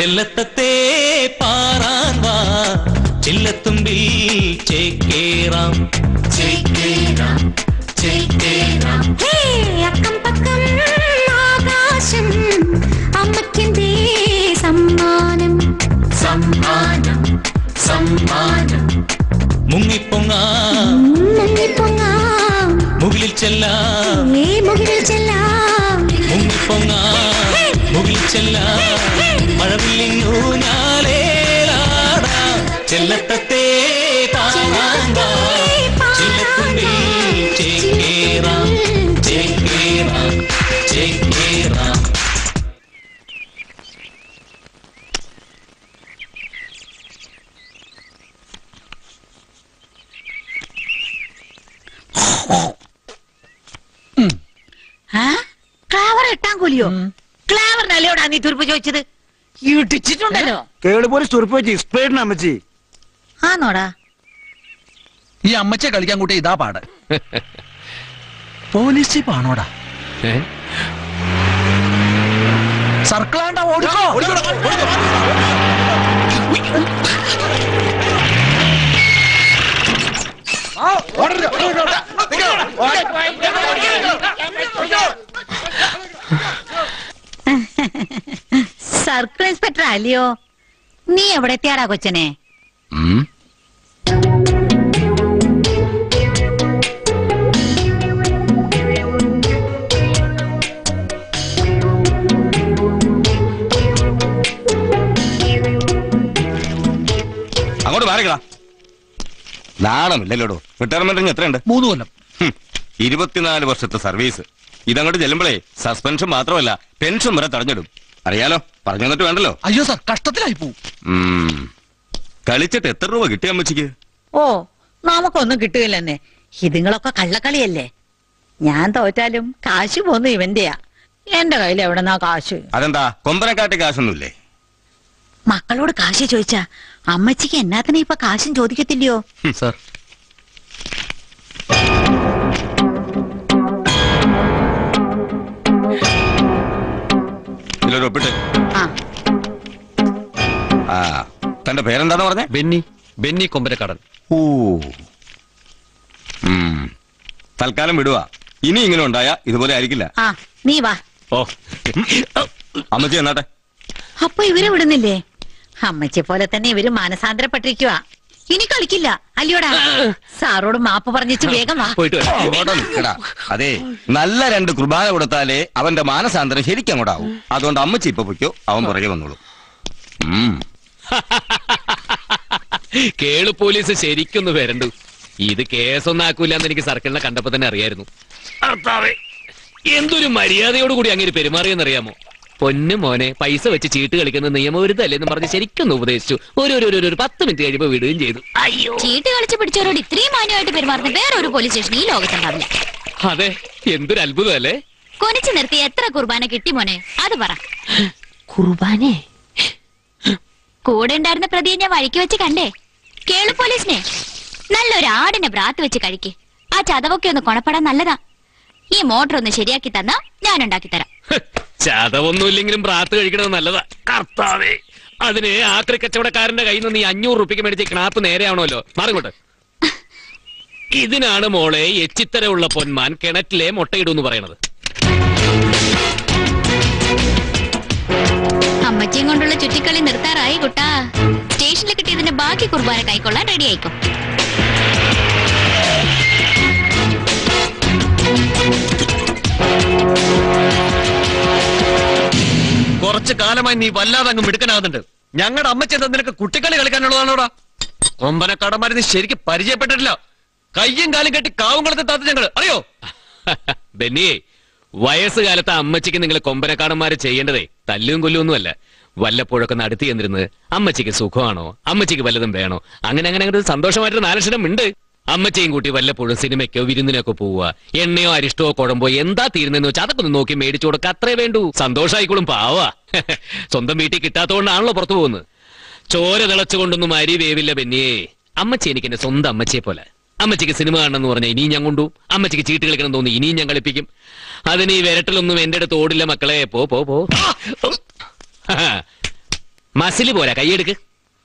ചെല്ലത്തത്തെ പാറാൻ വാ ചില്ലത്തുമ്പിൽ ചേക്കേറാം ചേക്കേറാം ചേക്കേറാം അക്കം പക്കം ആകാശം അമ്മയ്ക്കെന്തേ സമ്മാനം സമ്മാനം സമ്മാനം മുങ്ങിപ്പൊങ്ങാം മുങ്ങിപ്പൊങ്ങാം മുകളിൽ ചെല്ലാം ഏ മുകിലിൽ ചെല്ലാം മുങ്ങിപ്പൊങ്ങാം മുകളിൽ ചെല്ലാം മഴവില്ലിങ്ങൂഞ്ഞാലേലാടാം ചെല്ലത്തത്തെ പാറാൻ വാ ചില്ലത്തുമ്പിൽ ചേക്കേറാം ചേക്കേറാം ചേക്കേറാം ക്ലാവർ എട്ടാൻ കൂലിയോ ക്ലാവറിനല്ലേടാ നീ തുരുപ്പ് ചോദിച്ചത് ഇടിച്ചിട്ടുണ്ടല്ലോ കേള് പോലെ തുറപ്പ് വെച്ച് സ്പ്രേഡിന് അമ്മച്ചി ആന്നോടാ ഈ അമ്മച്ചെ കളിക്കാൻ കൂട്ടി ഇതാ പാട് പോലീസ് ജീപ്പ് ആണോടാ സർക്കിളാണ്ട ഓടിക്കോ സർക്കിൾ ഇൻസ്പെക്ടർ അല്ലയോ നീ എവിടെ എത്തിയാടാ കൊച്ചനെ അങ്ങോട്ട് മാറിക്കടാ നാണമില്ലല്ലോടോ റിട്ടയർമെന്റിന് എത്രയുണ്ട് മൂന്ന് കൊല്ലം ഹും, ഇരുപത്തിനാല് വർഷത്തെ സർവീസ് ഇതങ്ങോട്ട് ചെല്ലുമ്പോഴേ സസ്പെൻഷൻ മാത്രമല്ല പെൻഷൻ വരെ തടഞ്ഞിടും അറിയാലോ പറഞ്ഞു തന്നിട്ട് വേണ്ടല്ലോ അയ്യോ സാർ കഷ്ടത്തിലായി പോവും ഉം. കളിച്ചിട്ട് എത്ര രൂപ കിട്ടിയ അമ്മച്ചിക്ക് ഓ നമുക്കൊന്നും കിട്ടുകയില്ലെന്നെ ഇതുങ്ങളൊക്കെ കള്ളക്കളിയല്ലേ ഞാൻ തോറ്റാലും കാശ് പോന്നു ഇവന്റെയാ എന്റെ കയ്യിൽ എവിടെന്നാ കാശ് അതെന്താ കൊമ്പനെക്കാട്ടി കാശൊന്നുമില്ലേ മക്കളോട് കാശ് ചോദിച്ചാ അമ്മച്ചിക്ക് എന്നാത്തിനാ ഇപ്പൊ കാശും ചോദിക്കത്തില്ലയോ സാർ ഇതിലൊരു ഒപ്പിട്ട് ആ തന്റെ പേരെന്താന്ന് പറഞ്ഞേ ബെന്നി ബെന്നി കൊമ്പരക്കടൻ ഓ ഉം. തൽക്കാലം വിടുക ഇനി ഇങ്ങനെ ഉണ്ടായ ഇതുപോലെ ആയിരിക്കില്ല ആ നീ വാ ഓ അമ്മച്ചി എന്നാട്ടെ അപ്പൊ ഇവരെ വിടുന്നില്ലേ അമ്മച്ചെ പോലെ തന്നെ ഇവര് മാനസാന്തരപ്പെട്ടിരിക്കുക ഇനി കളിക്കില്ല അല്ലയോടാ സാറോട് മാപ്പ് പറഞ്ഞിച്ച് വേഗം വാ അവിടെ നിൽക്കടാ അതെ നല്ല രണ്ട് കുർബാന കൊടുത്താലേ അവന്റെ മാനസാന്തരം ശരിക്കും അങ്ങോട്ടാവും അതുകൊണ്ട് അമ്മച്ചി ഇപ്പൊ പൊയ്ക്കോ അവൻ പുറകെ വന്നോളൂ ഉം. കേളു പോലീസ് ശരിക്കൊന്ന് വരണ്ടു ഇത് കേസൊന്നും ആക്കൂലെന്ന് എനിക്ക് സർക്കിളിനെ കണ്ടപ്പോ തന്നെ അറിയായിരുന്നു ഭർത്താവേ എന്തൊരു മര്യാദയോട് കൂടി അങ്ങനെ പെരുമാറിയെന്നറിയാമോ പൊന്നു മോനെ പൈസ വെച്ച് ചീട്ട് കളിക്കുന്ന നിയമവിരുദ്ധല്ലേന്ന് പറഞ്ഞ് ശരിക്കൊന്ന് ഉപദേശിച്ചു ഒരു ഒരു ഒരു- ഒരു പത്ത് മിനിറ്റ് കഴിയുമ്പോ വിടുകയും ചെയ്തു അയ്യോ ചീട്ട് കളിച്ച് പിടിച്ചവരോട് ഇത്രയും മാന്യമായിട്ട് പെരുമാറുന്ന വേറെ ഒരു പോലീസ് സ്റ്റേഷൻ ഈ ലോകത്തുണ്ടാവില്ല അതെ എന്തൊരു അത്ഭുതം അല്ലേ കൊനിച്ചു നിർത്തി എത്ര കുർബാന കിട്ടി മോനെ അത് പറ കുർബാനേ കൂടെ ഉണ്ടായിരുന്ന പ്രതിയെ ഞാൻ വഴിക്ക് വെച്ച് കണ്ടേ കേളു പോലീസിനെ നല്ലൊരു ആടിനെ ബ്രാത്ത് വെച്ച് കഴിക്ക് ആ ചതവൊക്കെ ഒന്ന് കൊണപ്പെടാൻ നല്ലതാ ഈ മോട്ടർ ഒന്ന് ശരിയാക്കി തന്നാ ഞാൻ ഉണ്ടാക്കി തരാം ചതവൊന്നുമില്ലെങ്കിലും പ്രാത്ത് കഴിക്കണത് നല്ലതാ കർത്താവേ അതിന് ആക്രി കച്ചവടക്കാരന്റെ കയ്യിൽ നിന്ന് നീ അഞ്ഞൂറ് റുപ്യക്ക് മേടിച്ച ക്നാപ്പ് നേരെയാണല്ലോ മാറിങ്ങോട്ട് ഇതിനാണ് മോളെ എച്ചിത്തരമുള്ള പൊന്മാൻ കിണറ്റിലെ മുട്ടയിടൂന്ന് പറയണത് അമ്മച്ചിയും കൊണ്ടുള്ള ചുറ്റിക്കളി നിർത്താറായി കുട്ടാ സ്റ്റേഷനിൽ കിട്ടിയതിന്റെ ബാക്കി കുർബാന കൈക്കൊള്ളാൻ റെഡി ആയിക്കോ കുറച്ചു കാലമായി നീ വല്ലാതെ അങ്ങ് മിടുക്കനാകുന്നുണ്ട് ഞങ്ങളുടെ അമ്മച്ചി എന്താ നിനക്ക് കുട്ടിക്കളി കളിക്കാനുള്ളതാണോടാ കൊമ്പനക്കടന്മാരെ നീ ശരിക്കും പരിചയപ്പെട്ടിട്ടില്ല കയ്യും കാലും കെട്ടി കാവും കളത്തെ താത്ത ഞങ്ങള് അറിയോ ബെന്നിയെ വയസ്സുകാലത്ത് അമ്മച്ചിക്ക് നിങ്ങൾ കൊമ്പനക്കാടന്മാര് ചെയ്യേണ്ടതേ തല്ലും കൊല്ലൊന്നുമല്ല വല്ലപ്പോഴൊക്കെ നടത്തി എന്നിരുന്ന് അമ്മച്ചിക്ക് സുഖമാണോ അമ്മച്ചിക്ക് വല്ലതും വേണോ അങ്ങനെ അങ്ങനെ അങ്ങനെ ഒരു സന്തോഷമായിട്ട് നാലക്ഷരം ഉണ്ട് അമ്മച്ചയും കൂട്ടി വല്ലപ്പോഴും സിനിമയ്ക്കോ വിരുന്നിനൊക്കെ പോവുക എണ്ണയോ അരിഷ്ടോ കുഴമ്പോ എന്താ തീരുന്നെന്ന് വെച്ചാൽ അതൊക്കെ ഒന്ന് നോക്കി മേടിച്ചു കൊടുക്ക അത്രേ വേണ്ടൂ സന്തോഷമായിക്കോളും പാവാ സ്വന്തം വീട്ടിൽ കിട്ടാത്തോണ്ടാണല്ലോ പുറത്തു പോകുന്നത് ചോര തിളച്ചുകൊണ്ടൊന്നും അരി വേവില്ല ബെന്നിയേ അമ്മച്ചി എനിക്ക് എന്റെ സ്വന്തം അമ്മച്ചിയെ പോലെ അമ്മച്ചിക്ക് സിനിമ കാണണമെന്ന് പറഞ്ഞാൽ ഇനിയും ഞാൻ കൊണ്ടു അമ്മച്ചിക്ക് ചീട്ട് കളിക്കണം തോന്നി ഇനിയും ഞാൻ കളിപ്പിക്കും അതിന് ഈ വിരട്ടലൊന്നും എന്റെ അടുത്ത് ഓടില്ല മക്കളെ പോ പോ പോ മസില് പോരാ കൈയെടുക്ക്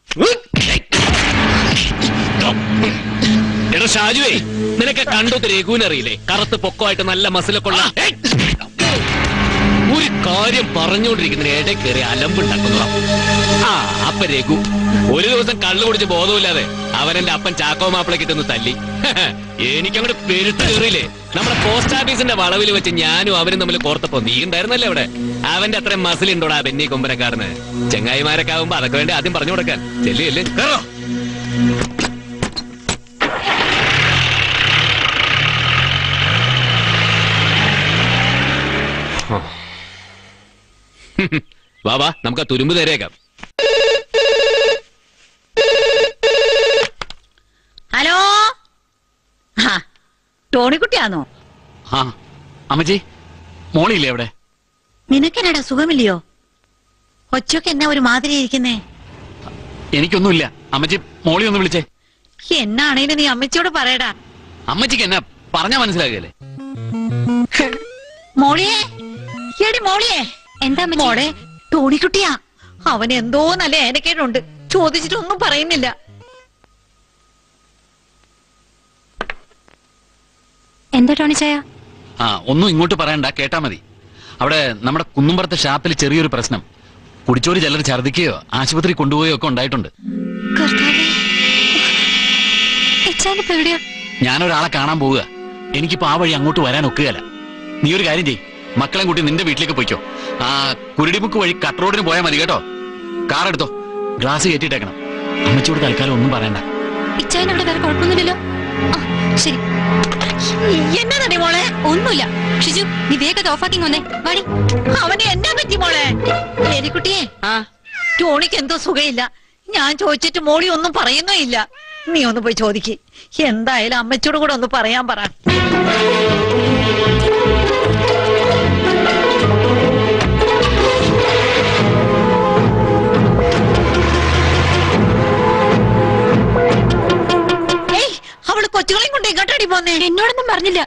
എടാ ഷാജുവേ നിനക്ക് കണ്ടത് രഘുവിനറിയില്ലേ കറുത്ത് പൊക്കമായിട്ട് നല്ല മസിലൊക്കെ ഉള്ള ഏയ്! ഒരു കാര്യം പറഞ്ഞുകൊണ്ടിരിക്കുന്നതിന് ഇടയിൽ കയറി അലമ്പുണ്ടാക്കുന്നു ആ അപ്പ രഘു ഒരു ദിവസം കള്ളു കുടിച്ച് ബോധമില്ലാതെ അവനെന്റെ അപ്പൻ ചാക്കോ മാപ്പിള കിട്ടുന്നു തല്ലി എനിക്കങ്ങോട്ട് പെരുത്ത് കയറിയില്ലേ നമ്മുടെ പോസ്റ്റ് ഓഫീസിന്റെ വളവിൽ വെച്ച് ഞാനും അവനും തമ്മിൽ കോർത്തപ്പോ നീ ഉണ്ടായിരുന്നല്ലേ അവിടെ അവന്റെ അത്രയും മസിലുണ്ടോടാ ബെന്നി കൊമ്പനക്കാരന് ചെങ്ങായിമാരൊക്കെ ആവുമ്പോ അതൊക്കെ വേണ്ടി ആദ്യം പറഞ്ഞു കൊടുക്കാൻ ചെല്ലിയല്ലേ കയറോ വാ വാ നമുക്ക് ആ തുരുമ്പ് തരേക്കാം ഹലോ ആ ടോണിക്കുട്ടിയാണോ ആ അമ്മച്ചി മോളിയില്ലേ അവിടെ നിനക്കെന്നടാ സുഖമില്ലയോ ഒച്ചയൊക്കെ എന്നാ ഒരു മാതിരി ഇരിക്കുന്നേ എനിക്കൊന്നുമില്ല അമ്മച്ചി മോളി ഒന്ന് വിളിച്ചേ എന്നാണേലും നീ അമ്മച്ചിയോട് പറയടാ അമ്മച്ചിക്ക് എന്നാ പറഞ്ഞാ മനസ്സിലാകല്ലേ മോളിയെ എടി മോളിയെ എന്താ മോളെ ടോണിക്കുട്ടിയാ അവൻ എന്തോ നല്ല ഏനക്കേടുണ്ട് ചോദിച്ചിട്ടൊന്നും പറയുന്നില്ല എന്താ ടോണിച്ചായ ആ ഒന്നും ഇങ്ങോട്ട് പറയണ്ട കേട്ടാ മതി അവിടെ നമ്മുടെ കുന്നുംപുറത്തെ ഷാപ്പിൽ ചെറിയൊരു പ്രശ്നം കുടിച്ചോരി ചിലർ ഛർദിക്കുകയോ ആശുപത്രി കൊണ്ടുപോയോ ഒക്കെ ഉണ്ടായിട്ടുണ്ട് എച്ചാനിപ്പോ എവിടെയാ ഞാനൊരാളെ കാണാൻ പോവുക എനിക്കിപ്പോ ആ വഴി അങ്ങോട്ട് വരാൻ ഒക്കുകയല്ല നീ ഒരു കാര്യം ചെയ് മക്കളെ കൂട്ടി നിന്റെ വീട്ടിലേക്ക് പോയിക്കോ ആ കുരുടിമുക്ക് വഴി കട്ട് റോഡിന് പോയാൽ മതി കേട്ടോ കാർ എടുത്തോ ഗ്ലാസ് കയറ്റിയിട്ടേക്കണം അമ്മച്ചോട് തൽക്കാലം ഒന്നും പറയണ്ട ഇച്ചായൻ അവിടെ വേറെ കുഴപ്പമൊന്നുമില്ലല്ലോ ആ, ശരി എന്നതടി മോളെ ഒന്നുമില്ല ഷിജു നീ വേഗം ഓഫാക്കിങ് വന്നേ വാടി അവന് എന്നാ പറ്റി മോളെ ഏരിക്കുട്ടിയെ ടോണിക്ക് എന്തോ സുഖയില്ല ഞാൻ ചോദിച്ചിട്ട് മോളി ഒന്നും പറയുന്നേ ഇല്ല നീ ഒന്ന് പോയി ചോദിക്ക് എന്തായാലും അമ്മച്ചോട് കൂടെ ഒന്ന് പറയാൻ പറ ഏയ് അവള് കൊച്ചുകളെയും കൊണ്ട് എങ്ങോട്ടടി പോന്നേ എന്നോടൊന്നും പറഞ്ഞില്ല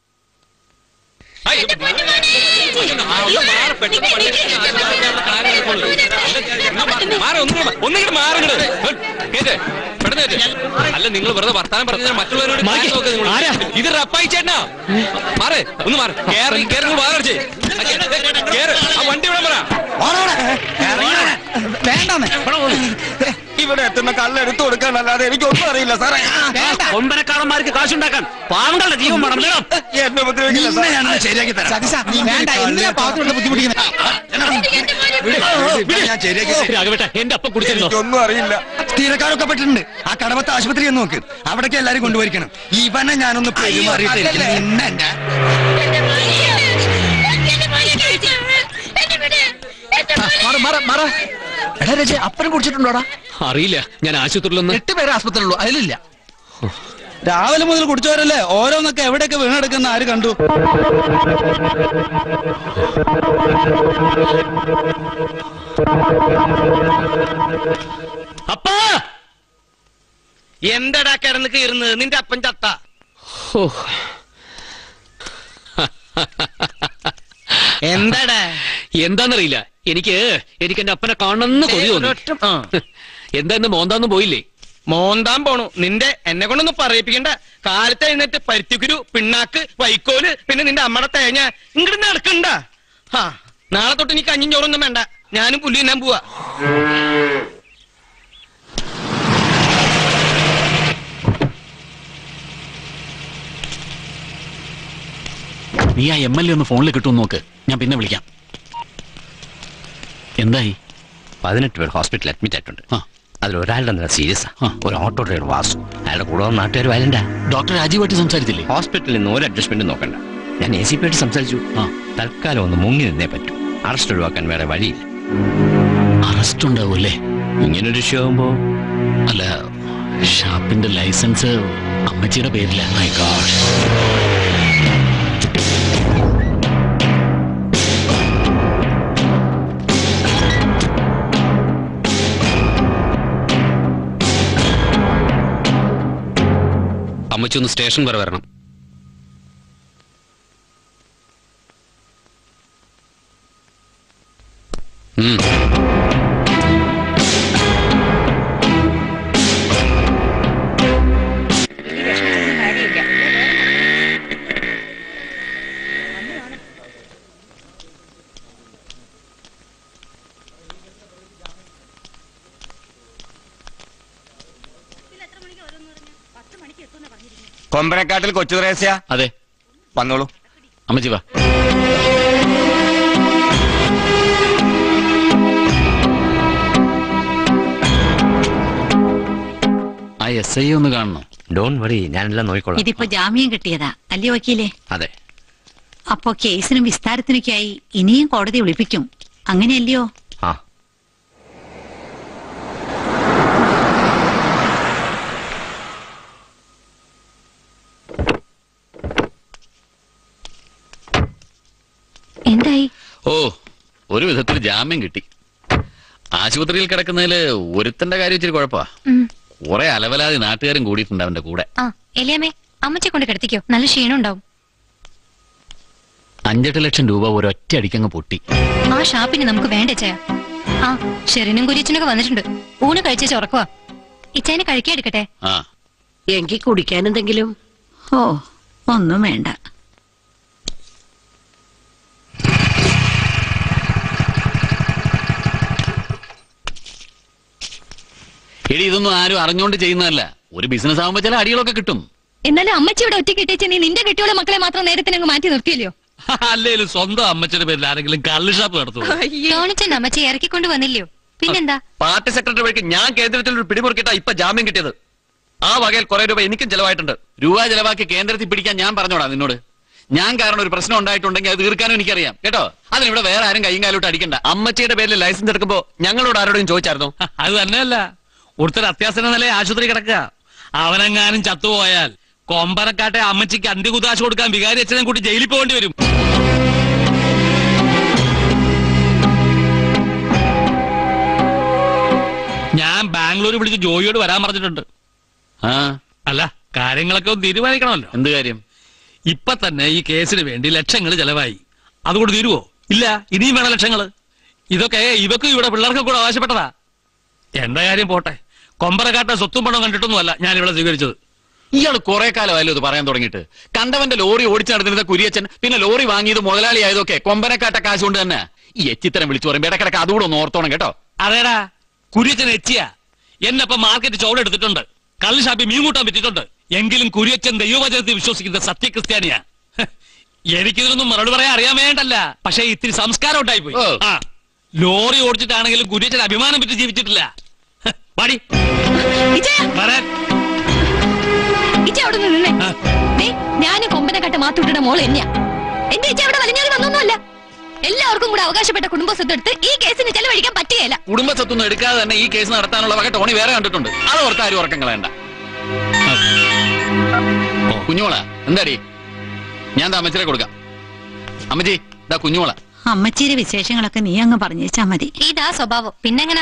ഒന്നിങ്ങനെ മാറങ്ങട് കേട്ട് പെട്ടെന്ന് കേട്ട് അല്ല നിങ്ങൾ വെറുതെ വർത്താനം പറഞ്ഞാൽ മറ്റുള്ളവരോട് കാര്യം നോക്ക് നിങ്ങൾ. ഇത് റപ്പായി ചേട്ടനാ മാറ് ഒന്ന് മാറ് കേറി കേറി നിങ്ങൾ മാറടിച്ചേ കേറ് ആ വണ്ടി ഇവിടെ പറ ഇവിടെ എത്തുന്ന കല്ലെടുത്തു കൊടുക്കാനല്ലാതെ എനിക്കൊന്നും അറിയില്ല സാറേ കൊമ്പനക്കാരന്മാർക്ക് കാശുണ്ടാക്കാൻ പാവങ്ങളുടെ ജീവൻ വേണം വേണം എന്നെ ഉപദ്രവിക്കില്ല സാറേ. ശരിയാക്കി വേണ്ട, എന്തിനാ പാവത്തോട് ഞാൻ ശരിയാക്കി തരാം. രാഘവേട്ട എന്റെ അപ്പം കുടിച്ചിരുന്നോ എനിക്കൊന്നും അറിയില്ല സ്ഥിരക്കാരൊക്കെ പെട്ടിട്ടുണ്ട് ആ കടമത്തെ ആശുപത്രി ഒന്ന് നോക്ക് അവിടേക്ക് എല്ലാരും കൊണ്ടുപോയിരിക്കണം ഇവനെ ഞാനൊന്ന് പെരുമാറിയിട്ടിരിക്കും നിന്നെ ഞാൻ എടാ രജെ അപ്പനും കുടിച്ചിട്ടുണ്ടോടാ അറിയില്ല ഞാൻ ആശുപത്രിയിലൊന്ന് എട്ട് പേരെ ആസ്പത്രിയിലുള്ളൂ അതിലില്ല രാവിലെ മുതൽ കുടിച്ചവരല്ലേ ഓരോന്നൊക്കെ എവിടെയൊക്കെ വീണെടുക്കുന്ന ആര് കണ്ടു അപ്പാ എന്തടാ കിടന്ന് കീറുന്നത് നിന്റെ അപ്പൻ ചത്ത എന്താടാ എന്താന്നറിയില്ല എനിക്ക് എനിക്ക് എന്റെ അപ്പനെ കാണണമെന്ന് കൊതി തോന്നി എന്താ ഇന്ന് മോന്താന്നും പോയില്ലേ മോന്താൻ പോണു നിന്റെ എന്നെ കൊണ്ടൊന്നും പറയിപ്പിക്കണ്ട കാലത്ത് എഴുന്നേറ്റ് പരുത്തിക്കുരു പിണ്ണാക്ക് വൈക്കോല് പിന്നെ നിന്റെ അമ്മയുടെ തേങ്ങ ഇങ്ങോട്ട് നടക്കണ്ട ഹാ നാളെ തൊട്ട് നീ കഞ്ഞിയും ചോറൊന്നും വേണ്ട ഞാനും പുല്ലി തിന്നാൻ പോവാ നീ ആ എം എൽ എ ഒന്ന് ഫോണിൽ കിട്ടുമെന്ന് നോക്ക് ഞാൻ പിന്നെ വിളിക്കാം എന്തായി പതിനെട്ട് പേർ ഹോസ്പിറ്റലിൽ അഡ്മിറ്റ് ആയിട്ടുണ്ട് അതിൽ ഒരാളുടെ നില സീരിയസ് ഒരു ഓട്ടോ ഡ്രൈവർ വാസു അയാളുടെ കൂടെ വന്ന നാട്ടുകാർ വയലന്റാ ഡോക്ടർ രാജീവായിട്ട് സംസാരിച്ചില്ലേ ഹോസ്പിറ്റലിൽ നിന്ന് ഒരു അഡ്ജസ്റ്റ്മെന്റ് നോക്കണ്ട ഞാൻ എ സി പി ആയിട്ട് സംസാരിച്ചു തൽക്കാലം ഒന്ന് മുങ്ങി നിന്നേ പറ്റൂ അറസ്റ്റ് ഒഴിവാക്കാൻ വേറെ വഴിയില്ല അറസ്റ്റ് ഉണ്ടാവൂല്ലേ ഇങ്ങനൊരു ഇഷ്യൂ ആകുമ്പോ അല്ല ഷാപ്പിന്റെ ലൈസൻസ് അമ്മച്ചിയുടെ പേരില മൈ ഗോഡ് അമ്മച്ചി ഒന്ന് സ്റ്റേഷൻ വരെ വരണം ഉം. കൊമ്പനക്കാട്ടിൽ കൊച്ചു ത്രേസ്യ അതെ വന്നോളൂ അമ്മച്ചി വാ ആ എസ് ഐ ഒന്ന് കാണണം ഡോൺ വറി ഞാനെല്ലാം നോക്കിക്കോളാം ഇതിപ്പോ ജാമ്യം കിട്ടിയതാ അല്ലേ വക്കീലേ അതെ അപ്പോ കേസിനും വിസ്താരത്തിനൊക്കെയായി ഇനിയും കോടതി വിളിപ്പിക്കും അങ്ങനെയല്ലയോ ആ എന്തായി ഓ ഒരു വിധത്തിൽ ജാമ്യം കിട്ടി ആശുപത്രിയിൽ കിടക്കുന്നതില് ഒരുത്തന്റെ കാര്യം ഇച്ചിരി കുഴപ്പമാ ഉം. കുറെ അലവലാതി നാട്ടുകാരും കൂടിയിട്ടുണ്ട് അവന്റെ കൂടെ ആ എലിയമ്മേ അമ്മച്ചെ കൊണ്ട് കിടത്തിക്കോ നല്ല ക്ഷീണം ഉണ്ടാവും അഞ്ചെട്ട് ലക്ഷം രൂപ ഒരൊറ്റ അടിക്കങ്ങ് പൊട്ടി ആ ഷാപ്പിന് നമുക്ക് വേണ്ട ചേ ആ ഷെറിനും കുരിച്ചനൊക്കെ വന്നിട്ടുണ്ട് ഊണ് കഴിച്ചേച്ച് ഉറക്കുവാ ഇച്ചേനെ കഴിക്കാൻ എടുക്കട്ടെ ആ എങ്കിൽ കുടിക്കാൻ എന്തെങ്കിലും ഓ ഒന്നും വേണ്ട എടി ഇതൊന്നും ആരും അറിഞ്ഞുകൊണ്ട് ചെയ്യുന്നതല്ല ഒരു ബിസിനസ് ആകുമ്പോ ചില അടികളൊക്കെ കിട്ടും എന്നാലും അമ്മച്ചി ഇവിടെ ഒറ്റ കിട്ടിച്ച് നീ നിന്റെ കെട്ടിയോളെ മക്കളെ മാത്രം നേരത്തിന് അങ്ങ് മാറ്റി നിർത്തിയല്ലോ അല്ലേലും സ്വന്തം അമ്മച്ചിയുടെ പേരിൽ ആരെങ്കിലും കള്ള് ഷാപ്പ് നടത്തുമോ ടോണിച്ചൻ അമ്മച്ചി ഇറക്കിക്കൊണ്ട് വന്നില്ലയോ പിന്നെന്താ പാർട്ടി സെക്രട്ടറി വഴിക്ക് ഞാൻ കേന്ദ്രത്തിൽ ഒരു പിടിമുറുക്കിട്ടാ ഇപ്പൊ ജാമ്യം കിട്ടിയത് ആ വകയിൽ കുറെ രൂപ എനിക്കും ചെലവായിട്ടുണ്ട് രൂപ ചെലവാക്കി കേന്ദ്രത്തിൽ പിടിക്കാൻ ഞാൻ പറഞ്ഞോടാ നിന്നോട് ഞാൻ കാരണം ഒരു പ്രശ്നം ഉണ്ടായിട്ടുണ്ടെങ്കിൽ അത് തീർക്കാനും എനിക്കറിയാം കേട്ടോ അതിനിവിടെ വേറെ ആരും കൈയും കാലോട്ട് അടിക്കണ്ട അമ്മച്ചിയുടെ പേരിൽ ലൈസൻസ് എടുക്കുമ്പോ ഞങ്ങളോട് ആരോടും ചോദിച്ചായിരുന്നോ അത് തന്നെയല്ല ഒരുത്തർ അത്യാസന നില ആശുപത്രി കിടക്കുക അവനെങ്ങാനും ചത്തുപോയാൽ കൊമ്പനക്കാട്ടെ അമ്മച്ചിക്ക് അന്ത്യകുതാശ കൊടുക്കാൻ വികാരി അച്ഛനെ കൂട്ടി ജയിലിൽ പോകേണ്ടി വരും ഞാൻ ബാംഗ്ലൂർ വിളിച്ച് ജോയിയോട് വരാൻ പറഞ്ഞിട്ടുണ്ട് ആ അല്ല കാര്യങ്ങളൊക്കെ ഒന്ന് തീരുമാനിക്കണമല്ലോ എന്ത് കാര്യം ഇപ്പൊ തന്നെ ഈ കേസിന് വേണ്ടി ലക്ഷങ്ങൾ ചെലവായി അതുകൊണ്ട് തീരുവോ ഇല്ല ഇനിയും വേണം ലക്ഷങ്ങള് ഇതൊക്കെ ഇവക്കും ഇവിടെ പിള്ളേർക്കും കൂടെ ആവശ്യപ്പെട്ടതാ എന്റെ കാര്യം പോട്ടെ കൊമ്പറക്കാട്ടെ സ്വത്തും പണം കണ്ടിട്ടൊന്നുമല്ല ഞാൻ ഇവിടെ സ്വീകരിച്ചത് ഇയാൾ കുറെ കാലമായല്ലോ ഇത് പറയാൻ തുടങ്ങിയിട്ട് കണ്ടവന്റെ ലോറി ഓടിച്ചു നടന്നിരുന്ന കുരിയച്ചൻ പിന്നെ ലോറി വാങ്ങിയത് മുതലാളി ആയതൊക്കെ കൊമ്പനക്കാട്ട കാശ് കൊണ്ട് തന്നെ ഈ എച്ചിത്തരം വിളിച്ചു പറയുമ്പോ ഇടക്കിടക്ക് അതുകൂടെ ഒന്ന് ഓർത്തോണം കേട്ടോ അതേടാ കുര്യച്ചൻ എച്ചിയ എന്നെപ്പ മാർക്കറ്റ് ചോടെടുത്തിട്ടുണ്ട് കള്ള് ഷാപ്പി മീൻ കൂട്ടാൻ പറ്റിയിട്ടുണ്ട് എങ്കിലും കുര്യച്ചൻ ദൈവവചനത്തിൽ വിശ്വസിക്കുന്ന സത്യക്രിസ്ത്യാനിയാ ഹ്, എനിക്കിതിനൊന്നും മറുപടി പറയാൻ അറിയാൻ വേണ്ടല്ല പക്ഷേ ഇത്തിരി സംസ്കാരം ഉണ്ടായിപ്പോയി ആ ലോറി ഓടിച്ചിട്ടാണെങ്കിലും കുര്യച്ചൻ അഭിമാനം പറ്റി ജീവിച്ചിട്ടില്ല ഹ്, പാടി വരാൻ ഇച്ച അവിടെ നിന്ന് നിന്നേ ദേ, ഞാനും കൊമ്പനെ കട്ട മാത്തൂട്ടിയുടെ മോള് തന്നെയാ എന്റെ ഇച്ച അവിടെ വലിഞ്ഞാറി വന്നൊന്നുമല്ല എല്ലാവർക്കും കൂടെ അവകാശപ്പെട്ട കുടുംബ സ്വത്ത് എടുത്ത് ഈ കേസിന് ചെലവഴിക്കാൻ പറ്റുകയില്ല കുടുംബ സ്വത്തൊന്നും എടുക്കാതെ തന്നെ ഈ കേസ് നടത്താനുള്ള വക ടോണി വേറെ കണ്ടിട്ടുണ്ട് അത് ഓർത്ത് ആരും ഉറക്കം കളയണ്ട കുഞ്ഞുമോള എന്താടി ഞാൻ ദാ അമ്മച്ചിനെ കൊടുക്കാം അമ്മച്ചി ഇതാ കുഞ്ഞുമോള അമ്മച്ചിയുടെ വിശേഷങ്ങളൊക്കെ നീ അങ്ങ് പറഞ്ഞേച്ചാ മതി ഇതാ സ്വഭാവം പിന്നെങ്ങനാ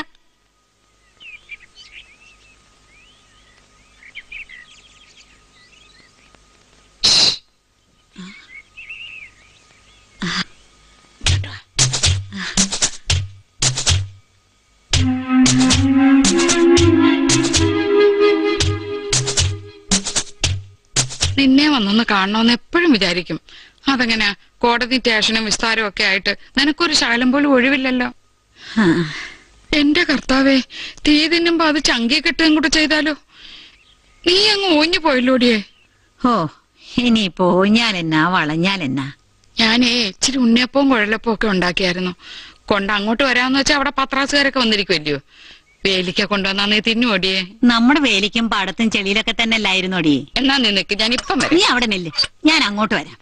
നിന്നെ വന്നൊന്ന് കാണണമെന്ന് എപ്പോഴും വിചാരിക്കും അതെങ്ങനെയാ കോടതി സ്റ്റേഷനും വിസ്താരവും ഒക്കെ ആയിട്ട് നിനക്കൊരു ശകലം പോലും ഒഴിവില്ലല്ലോ എന്റെ കർത്താവേ തീ തിന്നുമ്പോ അത് ചങ്കി കെട്ടുകയും കൂടെ ചെയ്താലോ നീ അങ്ങ് ഓഞ്ഞു പോയല്ലോടിയേ ഓ ഇനിയിപ്പോ ഞാൻ എന്നാ വളഞ്ഞാൽ എന്നാ ഞാനേ ഇച്ചിരി ഉണ്ണിയപ്പവും കുഴലപ്പവും ഒക്കെ ഉണ്ടാക്കിയായിരുന്നു കൊണ്ട് അങ്ങോട്ട് വരാന്ന് വെച്ചാ അവിടെ പത്രാസുകാരൊക്കെ വന്നിരിക്കുമല്ലയോ വേലിക്ക കൊണ്ടുവന്നാ നീ തിന്നുവോടിയേ നമ്മുടെ വേലിക്കും പാടത്തും ചെളിയിലൊക്കെ തന്നെ അല്ലായിരുന്നോടി എന്നാ നീ നിക്ക് ഞാൻ ഇപ്പം നീ അവിടെ നില്ല് ഞാൻ അങ്ങോട്ട് വരാം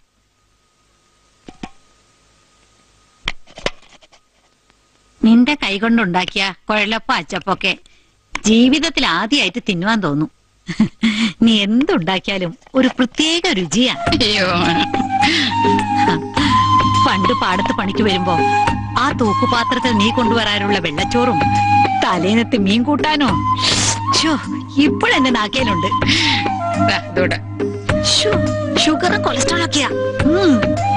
നിന്റെ കൈകൊണ്ടുണ്ടാക്കിയ കുഴലപ്പ അച്ചപ്പൊക്കെ ജീവിതത്തിൽ ആദ്യമായിട്ട് തിന്നുവാൻ തോന്നും നീ എന്തുണ്ടാക്കിയാലും ഒരു പ്രത്യേക രുചിയാ അയ്യോ പണ്ട് പാടത്ത് പണിക്ക് വരുമ്പോ ആ തൂക്കുപാത്രത്തിൽ നീ കൊണ്ടുവരാനുള്ള വെള്ളച്ചോറും തലേനത്ത് മീൻ കൂട്ടാനോ ഷോ ഇപ്പോഴെന്റെ നാക്കേലുണ്ട് ശ്ശോ, ഷുഗറും കൊളസ്ട്രോളും ഒക്കെയാ ഉം.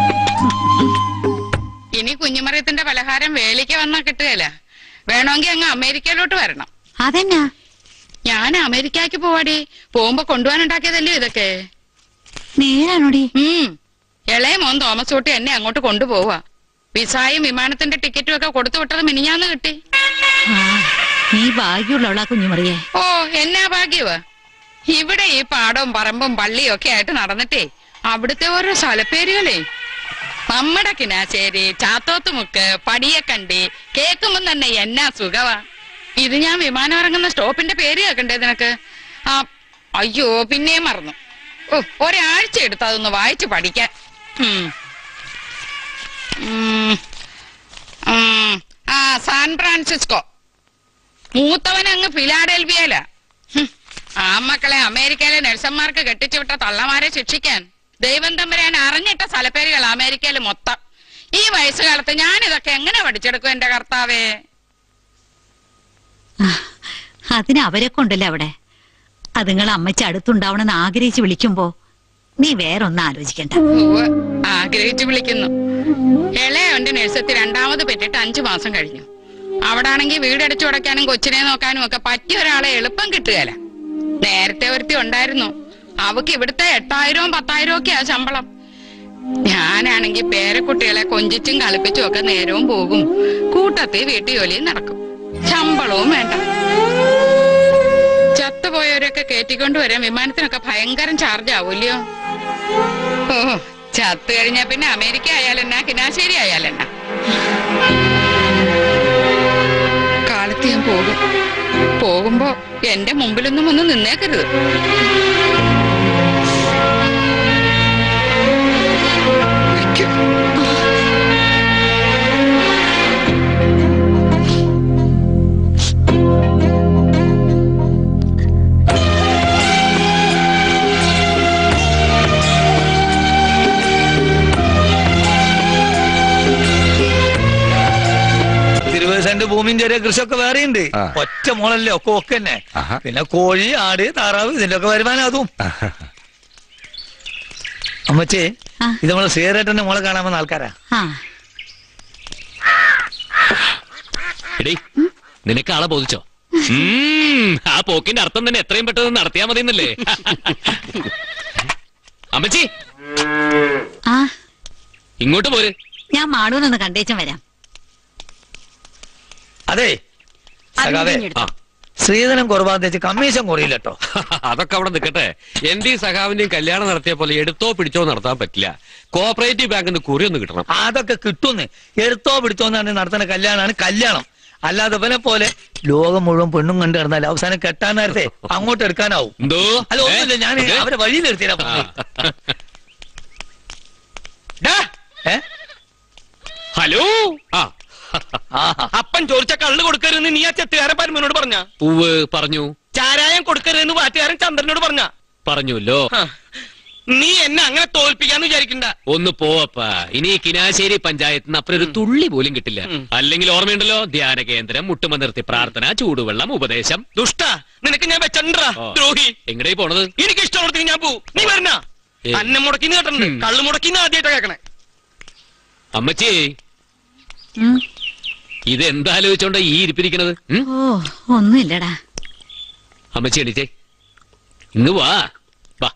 ഇനി കുഞ്ഞുമറിയത്തിന്റെ പലഹാരം വേലിക്ക് വന്നാ കിട്ടുകയില്ല വേണമെങ്കിൽ അങ്ങ് അമേരിക്കയിലോട്ട് വരണം അതെന്നാ ഞാൻ അമേരിക്കക്ക് പോവാടി പോകുമ്പോ കൊണ്ടുപോകാനുണ്ടാക്കിയതല്ലേ ഇതൊക്കെ നേരാണോടി ഉം ഇളയ മോൻ തോമസ് കുട്ടി എന്നെ അങ്ങോട്ട് കൊണ്ടുപോവാ വിസായും വിമാനത്തിന്റെ ടിക്കറ്റും ഒക്കെ കൊടുത്തു വിട്ടത് മിനിഞ്ഞാന്ന് കിട്ടി നീ ഭാഗ്യമുള്ളവളാ കുഞ്ഞുമറിയേ ഓ എന്നാ ഭാഗ്യവാ ഇവിടെ ഈ പാടവും പറമ്പും പള്ളിയും ഒക്കെ ആയിട്ട് നടന്നിട്ടേ അവിടുത്തെ ഓരോ സ്ഥലപ്പേരുകളേ നമ്മുടെ കിനാശ്ശേരി ചാത്തോത്തുമുക്ക് പടിയക്കണ്ടി കേൾക്കുമ്പോ തന്നെ എന്നാ സുഖവാ ഇത് ഞാൻ വിമാനം ഇറങ്ങുന്ന സ്റ്റോപ്പിന്റെ പേര് കേൾക്കണ്ടേ നിനക്ക് ആ അയ്യോ പിന്നെയും മറന്നു ഓ ഒരാഴ്ച എടുത്ത് അതൊന്ന് വായിച്ചു പഠിക്കാൻ ഉം. ഉം. ഉം. ആ സാൻ ഫ്രാൻസിസ്കോ മൂത്തവൻ അങ്ങ് ഫിലാഡൽഫിയയില ആ മക്കളെ അമേരിക്കയിലെ നഴ്സന്മാർക്ക് കെട്ടിച്ചുവിട്ട തള്ളമാരെ ശിക്ഷിക്കാൻ ദൈവം തമ്പുരാൻ അറിഞ്ഞിട്ട സ്ഥലപ്പേരുകൾ അമേരിക്കയിൽ മൊത്തം ഈ വയസ്സുകാലത്ത് ഞാൻ ഇതൊക്കെ എങ്ങനെ പഠിച്ചെടുക്കും എന്റെ കർത്താവേ അതിന് അവരെ കൊണ്ടല്ലേ അവിടെ അതുങ്ങൾ അമ്മച്ചി അടുത്തുണ്ടാവണമെന്ന് ആഗ്രഹിച്ച് വിളിക്കുമ്പോ നീ വേറൊന്നും ആലോചിക്കണ്ട ഉവ്വ്, ആഗ്രഹിച്ചു വിളിക്കുന്നു ഇളയവന്റെ നഴ്സത്തിൽ രണ്ടാമത് പെറ്റിട്ട് അഞ്ചു മാസം കഴിഞ്ഞു അവിടെ ആണെങ്കിൽ വീടടിച്ചു തുടയ്ക്കാനും കൊച്ചിനെ നോക്കാനും ഒക്കെ പറ്റിയ ഒരാളെ എളുപ്പം കിട്ടുകയില്ല നേരത്തെ ഒരുത്തി ഉണ്ടായിരുന്നു അവക്ക് ഇവിടുത്തെ എട്ടായിരവും പത്തായിരവും ഒക്കെയാ ശമ്പളം ഞാനാണെങ്കിൽ പേരക്കുട്ടികളെ കൊഞ്ചിച്ചും കളിപ്പിച്ചും ഒക്കെ നേരവും പോകും കൂട്ടത്തിൽ വീട്ടു ജോലിയും നടക്കും ശമ്പളവും വേണ്ട ചത്തുപോയവരൊക്കെ കയറ്റിക്കൊണ്ടുവരാൻ വിമാനത്തിനൊക്കെ ഭയങ്കരം ചാർജ് ആവൂല്ലയോ ഓ ചത്തു കഴിഞ്ഞാ പിന്നെ അമേരിക്ക ആയാലെന്നാ കിനാശ്ശേരി ആയാലെന്നാ കാലത്ത് ഞാൻ പോകും പോകുമ്പോ എന്റെ മുമ്പിലൊന്നും ഒന്ന് നിന്നേക്കരുത് ഇരുപത് സെന്റ് ഭൂമിയും ചെറിയ കൃഷിയൊക്കെ വേറെയുണ്ട് ഒറ്റ മോളല്ലേ ഒക്കെ ഒക്കെ തന്നെ പിന്നെ കോഴി ആട് താറാവ് ഇതിന്റെ ഒക്കെ വരുമാനം അതും അമ്മച്ചേ ഇത് നമ്മള് സീറേട്ടന്റെ മോളെ കാണാൻ വന്ന ആൾക്കാരാ ആ എടീ നിനക്ക് ആളെ ബോധിച്ചോ ഉം, ആ പോക്കിന്റെ അർത്ഥം തന്നെ എത്രയും പെട്ടെന്ന് നടത്തിയാ മതി എന്നല്ലേ അമ്മച്ചി ആ ഇങ്ങോട്ട് പോര് ഞാൻ മാടൂനൊന്ന് കണ്ടേച്ചും വരാം അതെ സഖാവേ ആ ശ്രീധനം കുറവാന്ന് വെച്ച് കമ്മീഷൻ കുറയില്ല കേട്ടോ അതൊക്കെ അവിടെ നിൽക്കട്ടെ എന്റെയും സഖാവിന്റെയും കല്യാണം നടത്തിയ പോലെ എടുത്തോ പിടിച്ചോ നടത്താൻ പറ്റില്ല കോപ്പറേറ്റീവ് ബാങ്കിൽ നിന്ന് കുറി ഒന്ന് കിട്ടണം അതൊക്കെ കിട്ടുന്ന് എടുത്തോ പിടിത്തോ എന്നാണ് നടത്തുന്ന കല്യാണമാണ് കല്യാണം അല്ലാതെ ഇവനെ പോലെ ലോകം മുഴുവൻ പെണ്ണും കണ്ടു കിടന്നാൽ അവസാനം കെട്ടാൻ നേരത്തെ അങ്ങോട്ട് എടുക്കാനാവും എന്തോ അല്ല ഒന്നുമില്ല ഞാൻ ഏ? അവരെ വഴിയിൽ നിർത്തിയാ ഹലോ ആ അപ്പൻ ചോദിച്ച കള്ള് കൊടുക്കരുതെന്ന് നീ ആ ചെത്തുകാരൻ പരമനോട് പറഞ്ഞ ഉവ് പറഞ്ഞു ചാരായം കൊടുക്കരുതെന്ന് വാറ്റുകാരൻ ചന്ദ്രനോട് പറഞ്ഞ പറഞ്ഞുല്ലോ നീ എന്നെ അങ്ങനെ തോൽപ്പിക്കാന്ന് വിചാരിക്കണ്ട ഒന്ന് പോവപ്പ ഇനി ഈ കിനാശ്ശേരി പഞ്ചായത്തിന് അപ്പുറം ഒരു തുള്ളി പോലും കിട്ടില്ല അല്ലെങ്കിൽ ഓർമ്മയുണ്ടല്ലോ ധ്യാന കേന്ദ്രം മുട്ടുമ നിർത്തി പ്രാർത്ഥന ചൂടുവെള്ളം ഉപദേശം ദുഷ്ട നിനക്ക് ഞാൻ വെച്ചണ്ടാ ഓ. ദ്രോഹി എങ്ങടേ പോണത് എനിക്ക് ഇഷ്ടമുള്ളടത്ത് ഞാൻ പോവും നീ വരണ ഏ. അന്നം മുടക്കിന്ന് കേട്ടിട്ടുണ്ട് കള്ളു മുടക്കിന്ന് ആദ്യമായിട്ടാ കേക്കണേ അമ്മച്ചി ഇത് എന്താലോചിച്ചോണ്ട ഈ ഇരിപ്പിരിക്കണത് ഉം? ഓ ഒന്നുമില്ലടാ അമ്മച്ചി എണീച്ചേ ഇങ്ങ് വാ വാ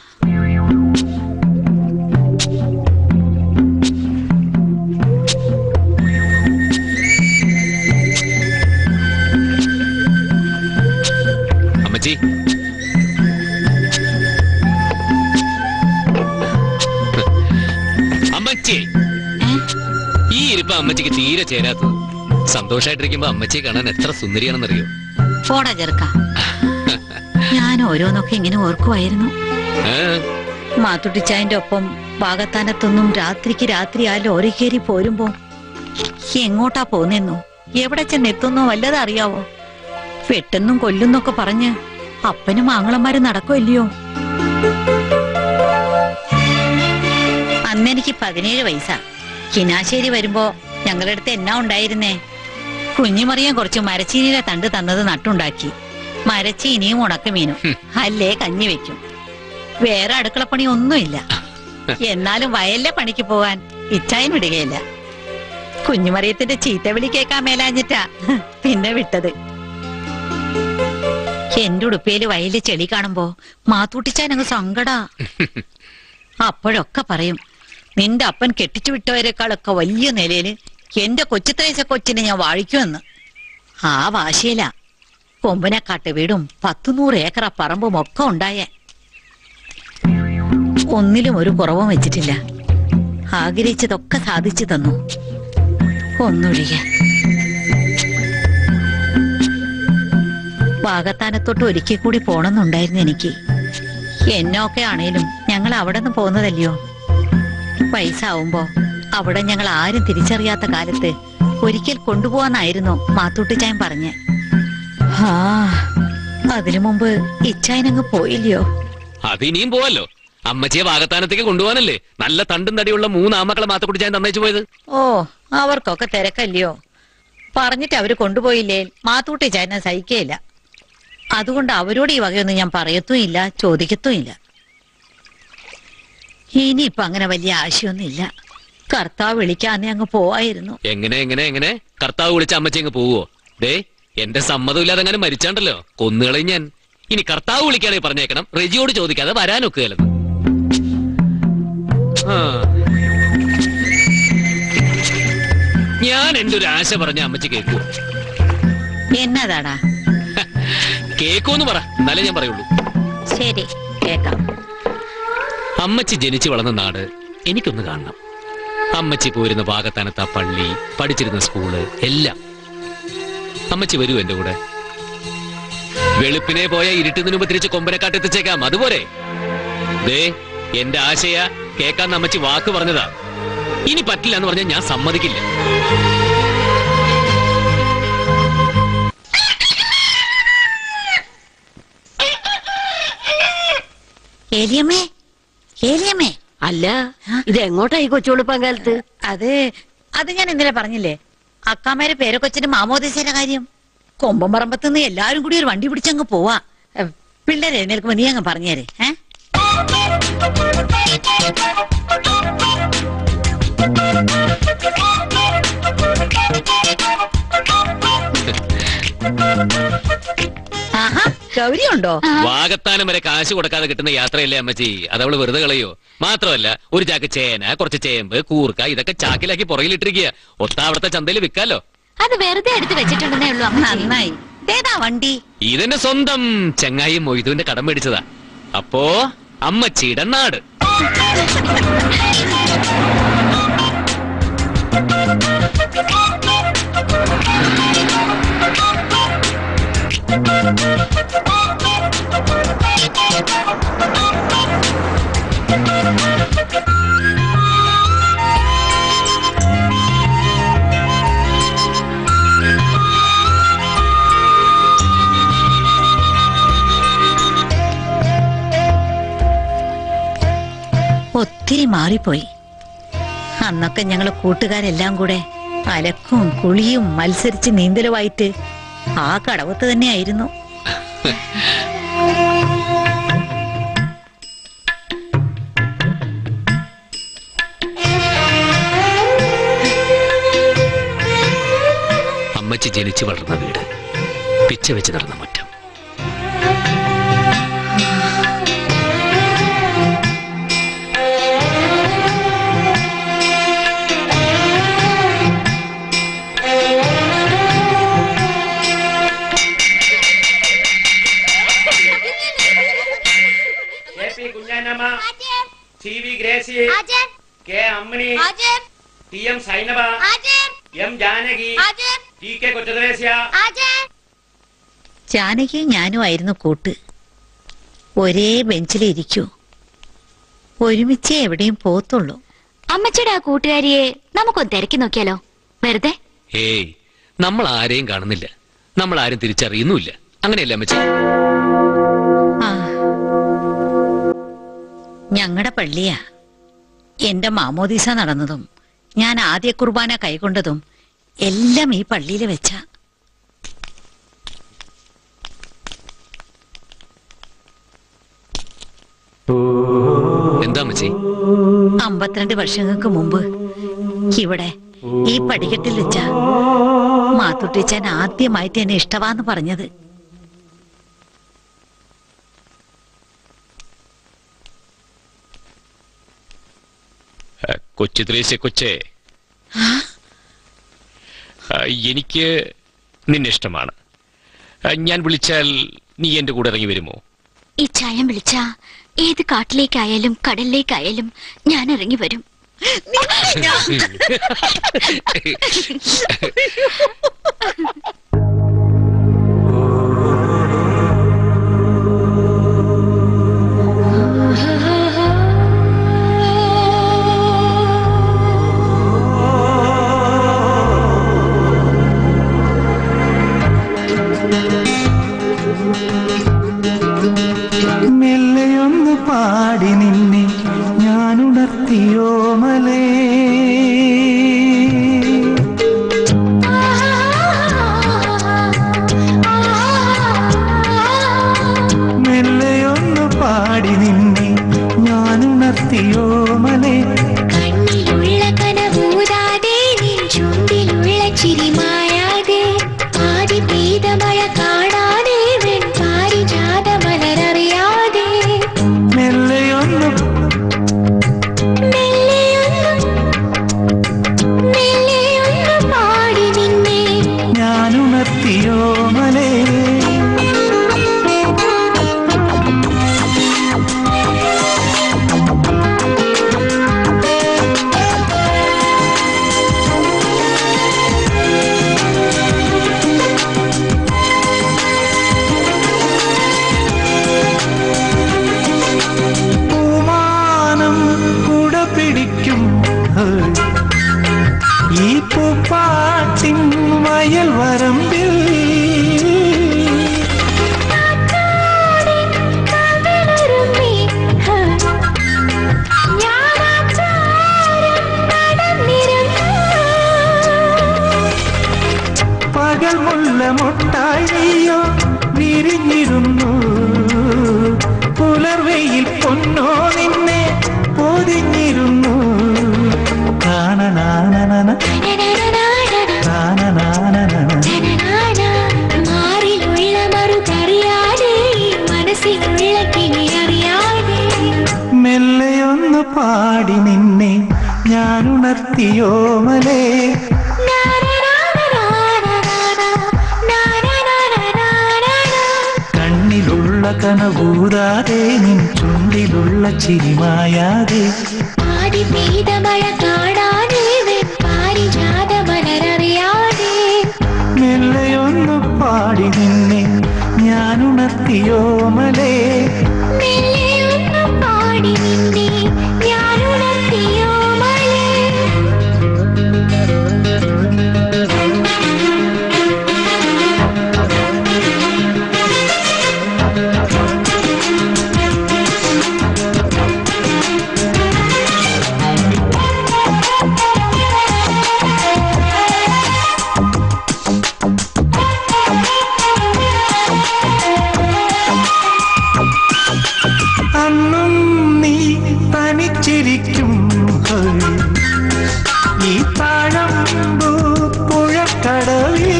അമ്മച്ചി അമ്മച്ചി ഈ ഇരിപ്പ് അമ്മച്ചിക്ക് തീരെ ചേരാത്തത് സന്തോഷായിട്ടിരിക്കുമ്പോ അമ്മച്ചിയെ കാണാൻ എത്ര സുന്ദരിയാണെന്നറിയോ പോടാ ചെറുക്ക ഞാൻ ഓരോന്നൊക്കെ ഇങ്ങനെ ഓർക്കുമായിരുന്നു ഏ? മാത്തുട്ടിച്ചായന്റെ ഒപ്പം ഭാഗത്താനത്തൊന്നും രാത്രിക്ക് രാത്രി ആ ലോറി കയറി പോരുമ്പോ എങ്ങോട്ടാ പോന്നെന്നോ എവിടെ ചെന്നെത്തുന്നോ വല്ലതും അറിയാവോ വെട്ടെന്നും കൊല്ലുന്നൊക്കെ പറഞ്ഞ് അപ്പനും ആങ്ങളമാരും നടക്കുമല്ലയോ അന്നെനിക്ക് പതിനേഴ് വയസ്സാ കിനാശ്ശേരി വരുമ്പോ ഞങ്ങളുടെ അടുത്ത് എന്നാ ഉണ്ടായിരുന്നേ കുഞ്ഞുമറിയാൻ കുറച്ച് മരച്ചീനിയുടെ തണ്ട് തന്നത് നട്ടുണ്ടാക്കി മരച്ചീനിയും ഉണക്കമീനും അല്ലേ കഞ്ഞി വെക്കും വേറെ അടുക്കളപ്പണി ഒന്നുമില്ല എന്നാലും വയലിലെ പണിക്ക് പോവാൻ ഇച്ചായൻ വിടുകയില്ല കുഞ്ഞുമറിയത്തിന്റെ ചീത്തവിളി കേൾക്കാൻ മേലാഞ്ഞിട്ടാ പിന്നെ വിട്ടത് എന്റെ ഉടുപ്പയില് വയലില് ചെളി കാണുമ്പോ മാത്തൂട്ടിച്ചാൻ അങ്ങ് സങ്കടാ അപ്പോഴൊക്കെ പറയും നിന്റെ അപ്പൻ കെട്ടിച്ചു വിട്ടവരെക്കാളൊക്കെ വലിയ നിലയില് എന്റെ കൊച്ചുത്രേശ കൊച്ചിനെ ഞാൻ വാഴിക്കുമെന്ന് ആ വാശിയില കൊമ്പനക്കാട്ട് വീടും പത്തുനൂറ് ഏക്കറ പറമ്പും ഒക്കെ ഉണ്ടായേ ഒന്നിലും ഒരു കുറവും വെച്ചിട്ടില്ല ആഗ്രഹിച്ചതൊക്കെ സാധിച്ചു തന്നു ഒന്നൊഴികെ വാഗത്താനത്തോട്ട് ഒരിക്കൽ കൂടി പോണമെന്നുണ്ടായിരുന്നു എനിക്ക് എന്നൊക്കെ ആണേലും ഞങ്ങൾ അവിടെ നിന്ന് പോകുന്നതല്ലയോ വയസ്സാവുമ്പോ അവിടെ ഞങ്ങൾ ആരും തിരിച്ചറിയാത്ത കാലത്ത് ഒരിക്കൽ കൊണ്ടുപോവാന്നായിരുന്നു മാത്തൂട്ടിച്ചായൻ പറഞ്ഞ് ആ അതിനു മുമ്പ് ഇച്ചായനങ്ങ് പോയില്ലയോ അത് ഇനിയും പോവല്ലോ അമ്മച്ചിയെ വാഗത്താനത്തേക്ക് കൊണ്ടുപോകാനല്ലേ നല്ല തണ്ടും തടിയുള്ള മൂന്ന് ആമക്കളെ മാത്ത കുടിച്ചാൻ തന്നേച്ചു പോയത് ഓ അവർക്കൊക്കെ തിരക്കല്ലയോ പറഞ്ഞിട്ട് അവര് കൊണ്ടുപോയില്ലേ മാത്തൂട്ടി ചായനെ സഹിക്കയില്ല അതുകൊണ്ട് അവരോട് ഈ വകയൊന്നും ഞാൻ പറയത്തുമില്ല ചോദിക്കത്തുമില്ല ഇനിയിപ്പൊ അങ്ങനെ വലിയ ആശയൊന്നുമില്ല കർത്താവ് വിളിക്കാന്നേ അങ്ങ് പോവായിരുന്നു എങ്ങനെ എങ്ങനെ എങ്ങനെ കർത്താവ് വിളിച്ച അമ്മച്ചി അങ്ങ് പോവോ ദേ എന്റെ സമ്മതമില്ലാതെ അങ്ങനെ മരിച്ചാണ്ടല്ലോ കൊന്നുകളയും ഞാൻ ഇനി കർത്താവ് വിളിക്കാതെ പറഞ്ഞേക്കണം റെജിയോട് ചോദിക്കാതെ വരാനൊക്കുകയല്ലെന്ന് ആ. ഞാൻ എന്റെ ഒരു ആശ പറഞ്ഞ അമ്മച്ചി കേൾക്കൂ എന്നതാടാ കേൾക്കൂന്ന് പറ എന്നാലേ ഞാൻ പറയുള്ളൂ ശരി കേക്കാം അമ്മച്ചി ജനിച്ചു വളർന്ന നാട് എനിക്കൊന്ന് കാണണം അമ്മച്ചി പോയിരുന്ന ഭാഗത്താനത്ത് ആ പള്ളി പഠിച്ചിരുന്ന സ്കൂള് എല്ലാം അമ്മച്ചി വരൂ എന്റെ കൂടെ വെളുപ്പിനെ പോയ ഇരുട്ടുന്നതിന് മുമ്പ് തിരിച്ച് കൊമ്പനെക്കാട്ട് എത്തിച്ചേക്കാം അതുപോലെ ദേ എന്റെ ആശയ കേക്കാൻ അമ്മച്ചി വാക്ക് പറഞ്ഞതാ ഇനി പറ്റില്ല എന്ന് പറഞ്ഞാൽ ഞാൻ സമ്മതിക്കില്ല ഏലിയമ്മേ ഏലിയമ്മേ അല്ല ഇത് എങ്ങോട്ടായി കൊച്ചുകൊടുപ്പാൻ കാലത്ത് അത് അത് ഞാൻ ഇന്നലെ പറഞ്ഞില്ലേ അക്കാമേരെ പേരക്കൊച്ചിന് മാമോദേശയുടെ കാര്യം കൊമ്പം പറമ്പത്തുനിന്ന് എല്ലാരും കൂടി ഒരു വണ്ടി പിടിച്ചങ്ങ് പോവാ എ, പിള്ളേരെ എഴുന്നേൽക്കുമ്പോ നീ അങ്ങ് പറഞ്ഞേരെ ഏ ആഹാ ഗൗരി ഉണ്ടോ വാഗത്താനം വരെ കാശ് കൊടുക്കാതെ കിട്ടുന്ന യാത്രയല്ലേ അമ്മച്ചി അതവള് വെറുതെ കളയോ മാത്രമല്ല ഒരു ചാക്ക് ചേന കുറച്ച് ചേമ്പ് കൂർക്ക ഇതൊക്കെ ചാക്കിലാക്കി പുറകിലിട്ടിരിക്കുക ഒത്താവിടത്തെ ചന്തയിൽ വിൽക്കാലോ അത് വെറുതെ എടുത്ത് വെച്ചിട്ടുണ്ടെന്നേ ഉള്ളൂ അമ്മച്ചി. നന്നായി ഇതേതാ വണ്ടി ഇതെന്നെ സ്വന്തം ചെങ്ങായി മൊയ്തുവിന്റെ കടം മേടിച്ചതാ അപ്പോ അമ്മച്ചിയുടെ നാട് ഒത്തിരി മാറിപ്പോയി അന്നൊക്കെ ഞങ്ങള് കൂട്ടുകാരെല്ലാം കൂടെ അലക്കും കുളിയും മത്സരിച്ച് നീന്തലുമായിട്ട് ആ കടവത്ത് തന്നെയായിരുന്നു അമ്മച്ചി ജനിച്ചു വളർന്ന വീട് പിച്ച വെച്ച് നടന്ന മുറ്റം K P Kunjanamma C V Gracy K Ammini T M Sainaba M Janaki T K Kochuthresia ജാനകിയും ഞാനും ആയിരുന്നു കൂട്ട് ഒരേ ബെഞ്ചിലിരിക്കൂ ഒരുമിച്ചേ എവിടെയും പോത്തുള്ളൂ അമ്മച്ചിയുടെ ആ കൂട്ടുകാരിയെ നമുക്കൊന്ന് തിരക്കി നോക്കിയാലോ വെറുതെ ഏയ് നമ്മൾ ആരെയും കാണുന്നില്ല നമ്മൾ ആരും തിരിച്ചറിയുന്നുമില്ല അങ്ങനെയല്ലേ അമ്മച്ചി ഞങ്ങളുടെ പള്ളിയാ എന്റെ മാമോദീസ നടന്നതും ഞാൻ ആദ്യ കുർബാന കൈകൊണ്ടതും എല്ലാം ഈ പള്ളിയിൽ വെച്ച എന്താ അമ്മച്ചി അമ്പത്തിരണ്ട് വർഷങ്ങൾക്ക് മുമ്പ് ഇവിടെ ഈ പടികെട്ടിൽ വെച്ച മാത്തുട്ടിച്ചാൻ ആദ്യമായിട്ട് എന്നെ ഇഷ്ടവാന്ന് പറഞ്ഞത് കൊച്ചു ത്രേസ്യ കൊച്ചേ ആ, എനിക്ക് നിന്നെ ഇഷ്ടമാണ് ഏ, ഞാൻ വിളിച്ചാൽ നീ എന്റെ കൂടെ ഇറങ്ങി വരുമോ ഈ ചായം വിളിച്ച ഏത് കാട്ടിലേക്കായാലും കടലിലേക്കായാലും ഞാൻ ഇറങ്ങി വരും മെല്ലെയൊന്ന് പാടി നിന്നെ ഞാനുണർത്തിയോ മലേ മെല്ലെയൊന്ന് പാടി നിന്നെ ഞാനുണർത്തിയോ മലേ കണ്ണിലുള്ള കനവൂരാതെ നിൻ ചുണ്ടിലുള്ള ചിരി മായാതെ ആദി പെയ്ത മഴ കാണാതെ വെൺ പാരിജാത മലരറിയാതെ മെല്ലെയൊന്ന് മെല്ലെയൊന്ന് പാടി നിന്നെ ഞാനുണർത്തിയോ മലേ പൂമാനം കുട പിടിക്കും ഹേയ്. ഈ പൂപ്പാട്ടിൻ വയൽ വരമ്പിൽ കവിളൊരുമ്മി, ഹ. ഞാനാചാരം നടന്നിരുന്നു പകൽ മുല്ല മുട്ടായി നീയോ വിരിഞ്ഞിരുന്നു പുലർവെയിൽ പൊന്നോ നിന്നെ പൊതിഞ്ഞിരുന്നു കാണനാനന കാണനാനന മാറിലുള്ള മറുകറിയാതെ മനസ്സിലുള്ള കിളി അറിയാതെ മെല്ലെയൊന്ന് പാടി നിന്നെ ഞാനുണർത്തിയോ മലേ കണ്ണിലുള്ള കനവൂതാതെ നിൻ ചുണ്ടിലുള്ള ചിരിമായാതെ ആദി പെയ്ത മഴ കാണാതെ വെൺ പാരിജാത മലരറിയാതെ മെല്ലെയൊന്ന് പാടി നിന്നെ ഞാനുണർത്തിയോ മലേ മെല്ലെയൊന്ന് പാടി നിന്നെ ഞാനുണർത്തിയോ മലേ അന്നും നീ തനിച്ചിരിക്കും ഹേയ്. ഈ താഴമ്പൂ പുഴക്കടവിൽ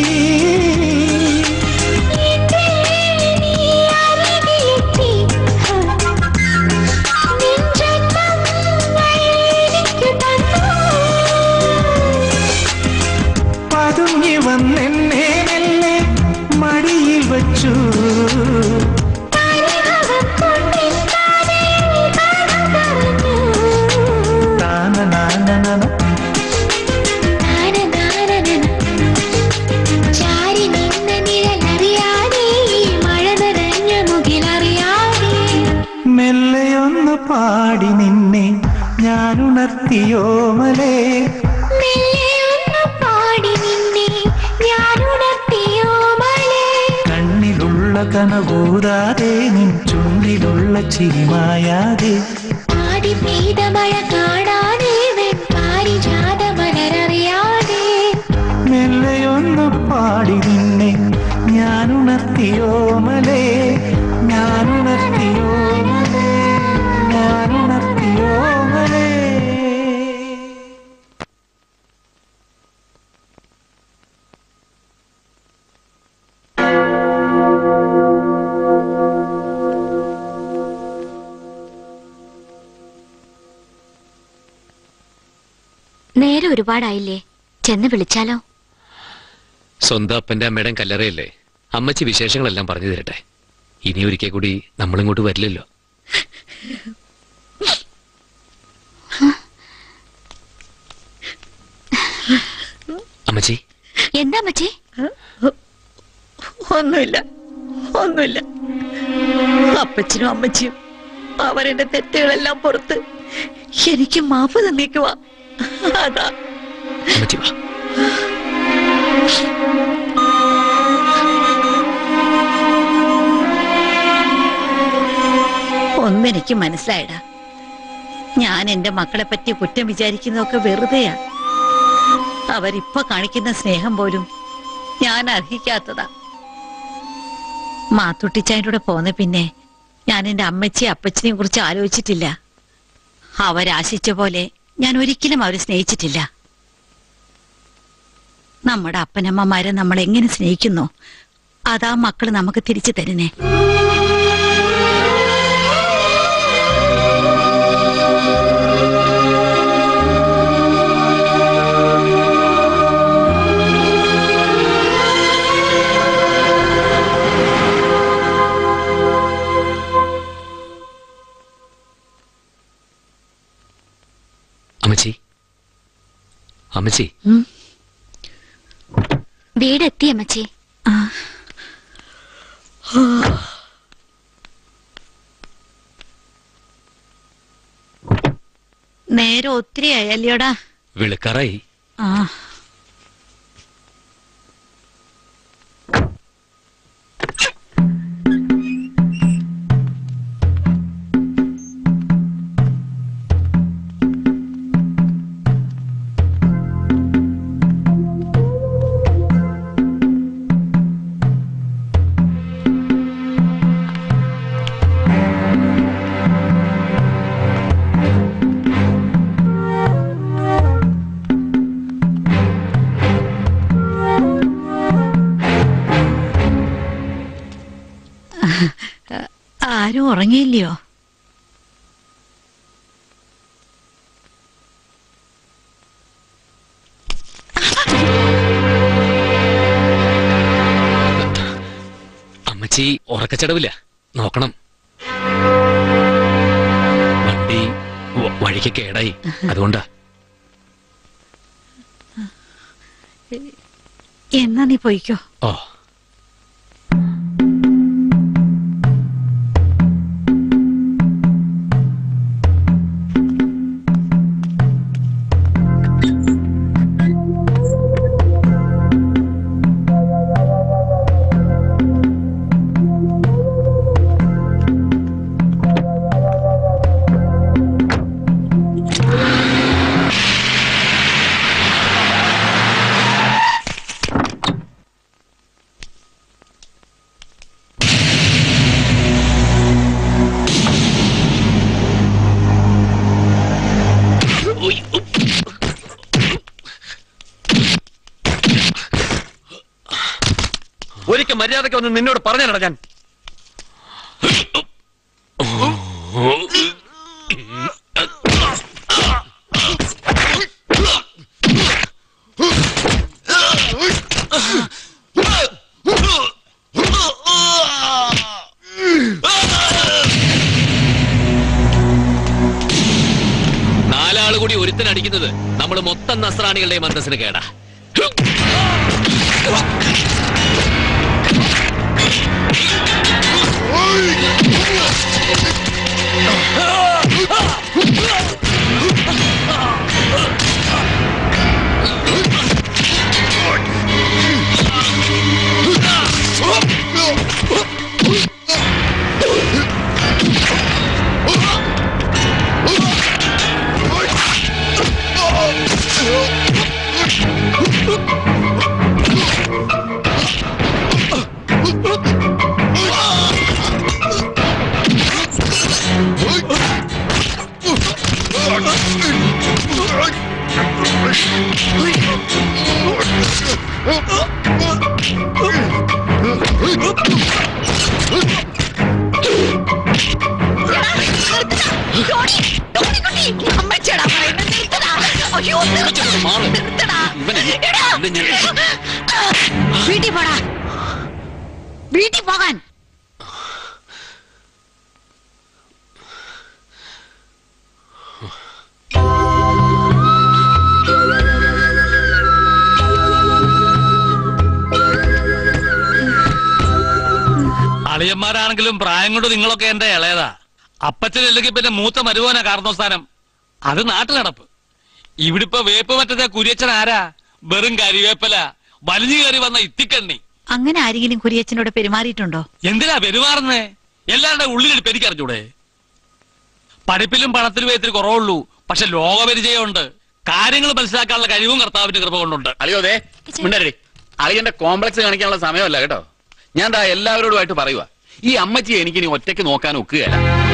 പതുങ്ങി വന്നെന്നെ മെല്ലെ മടിയിൽ വച്ചു താനനാനന ചാരി നിന്ന നിഴലറിയാതെ മഴ നനഞ്ഞ മുകിലറിയാതെ മെല്ലെയൊന്ന് പാടി നിന്നെ ഞാനുണർത്തിയോ മലേ മെല്ലെയൊന്ന് പാടി നിന്നെ ഞാനുണർത്തിയോ മലേ കണ്ണിലുള്ള കനകൂതാതെ നിൻ ചുണ്ടിലുള്ള ചിരിമായാതെ ആദി പെയ്ത മഴ കാണാതെ വെൺ പാരിജാത മലരറിയാതെ മെല്ലെയൊന്ന് പാടി നിന്നെ ഞാനുണർത്തിയോ മലേ ഞാനുണർത്തിയോ മലേ ഞാനുണർത്തിയോ മലേ നേരെ ഒരുപാടായില്ലേ ചെന്ന് വിളിച്ചാലോ സ്വന്തം അപ്പന്റെ അമ്മയുടെയും കല്ലറയല്ലേ അമ്മച്ചി വിശേഷങ്ങളെല്ലാം പറഞ്ഞു തരട്ടെ ഇനി ഒരിക്കൽ കൂടി നമ്മളിങ്ങോട്ട് വരില്ലല്ലോ അമ്മച്ചി എന്താ മച്ചി ഒന്നുമില്ല ഒന്നുമില്ല അപ്പച്ചനും അമ്മച്ചിയും അവരെന്റെ തെറ്റുകളെല്ലാം പുറത്ത് എനിക്ക് മാപ്പ് തന്നേക്കുവാ അതാ അമ്മച്ചി വാ ഒന്നെനിക്ക് മനസ്സിലായടാ ഞാൻ എന്റെ മക്കളെ പറ്റി കുറ്റം വിചാരിക്കുന്നതൊക്കെ വെറുതെയാ അവരിപ്പൊ കാണിക്കുന്ന സ്നേഹം പോലും ഞാൻ അർഹിക്കാത്തതാ മാത്തുട്ടിച്ചായൻ്റെ കൂടെ പോന്ന പിന്നെ ഞാൻ എന്റെ അമ്മച്ചിയും അപ്പച്ചനെയും കുറിച്ച് ആലോചിച്ചിട്ടില്ല അവരാശിച്ച പോലെ ഞാൻ ഒരിക്കലും അവരെ സ്നേഹിച്ചിട്ടില്ല നമ്മുടെ അപ്പനമ്മമാരെ നമ്മൾ എങ്ങനെ സ്നേഹിക്കുന്നു അതാ മക്കള് നമുക്ക് തിരിച്ചു തരുന്നേ അമ്മച്ചി അമ്മച്ചി വീടെത്തി അമ്മച്ചി നേരെ ഒത്തിരി ആയല്ലോടാ വിളിക്കാറായി ആ ആരും ഉറങ്ങിയില്ലയോ അമ്മച്ചി ഉറക്കച്ചടവില്ല നോക്കണം വണ്ടി വ- വഴിക്ക് കേടായി അതുകൊണ്ടാ എന്നാ നീ പോയിക്കോ ഓ ഒരിക്കൽ മര്യാദയ്ക്ക് വന്ന് നിന്നോട് പറഞ്ഞാലടാ ഞാൻ നാലാള് കൂടി ഒരുത്തനടിക്കുന്നത് നമ്മൾ മൊത്തം നസ്രാണികളുടെയും അന്തസ്സിന് കേടാ അമ്മച്ചേടാ പറയുന്നത് നിർത്തടാ അയ്യോ നിർത്തടാ നിർത്തടാ എടാ. വീട്ടിൽ പോടാ വീട്ടിൽ പോകാൻ അളിയന്മാരാണെങ്കിലും പ്രായം കൊണ്ട് നിങ്ങളൊക്കെ എന്റെ ഇളയതാ അപ്പച്ചനില്ലെങ്കിൽ പിന്നെ മൂത്ത മരുവോനാ കാരണവസ്ഥാനം അത് നാട്ടിലടപ്പ് ഇവിടിപ്പോ വേപ്പ് മറ്റത്തെ കുരിയച്ചൻ ആരാ വെറും കരിവേപ്പല വലിഞ്ഞു കയറി വന്ന ഇത്തിക്കണ്ണി അങ്ങനെ ആരെങ്കിലും കുരിയച്ചനോട് പെരുമാറിയിട്ടുണ്ടോ എന്തിനാ പെരുമാറുന്നേ എല്ലാവരുടെ ഉള്ളിലെടുപ്പ് എനിക്കറിഞ്ഞൂടെ പഠിപ്പിലും പണത്തിലും ഇത്തിരി കുറവുള്ളൂ പക്ഷെ ലോകപരിചയമുണ്ട് കാര്യങ്ങൾ മനസ്സിലാക്കാനുള്ള കഴിവും കർത്താവിന്റെ കൃപ കൊണ്ടുണ്ട് അളിയോ അതെ മിണ്ടരടി അളിയന്റെ കോംപ്ലക്സ് കാണിക്കാനുള്ള സമയമല്ല കേട്ടോ ഞാൻ ദാ എല്ലാവരോടുമായിട്ട് പറയുക ഈ അമ്മച്ചിയെ എനിക്ക് ഇനി ഒറ്റയ്ക്ക് നോക്കാൻ ഒക്കുകയല്ല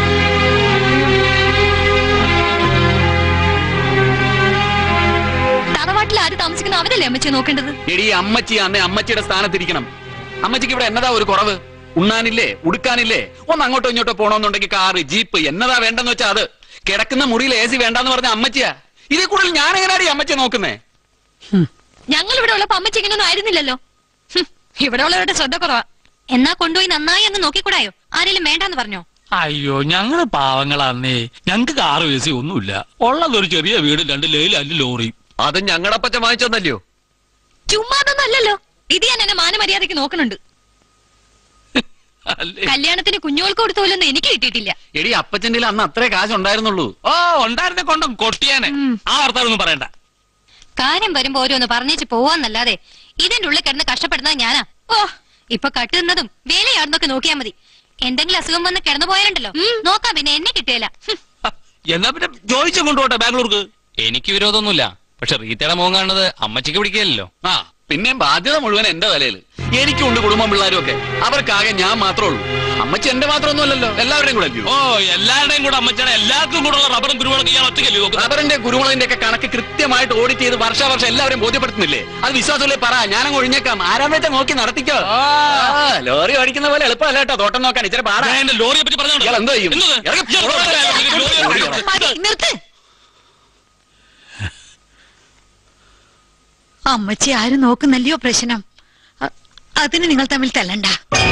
തറവാട്ടിൽ ആര് താമസിക്കുന്ന അവരല്ലേ അമ്മച്ചെ നോക്കേണ്ടത് എടി ഈ അമ്മച്ചി അന്നേ അമ്മച്ചിയുടെ സ്ഥാനത്തിരിക്കണം അമ്മച്ചിക്ക് ഇവിടെ എന്നതാ ഒരു കുറവ് ഉണ്ണാനില്ലേ ഉടുക്കാനില്ലേ ഒന്ന് അങ്ങോട്ടോ ഇങ്ങോട്ടോ പോണോന്നുണ്ടെങ്കിൽ കാറ് ജീപ്പ് എന്നതാ വേണ്ടെന്ന് വെച്ചാ അത് കിടക്കുന്ന മുറിയിൽ എ സി വേണ്ടെന്ന് പറഞ്ഞ അമ്മച്ചിയാ ഇതിൽ കൂടുതൽ ഞാൻ എങ്ങനെയാണ് ഈ അമ്മച്ചിയെ നോക്കുന്നേ ഞങ്ങൾ ഇവിടെ ഉള്ളപ്പോ അമ്മച്ചി ഇങ്ങനൊന്നും ആയിരുന്നില്ലല്ലോ ഹും, ഇവിടെ ഉള്ളവരുടെ ശ്രദ്ധ കുറവാ എന്നാ കൊണ്ടുപോയി നന്നായി അങ്ങ് നോക്കിക്കൂടായോ ആരെങ്കിലും വേണ്ടാന്ന് പറഞ്ഞോ അയ്യോ ഞങ്ങള് പാവങ്ങളാന്നേ ഞങ്ങക്ക് കാറ് വേസി ഒന്നുമില്ല ഉള്ളതൊരു ചെറിയ വീട് രണ്ട് ലേലും അല്ല ലോറി അത് ഞങ്ങളുടെ അപ്പച്ച വാങ്ങിച്ചെന്നല്ലയോ ചുമ്മാതൊന്നും അല്ലല്ലോ ഇത് ഞാൻ എന്നെ മാനമര്യാദയ്ക്ക് നോക്കുന്നുണ്ട് കല്യാണത്തിന് കുഞ്ഞോൾക്ക് കൊടുത്തോലൊന്നും എനിക്ക് കിട്ടിയിട്ടില്ല എടി അപ്പച്ചന്റെ കയ്യിൽ അന്ന് അത്രേ കാശ് ഉണ്ടായിരുന്നുള്ളൂ ഓ ഉണ്ടായിരുന്നെ കൊണ്ടും കൊട്ടിയാനെ ആ വർത്താനൊന്നും പറയണ്ട കാര്യം വരുമ്പോ ഓരോന്ന് പറഞ്ഞേച്ച് പോവാന്നല്ലാതെ ഇതിന്റെ ഉള്ളിൽ കിടന്ന് കഷ്ടപ്പെടുന്നത് ഞാനാ ഓ ഇപ്പൊ കട്ടുന്നതും വേലയാടുന്നൊക്കെ നോക്കിയാ മതി എന്തെങ്കിലും അസുഖം വന്ന് കിടന്നു പോയാലുണ്ടല്ലോ നോക്കാം പിന്നെ എന്നെ കിട്ടിയല്ല എന്നാ പിന്നെ ജോയിച്ചു കൊണ്ടുപോട്ടെ ബാംഗ്ലൂർക്ക് എനിക്ക് വിരോധമൊന്നുമില്ല പക്ഷെ റീത്തയുടെ മുഖം കാണുന്നത് അമ്മച്ചിക്ക് പിടിക്കില്ലല്ലോ ആ പിന്നെ ബാധ്യത മുഴുവൻ എന്റെ തലയിൽ എനിക്കുണ്ട് കുടുംബം പിള്ളേരും ഒക്കെ അവർക്കാകെ ഞാൻ മാത്രമേ ഉള്ളൂ അമ്മച്ചി എന്റെ മാത്രമൊന്നുമല്ലല്ലോ എല്ലാവരുടെയും കൂടെ അല്ലയോ ഓ എല്ലാവരുടെയും കൂടെ അമ്മച്ചാണ് എല്ലാവർക്കും കൂടെ ഉള്ള റബ്ബറും കുരുമുളക് ഇയാൾ ഒറ്റയ്ക്കല്ലേ നോക്കുന്നത് റബ്ബറിന്റെ കുരുമുളകിന്റെ ഒക്കെ കണക്ക് കൃത്യമായിട്ട് ഓഡിറ്റ് ചെയ്ത് വർഷാവർഷം എല്ലാവരും ബോധ്യപ്പെടുത്തുന്നില്ലേ അത് വിശ്വാസമില്ലേ പറ ഞാനങ്ങ് ഒഴിഞ്ഞേക്കാം ആരാൻ വെച്ചാ നോക്കി നടത്തിക്കോ ആ, ലോറി ഓടിക്കുന്ന പോലെ എളുപ്പമല്ല കേട്ടോ തോട്ടം നോക്കാൻ ഇച്ചിരി പാടാ ഞാൻ എന്റെ ലോറിയെ പറ്റി പറഞ്ഞോണ്ട് ഇയാൾ എന്തോ ചെയ്യും എന്നത്? ഇറങ്ങി ഇയാൾ പോടാ. ലോറി ഓടിക്കണം. മതി നിർത്ത് അമ്മച്ചി ആരും നോക്കുന്നല്ലയോ പ്രശ്നം അ- അതിന് നിങ്ങൾ തമ്മിൽ തല്ലണ്ട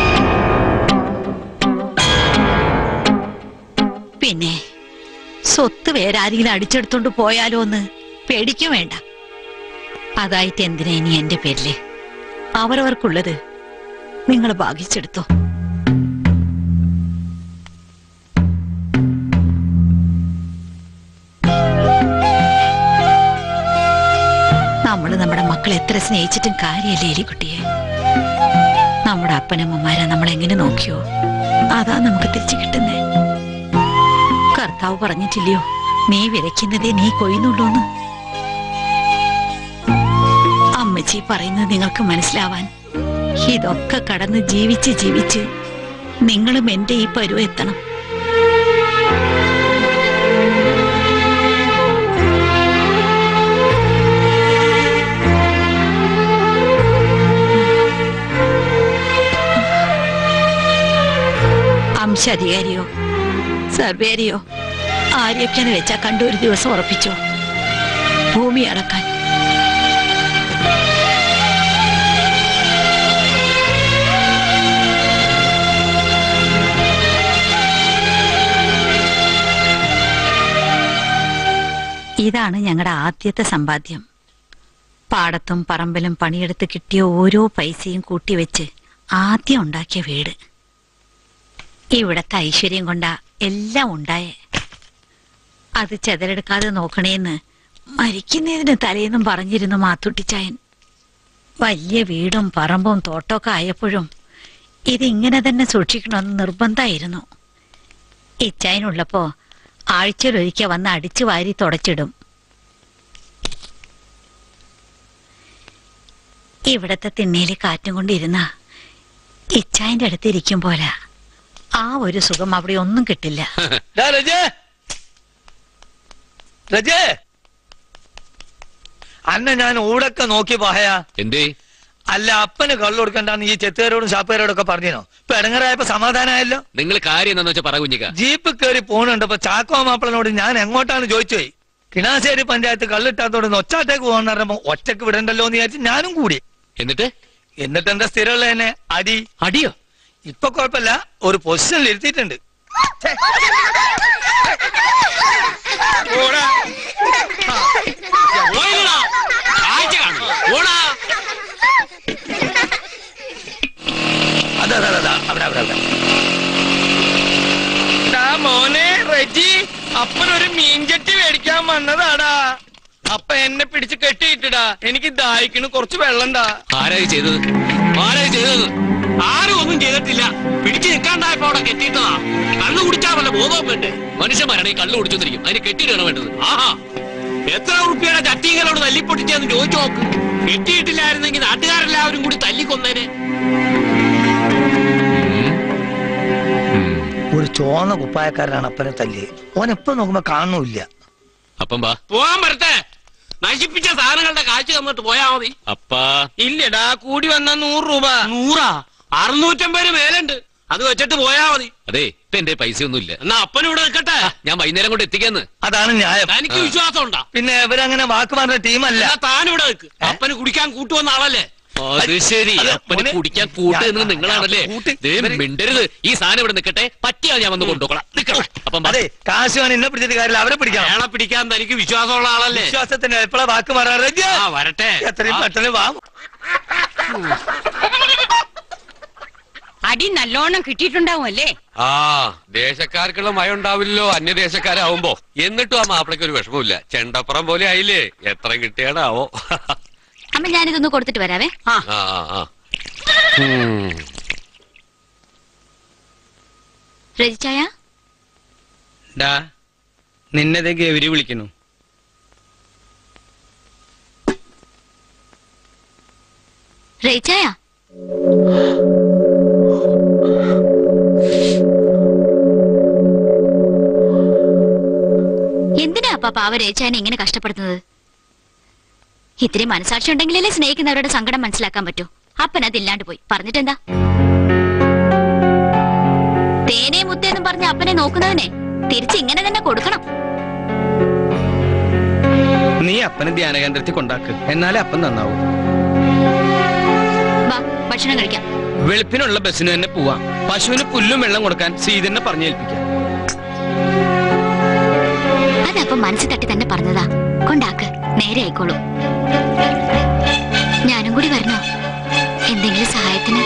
പിന്നെ സ്വത്ത് വേറെ ആരെങ്കിലും അടിച്ചെടുത്തോണ്ട് പോയാലോ എന്ന് പേടിക്കും വേണ്ട അതായിട്ട് എന്തിനാ ഇനി എന്റെ പേരില് അവരവർക്കുള്ളത് നിങ്ങൾ ഭാഗിച്ചെടുത്തോ നമ്മള് നമ്മുടെ മക്കളെ എത്ര സ്നേഹിച്ചിട്ടും കാര്യമല്ലേ എലിക്കുട്ടിയെ നമ്മുടെ അപ്പനമ്മമാരെ നമ്മൾ എങ്ങനെ നോക്കിയോ അതാ നമുക്ക് തിരിച്ചു കിട്ടുന്നേ കർത്താവ് പറഞ്ഞിട്ടില്ലയോ നീ വിതയ്ക്കുന്നതേ നീ കൊയ്യുന്നുള്ളൂന്ന് അമ്മച്ചി പറയുന്നത് നിങ്ങൾക്ക് മനസ്സിലാവാൻ ഇതൊക്കെ കടന്ന് ജീവിച്ച് ജീവിച്ച് നിങ്ങളും എന്റെ ഈ പരുവ എത്തണം അംശാധികാരിയോ സർവേരിയോ ആരെയൊക്കെയെന്ന് വെച്ചാ കണ്ടു ഒരു ദിവസം ഉറപ്പിച്ചോ ഭൂമി അളക്കാൻ ഇതാണ് ഞങ്ങളുടെ ആദ്യത്തെ സമ്പാദ്യം പാടത്തും പറമ്പിലും പണിയെടുത്ത് കിട്ടിയ ഓരോ പൈസയും കൂട്ടിവെച്ച് ആദ്യം ഉണ്ടാക്കിയ വീട് ഇവിടത്തെ ഐശ്വര്യം കൊണ്ടാ എല്ലാം ഉണ്ടായേ അത് ചെതലെടുക്കാതെ നോക്കണേന്ന് മരിക്കുന്നതിന് തലേന്നും പറഞ്ഞിരുന്നു മാത്തുട്ടിച്ചായൻ വലിയ വീടും പറമ്പും തോട്ടമൊക്കെ ആയപ്പോഴും ഇതിങ്ങനെ തന്നെ സൂക്ഷിക്കണമെന്ന് നിർബന്ധമായിരുന്നു ഇച്ചായനുള്ളപ്പോ ആഴ്ചയിലൊരിക്കൽ വന്ന് അടിച്ചു വാരി തുടച്ചിടും ഇവിടത്തെ തിണ്ണേലി കാറ്റും കൊണ്ടിരുന്ന ഇച്ചായന്റെ അടുത്ത് ഇരിക്കും പോലെ ആ ഒരു സുഖം അവിടെ ഒന്നും കിട്ടില്ല ഡാ രജേ രജേ അന്നെ ഞാൻ ഊടൊക്കെ നോക്കി പറയാ എന്തേ അല്ല അപ്പന് കള്ളു കൊടുക്കണ്ടെന്ന് ഈ ചെത്തുകാരോടും ഷാപ്പുകാരോടും ഒക്കെ പറഞ്ഞോ ഇപ്പൊ ഇടങ്ങറായപ്പോ സമാധാനമായല്ലോ നിങ്ങൾ കാര്യം എന്താന്ന് വെച്ചാൽ പറ കുഞ്ഞിക്ക ജീപ്പ് കയറി പോണുണ്ട് അപ്പൊ ചാക്കോ മാപ്പിളനോട് ഞാൻ എങ്ങോട്ടാണ് ചോദിച്ചോയി കിണാശ്ശേരി പഞ്ചായത്ത് കള്ളിട്ടാത്തോട് ഒച്ചാട്ടേക്ക് പോകാൻ പറയുമ്പോ ഒറ്റക്ക് വിടണ്ടല്ലോ എന്ന് വിചാരിച്ച് ഞാനും കൂടി എന്നിട്ട് എന്നിട്ട് എന്താ സ്ഥിരമുള്ള തന്നെ അടി അടിയോ ഇപ്പൊ കുഴപ്പമില്ല ഒരു പൊസിഷനിൽ ഇരുത്തിയിട്ടുണ്ട് ഓടാ. പോയില്ലടാ. കാഴ്ച കാണും. ഓടാ. അതാ അതാ അതാ അവിടെ അവിടെ അവിടെ ഡാ മോനെ റെജി അപ്പനൊരു മീൻചട്ടി മേടിക്കാൻ വന്നതാടാ അപ്പ എന്നെ പിടിച്ച് കെട്ടിയിട്ടിടാ എനിക്ക് ദാഹിക്കണ് കുറച്ച് വെള്ളം താ ആരായി ചെയ്തത് ആരായി ചെയ്തത് ആരും ഒന്നും ചെയ്തിട്ടില്ല പിടിച്ചു നിൽക്കാണ്ടായപ്പോ അവിടെ കെട്ടിയിട്ടതാ കണ്ണു കുടിച്ചാ വല്ല ബോധവും വേണ്ടേ മനുഷ്യന്മാരാണെങ്കിൽ കള്ളു കുടിച്ചോണ്ടിരിക്കും അതിന് കെട്ടിയിട്ടാണ് വേണ്ടത് ആഹാ എത്ര ഉറുപ്പിയുടെ ചട്ടികളോട് തല്ലിപ്പൊട്ടിച്ചെന്ന് ചോദിച്ചു നോക്ക് കെട്ടിയിട്ടില്ലായിരുന്നെങ്കിൽ നാട്ടുകാരെല്ലാവരും കൂടി തല്ലിക്കൊന്നേനെ ഒരു ചോന്ന കുപ്പായക്കാരനാണ് അപ്പനെ തല്ലി ഓൻ എപ്പോ നോക്കുമ്പോ കാണുന്നില്ല അപ്പം വാ പോവാൻ വരട്ടെ നശിപ്പിച്ച സാധനങ്ങളുടെ കാഴ്ച തന്നിട്ട് പോയാ മതി അപ്പാ ഇല്ലടാ കൂടി വന്ന നൂറ് രൂപ നൂറാ അറുന്നൂറ്റമ്പത് മേലുണ്ട് അത് വെച്ചിട്ട് പോയാ മതി അതെ ഇപ്പൊ എന്റെ പൈസ ഒന്നും ഇല്ല എന്നാ അപ്പനും ഇവിടെ നിൽക്കട്ടെ ഞാൻ വൈകുന്നേരം കൊണ്ട് എത്തിക്കാന്ന് അതാണ് ന്യായം തനിക്ക് വിശ്വാസം ഉണ്ടാ പിന്നെ ഇവരങ്ങനെ വാക്ക് പറഞ്ഞ ടീമല്ല എന്നാ താൻ ഇവിടെ നിൽക്ക് അപ്പന് കുടിക്കാൻ കൂട്ടുവന്ന ആളല്ലേ അത് ശരി അത് അപ്പന് മോനെ, കുടിക്കാൻ കൂട്ട് എന്ന് ഞാൻ- നിങ്ങളാണല്ലേ കൂട്ടി- ദേ, ഇവര്- മിണ്ടരുത് ഈ സാധനം ഇവിടെ നിൽക്കട്ടെ പറ്റിയാ ഞാൻ വന്ന് കൊണ്ടുപോകണം നിൽക്കണം അപ്പം വാ. അതെ കാശ് വേണം എന്നെ പിടിച്ചിട്ട് കാര്യമില്ല അവരെ പിടിക്കണം അയാളെ പിടിക്കാൻ തനിക്ക് വിശ്വാസമുള്ള ആളല്ലേ വിശ്വാസത്തിന് എപ്പോഴാ വാക്ക് പറയാറ് ആ വരട്ടെ എത്രയും പെട്ടെന്ന് വാ അടി നല്ലോണം കിട്ടിയിട്ടുണ്ടാവും അല്ലേ ആ ദേശക്കാർക്കുള്ള മയം ഉണ്ടാവില്ലല്ലോ അന്യദേശക്കാരാവുമ്പോ എന്നിട്ടും ആ മാപ്പിളയ്ക്ക് ഒരു വിഷമമില്ല ചെണ്ടപ്പുറം പോലെ ആയില്ലേ എത്ര കിട്ടിയാണാവോ അമ്മ ഞാനിതൊന്ന് കൊടുത്തിട്ട് വരാവേ ആ ആ ആ ഉം. രജിച്ചായ ഡാ നിന്നെതെ ഗൗരി വിളിക്കുന്നു രജിച്ചായ എന്തിനാ അപ്പാ പാവ രജിച്ചായനെ ഇങ്ങനെ കഷ്ടപ്പെടുത്തുന്നത് ഇത്തിരി മനസാക്ഷി ഉണ്ടെങ്കിലല്ലേ സ്നേഹിക്കുന്നവരുടെ സങ്കടം മനസ്സിലാക്കാൻ പറ്റൂ അപ്പൻ അതില്ലാണ്ട് പോയി പറഞ്ഞിട്ടെന്താ തേനെ മുത്തേന്നും പറഞ്ഞ അപ്പനെ നോക്കുന്നതിനെ തിരിച്ച് ഇങ്ങനെ തന്നെ കൊടുക്കണം നീ അപ്പനെ ധ്യാന കേന്ദ്രത്തിൽ കൊണ്ടാക്ക് എന്നാലേ അപ്പൻ നന്നാവും വാ ഭക്ഷണം കഴിക്കാം വെളുപ്പിനുള്ള ബസ്സിന് തന്നെ പോവാം പശുവിന് പുല്ലും വെള്ളം കൊടുക്കാൻ സീതനെ പറഞ്ഞേൽപ്പിക്കാം അതപ്പം മനസ്സിൽ തട്ടി തന്നെ പറഞ്ഞതാ കൊണ്ടാക്ക് നേരെ ആയിക്കോളൂ ഞാനും കൂടി വരണോ എന്തെങ്കിലും സഹായത്തിന്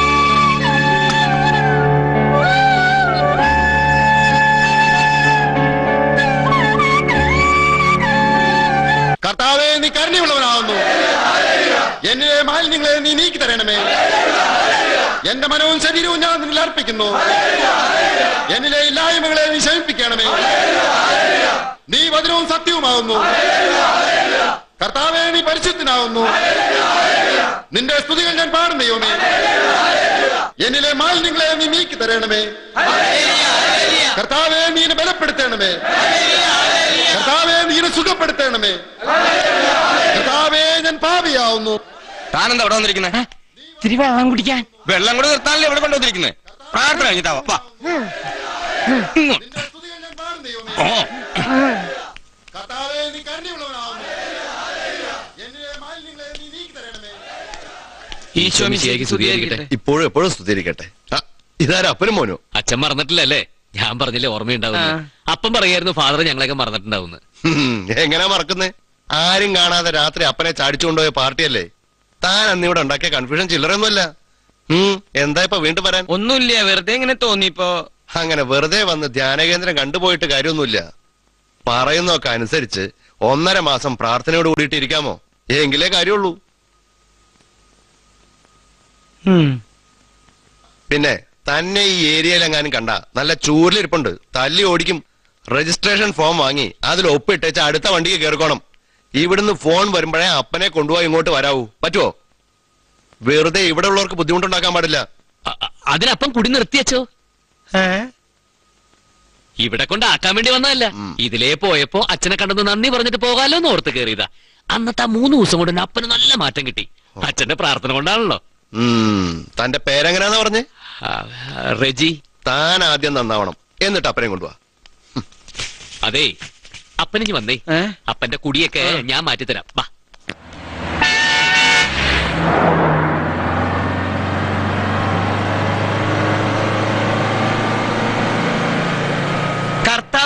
കർത്താവെ നീ കരുണയുള്ളവനാവുന്നു എന്നിലെ മാലിന്യങ്ങളെ നീ നീക്കി തരണമേ എന്റെ മനവും ശരീരവും ഞാൻ നിന്നിൽ അർപ്പിക്കുന്നു എന്നിലെ ഇല്ലായ്മകളെ നീ ശമിപ്പിക്കണമേ നീ വചനവും സത്യവുമാവുന്നു കർത്താവെ നീ പരിശുദ്ധനാവുന്നു നിന്റെ സ്തുതികൾ ഞാൻ പാടും ദൈവമേ എന്നിലെ മാലിന്യങ്ങളെ നീ നീക്കി തരണമേ കർത്താവെ നീ എന്നെ ബലപ്പെടുത്തണമേ കർത്താവെ നീ എന്നെ സുഖപ്പെടുത്തണമേ കർത്താവെ ഞാൻ പാപിയാവുന്നു താനെന്താ ഇവിടെ വന്നിരിക്കുന്നത് ഇത്തിരി വെള്ളം കുടിക്കാൻ വെള്ളം കൂടെ നിർത്താനല്ലേ ഇവിടെ കൊണ്ടുവന്നിരിക്കുന്നത് പ്രാർത്ഥന കഴിഞ്ഞിട്ടാവാ വാ ഓ കർത്താവെ നീ കരുണയുള്ളവനാവുന്നു എന്നിലെ മാലിന്യങ്ങളെ നീ നീക്കി തരണമേ ഈശോ മിശിഹായ്ക്ക് സ്തുതിയായിരിക്കട്ടെ ഇപ്പോഴും എപ്പോഴും സ്തുതിരിക്കട്ടെ ഇതാരും അപ്പനും മോനോ അച്ഛൻ മറന്നിട്ടില്ലല്ലേ ഞാൻ പറഞ്ഞില്ലേ ഓർമ്മയുണ്ടാവുന്നു അപ്പം പറയായിരുന്നു ഫാദർ ഞങ്ങളെയൊക്കെ മറന്നിട്ടുണ്ടാവുന്നു എങ്ങനാ മറക്കുന്നേ ആരും കാണാതെ രാത്രി അപ്പനെ ചാടിച്ചുകൊണ്ടുപോയ പാർട്ടിയല്ലേ താൻ അന്ന് ഇവിടെ ഉണ്ടാക്കിയ കൺഫ്യൂഷൻ ചില്ലറൊന്നുമല്ല ഉം എന്താ ഇപ്പൊ വീണ്ടും വരാൻ ഒന്നുമില്ല വെറുതെ ഇങ്ങനെ തോന്നിപ്പോ അങ്ങനെ വെറുതെ വന്ന് ധ്യാനകേന്ദ്രം കണ്ടുപോയിട്ട് കാര്യമൊന്നുമില്ല പറയുന്നതൊക്കെ അനുസരിച്ച് ഒന്നര മാസം പ്രാർത്ഥനയോട് കൂടിയിട്ട് ഇരിക്കാമോ എങ്കിലേ കാര്യമുള്ളൂ പിന്നെ തന്നെ ഈ ഏരിയയിലെങ്ങാനും കണ്ട നല്ല ചൂരിലിരിപ്പുണ്ട് തല്ലി ഓടിക്കും രജിസ്ട്രേഷൻ ഫോം വാങ്ങി അതിൽ ഒപ്പിട്ടേച്ച് അടുത്ത വണ്ടിക്ക് കയറിക്കോണം ഇവിടുന്ന് ഫോൺ വരുമ്പോഴേ അപ്പനെ കൊണ്ടുപോയി ഇങ്ങോട്ട് വരാവൂ പറ്റുമോ വെറുതെ ഇവിടെ ഉള്ളവർക്ക് ബുദ്ധിമുട്ടുണ്ടാക്കാൻ പാടില്ല അതിനപ്പം കുടി നിർത്തിയച്ചോ ഇവിടെ കൊണ്ടാക്കാൻ വേണ്ടി വന്നതല്ല ഇതിലേ പോയപ്പോ അച്ഛനെ കണ്ടെന്ന് നന്ദി പറഞ്ഞിട്ട് പോകാലോ എന്ന് ഓർത്ത് കയറിയതാ അന്നത്തെ ആ മൂന്ന് ദിവസം കൊണ്ട് എന്റെ അപ്പന് നല്ല മാറ്റം കിട്ടി അച്ഛന്റെ പ്രാർത്ഥന കൊണ്ടാണല്ലോ ഉം, തന്റെ പേരെങ്ങനെയാന്ന് പറഞ്ഞേ റെജി താൻ ആദ്യം നന്നാവണം എന്നിട്ട് അപ്പനെ കൊണ്ടുപോവാ അതെ അപ്പനിഞ്ഞ് വന്നേ അപ്പന്റെ കുടിയൊക്കെ ഞാൻ മാറ്റിത്തരാം വാ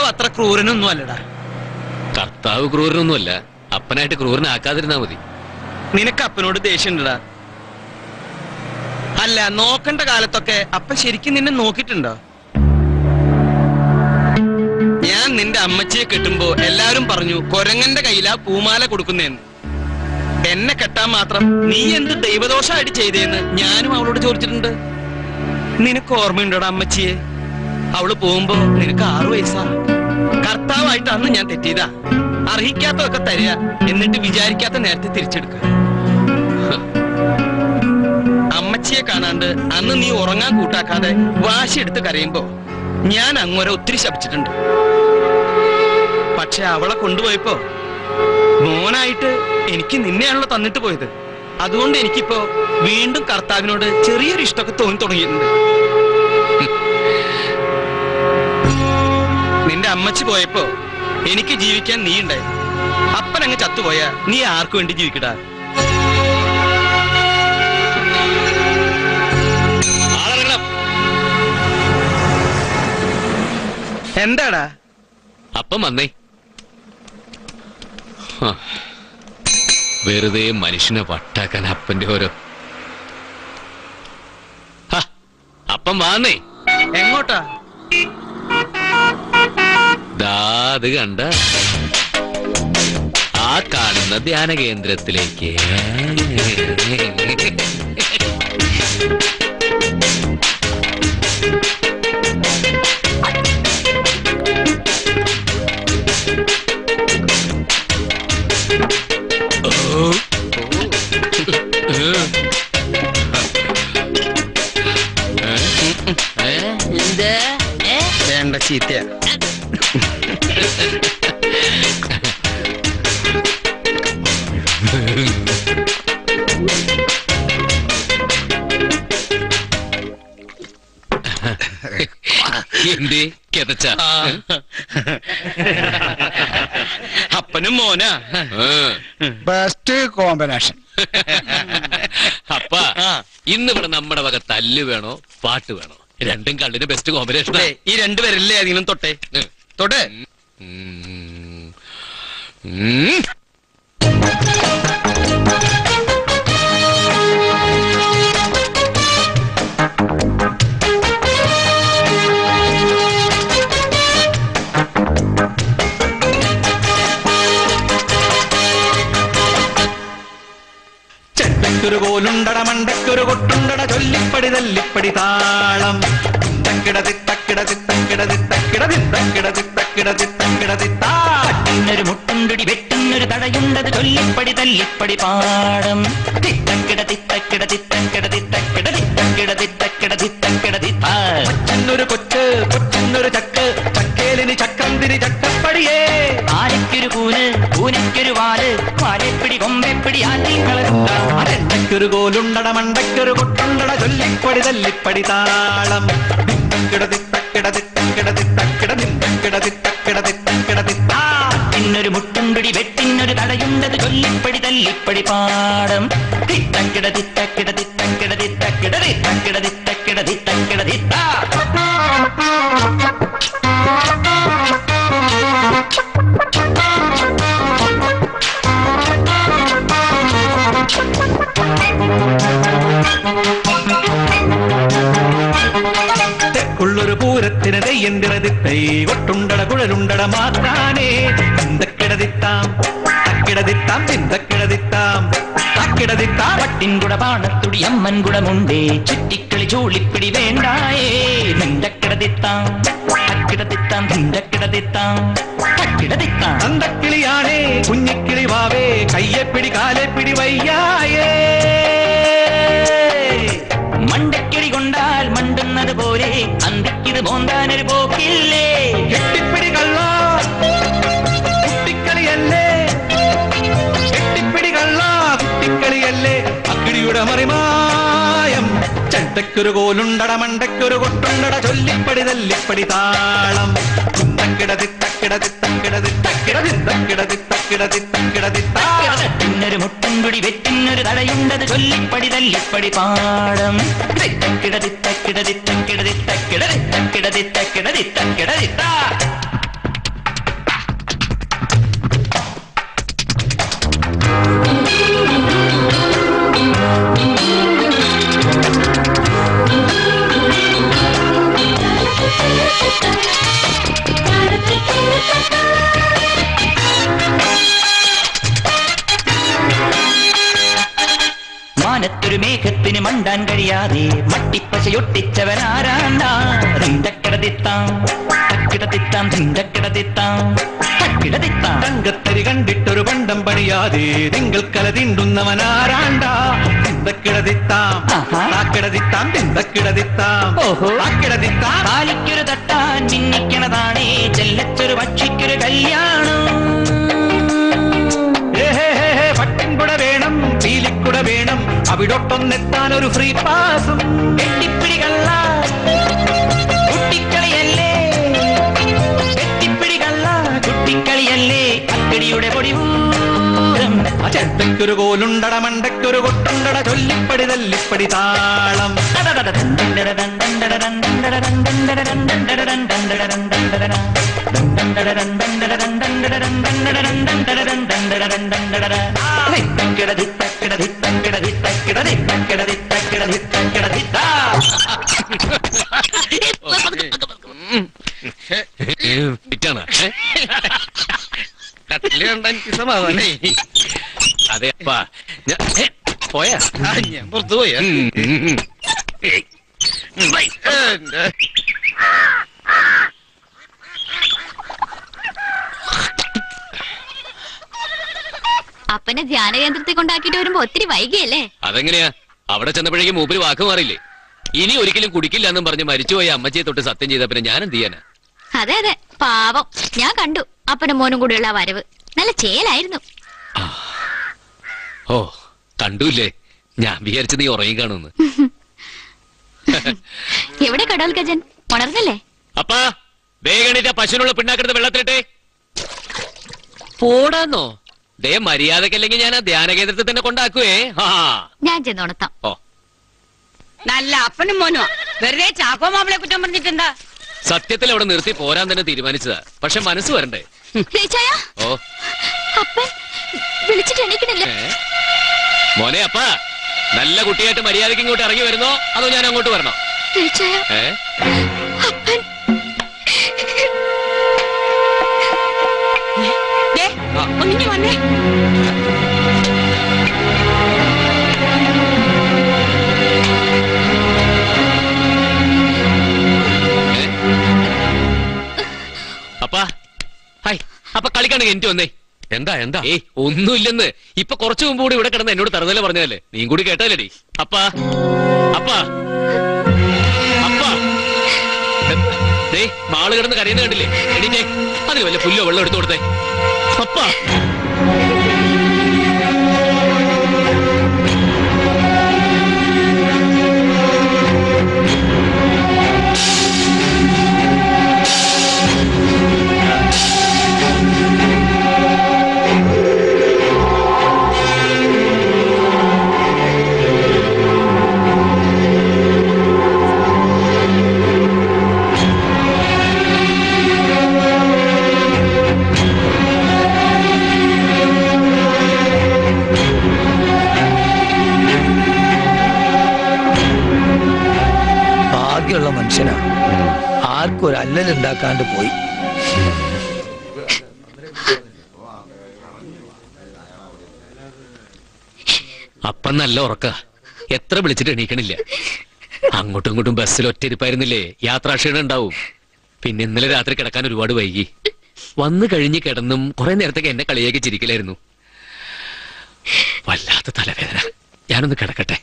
കർത്താവ് അത്ര ക്രൂരനൊന്നും അല്ലടാ കർത്താവ് ക്രൂരനൊന്നുമല്ല അപ്പനായിട്ട് ക്രൂരനാക്കാതിരുന്നാ മതി നിനക്ക് അപ്പനോട് ദേഷ്യമുണ്ടടാ അല്ല നോക്കണ്ട കാലത്തൊക്കെ അപ്പൻ ശരിക്കും നിന്നെ നോക്കിയിട്ടുണ്ടോ ഞാൻ നിന്റെ അമ്മച്ചിയെ കെട്ടുമ്പോ എല്ലാരും പറഞ്ഞു കൊരങ്ങന്റെ കയ്യിലാ പൂമാല കൊടുക്കുന്നേന്ന് എന്നെ കെട്ടാൻ മാത്രം നീ എന്ത് ദൈവദോഷമായിട്ട് ചെയ്തേന്ന് ഞാനും അവളോട് ചോദിച്ചിട്ടുണ്ട് നിനക്ക് ഓർമ്മയുണ്ടോടാ അമ്മച്ചിയെ അവള് പോകുമ്പോ നിനക്ക് ആറു വയസ്സാ കർത്താവായിട്ട് അന്ന് ഞാൻ തെറ്റിയതാ അർഹിക്കാത്തതൊക്കെ തരിക എന്നിട്ട് വിചാരിക്കാത്ത നേരത്തെ തിരിച്ചെടുക്കുക അമ്മച്ചിയെ കാണാണ്ട് അന്ന് നീ ഉറങ്ങാൻ കൂട്ടാക്കാതെ വാശിയെടുത്ത് കരയുമ്പോ ഞാൻ അങ്ങോരെ ഒത്തിരി ശപിച്ചിട്ടുണ്ട് പക്ഷെ അവളെ കൊണ്ടുപോയപ്പോ മോനായിട്ട് എനിക്ക് നിന്നെയാണല്ലോ തന്നിട്ട് പോയത് അതുകൊണ്ട് എനിക്കിപ്പോ വീണ്ടും കർത്താവിനോട് ചെറിയൊരു ഇഷ്ടമൊക്കെ തോന്നി തുടങ്ങിയിട്ടുണ്ട് നിന്റെ അമ്മച്ചി പോയപ്പോ എനിക്ക് ജീവിക്കാൻ നീ ഉണ്ടായി അപ്പൻ അങ്ങ് ചത്തുപോയാ നീ ആർക്കു വേണ്ടി ജീവിക്കടാ എന്താടാ അപ്പം വന്നേ ഹ. വെറുതെ മനുഷ്യനെ വട്ടാക്കാൻ അപ്പന്റെ ഓരോ ഹ, അപ്പം വാന്നേ എങ്ങോട്ടാ ദാ അത് കണ്ട ആ കാണുന്ന ധ്യാന കേന്ദ്രത്തിലേക്ക് വേണ്ട ചീത്തയാ എന്തേ കിതച്ച അപ്പനും മോനാ ബെസ്റ്റ് കോമ്പിനേഷൻ അപ്പ ഇന്ന് ഇവിടെ നമ്മുടെ വക തല്ല് വേണോ പാട്ട് വേണോ രണ്ടും കള്ളിന് ബെസ്റ്റ് കോമ്പിനേഷൻ ദേ, ഈ രണ്ടുപേരല്ലേ അധികം തൊട്ടെ തൊട്ടെ ചെണ്ടക്കൊരു കോലുണ്ടട മണ്ടക്കൊരു കൊട്ടുണ്ടട ചൊല്ലിപ്പടി തല്ലിപ്പടി താളം തക്കിട തിത്തക്കിട തിത്തക്കിട തിത്തക്കിട തിത്തക്കിട തിത്തക്കിട തിത്തക്കിട തിത്താ പട്ടിനൊരു മുട്ടുണ്ടടി വെട്ടിനൊരു തടയുണ്ടത് ചൊല്ലിപ്പടി തല്ലിപ്പടി പാടം തിത്തക്കിട തിത്തക്കിട തിത്തക്കിട തിത്തക്കിട തിത്തക്കിട തിത്തക്കിട തിത്തക്കിട തിത്താ കൊച്ചന്നൊരു കൊച്ച് കൊച്ചന്നൊരു ചക്ക് ചക്കേലിനി ചക്രം തിരി ചക്കപ്പടിയേ ആനയ്ക്കൊരു കൂന് കൂനയ്ക്കൊരു വാല് വാലെപ്പിടി കൊമ്പെപ്പിടി ആറ്റിക്കളത്താം ചെണ്ടക്കൊരു കോലുണ്ടട മണ്ടക്കൊരു കൊട്ടുണ്ടട ചൊല്ലിപ്പടി തല്ലിപ്പടി താളം തിത്തക്കിട തിത്തക്കിട തിത്തക്കിട തിത്തക്കിട തിത്തക്കിട തിത്തക്കിട തിത്തക്കിട തിത്താ പിന്നൊരു മുട്ടുണ്ടടി വെട്ടിനൊരു തടയുണ്ടത് ചൊല്ലിപ്പടി തല്ലിപ്പടി പാടം തിത്തക്കിട തിത്തക്കിട തിത്തക്കിട തിത്തക്കിട തിത്തക്കിട തിത്തക്കിട തിത്തക്കിട തിത്താ തെക്കുള്ളൊരു പൂരത്തിന് തെയ്യന്തിറതിത്തൈ കൊട്ടുണ്ടട കുഴലുണ്ടട മാത്താനേ തിന്തക്കിടതിത്താം തക്കിടതിത്താം തിന്തക്കിടതിത്താം തക്കിടതിത്താം പട്ടിൻകുട പാണത്തുടി അമ്മൻ കുടമുണ്ടേ ചുറ്റിക്കളി ചൂളിപ്പിടി വേണ്ടായേ നിന്റെ കിടതിത്താം തക്കിടതിത്താം നിന്റെ കിടതിത്താം തക്കിടതിത്താം തന്തക്കിളിയാണേ കുഞ്ഞിക്കിളി വാവേ കയ്യെപ്പിടി കാലെപ്പിടി വയ്യായേ മണ്ടക്കിടി കൊണ്ടാൽ മണ്ടുന്നത് പോലെ അന്തിക്കിത് മോന്താനൊരു പോക്കില്ലേ കെട്ടിപ്പിടി കള്ള കുട്ടിക്കളിയല്ലേ കെട്ടിപ്പിടി കള്ള കുട്ടിക്കളിയല്ലേ അക്കിടിയുടെ മറിമായം ചെണ്ടക്കൊരു കോലുണ്ടട മണ്ടക്കൊരു കൊട്ടുണ്ടട ചൊല്ലിപ്പടി തല്ലിപ്പടി താളം തിത്തക്കിട തിത്തക്കിട തിത്തക്കിട തിത്തക്കിട തിത്തക്കിട തിത്തക്കിട തിത്തക്കിട തിത്താ പിന്നൊരു മുട്ടുംകുടി വെറ്റിനൊരു തടയുണ്ടത് ചൊല്ലിപ്പടി തല്ലിപ്പടി പാടം തിത്തക്കിട തിത്തക്കിട തിത്തക്കിട തിത്തക്കിട തിത്തക്കിട തിത്തക്കിട തിത്തക്കിട തിത്താ മാനത്തൊരു മേഘത്തിന് മണ്ടാൻ കഴിയാതെ മട്ടിപ്പശയൊട്ടിച്ചവനാരാണ്ടാ തിന്തക്കിടതിത്താം തക്കിടതിത്താം തിന്തക്കിടതിത്താം തക്കിടതിത്താം തങ്കത്തരി കണ്ടിട്ടൊരു പണ്ടം പണിയാതെ തിങ്കൾക്കല തിണ്ടുന്നവനാരാണ്ട തിന്തക്കിടതിത്താം താക്കിടതിത്താം തിന്തക്കിടതിത്താം താക്കിടതിത്താം കാലിക്കൊരു തട്ടാൻ ചിന്നിക്കണതാണേ ചെല്ലച്ചൊരു പക്ഷിക്കൊരു കല്യാണം പട്ടിൻകുട വേണം പീലിക്കുട വേണം അവിടൊട്ടൊന്നെത്താൻ ഒരു ഫ്രീ പാസും കെട്ടിപ്പിടികള്ള കുട്ടിക്കളിയല്ലേ കെട്ടിപ്പിടികള്ള കുട്ടിക്കളിയല്ലേ അക്കടിയുടെ പൊടിവൂരം ചെത്തക്കൊരു കോലുണ്ടട മണ്ടയ്ക്കൊരു കൊട്ടുണ്ടട ചൊല്ലിപ്പടി തല്ലിപ്പടി താളം ഫിറ്റാണ് കട്ടില് കണ്ടാ എനിക്ക് സമാധാനേ അതെ അപ്പാ ഞാൻ ഏ, പോയാ ആ, ഞാൻ പുറത്തു പോയാ ഉം, ഉം, ഉം. ഏയ്. എന്റെ അപ്പനെ ധ്യാന കേന്ദ്രത്തിൽ കൊണ്ടാക്കിയിട്ട് വരുമ്പോ ഒത്തിരി വൈകിയല്ലേ അതെങ്ങനെയാ അവിടെ ചെന്നപ്പോഴേക്കും മൂപ്പര് വാക്ക് മാറിയില്ലേ ഇനി ഒരിക്കലും കുടിക്കില്ല എന്നും പറഞ്ഞ് മരിച്ചുപോയ അമ്മച്ചിയെ തൊട്ട് സത്യം ചെയ്ത പിന്നെ ഞാൻ എന്ത് ചെയ്യാനാ അതെ അതെ പാവം ഞാൻ കണ്ടു അപ്പനും മോനും കൂടെയുള്ള ആ വരവ് നല്ല ചേലായിരുന്നു ഓ കണ്ടൂല്ലേ ഞാൻ വിചാരിച്ചു നീ ഉറങ്ങി കാണുമെന്ന് എവിടെ കടോൽക്കജൻ ഉണർന്നല്ലേ അപ്പാ വേഗണിന്റെ പശുവിനുള്ള പിണ്ണാക്കെടുത്ത് വെള്ളത്തിലിട്ടെ പോടാന്നോ ദേ മര്യാദക്കല്ലെങ്കിൽ ഞാൻ ആ ധ്യാന കേന്ദ്രത്തിൽ തന്നെ കൊണ്ടാക്കുവേ ആ ഞാൻ ചെന്നുണർത്താം നല്ല അപ്പനും മോനോ വെറുതെ ചാക്കോ മാപ്പിളെ കുറ്റം പറഞ്ഞിട്ടെന്താ സത്യത്തിൽ അവിടെ നിർത്തി പോരാൻ തന്നെ തീരുമാനിച്ചതാ പക്ഷെ മനസ്സ് വരണ്ടേ രേച്ചായ ഓ അപ്പൻ വിളിച്ചിട്ട് എണീക്കണില്ല ഏ? മോനെ അപ്പാ നല്ല കുട്ടിയായിട്ട് മര്യാദയ്ക്ക് ഇങ്ങോട്ട് ഇറങ്ങി വരുന്നോ അതോ ഞാൻ അങ്ങോട്ട് വരണോ രേച്ചായ ഏ ഒന്നിങ്ങി വന്നേ അപ്പാ ഹായ് അപ്പൊ കളിക്കാണ് എനിക്ക് വന്നേ എന്താ എന്താ ഏ ഒന്നുമില്ലെന്ന് ഇപ്പൊ കുറച്ചു മുമ്പ് കൂടി ഇവിടെ കിടന്ന് എന്നോട് തറുതല പറഞ്ഞതല്ലേ നീ കൂടി കേട്ടല്ലേടി അപ്പാ അപ്പാ അപ്പാ ദേ മാള് കിടന്ന് കരയുന്ന കണ്ടില്ലേ എണീറ്റേ അതിന് വല്ല പുല്ലോ വെള്ളം എടുത്തു കൊടുത്തേ അപ്പാ ഭാഗ്യമുള്ള മനുഷ്യനാ ആർക്കും ഒരു അല്ലലുണ്ടാക്കാണ്ട് പോയി അപ്പം നല്ല ഉറക്ക എത്ര വിളിച്ചിട്ട് എണീക്കണില്ല അങ്ങോട്ടും ഇങ്ങോട്ടും ബസ്സിൽ ഒറ്റയിരിപ്പായിരുന്നില്ലേ യാത്രാക്ഷീണം ഉണ്ടാവും പിന്നെ ഇന്നലെ രാത്രി കിടക്കാൻ ഒരുപാട് വൈകി വന്നു കഴിഞ്ഞ് കിടന്നും കുറെ നേരത്തേക്ക് എന്നെ കളിയാക്കി ചിരിക്കലായിരുന്നു വല്ലാത്ത തലവേദന ഞാനൊന്ന് കിടക്കട്ടെ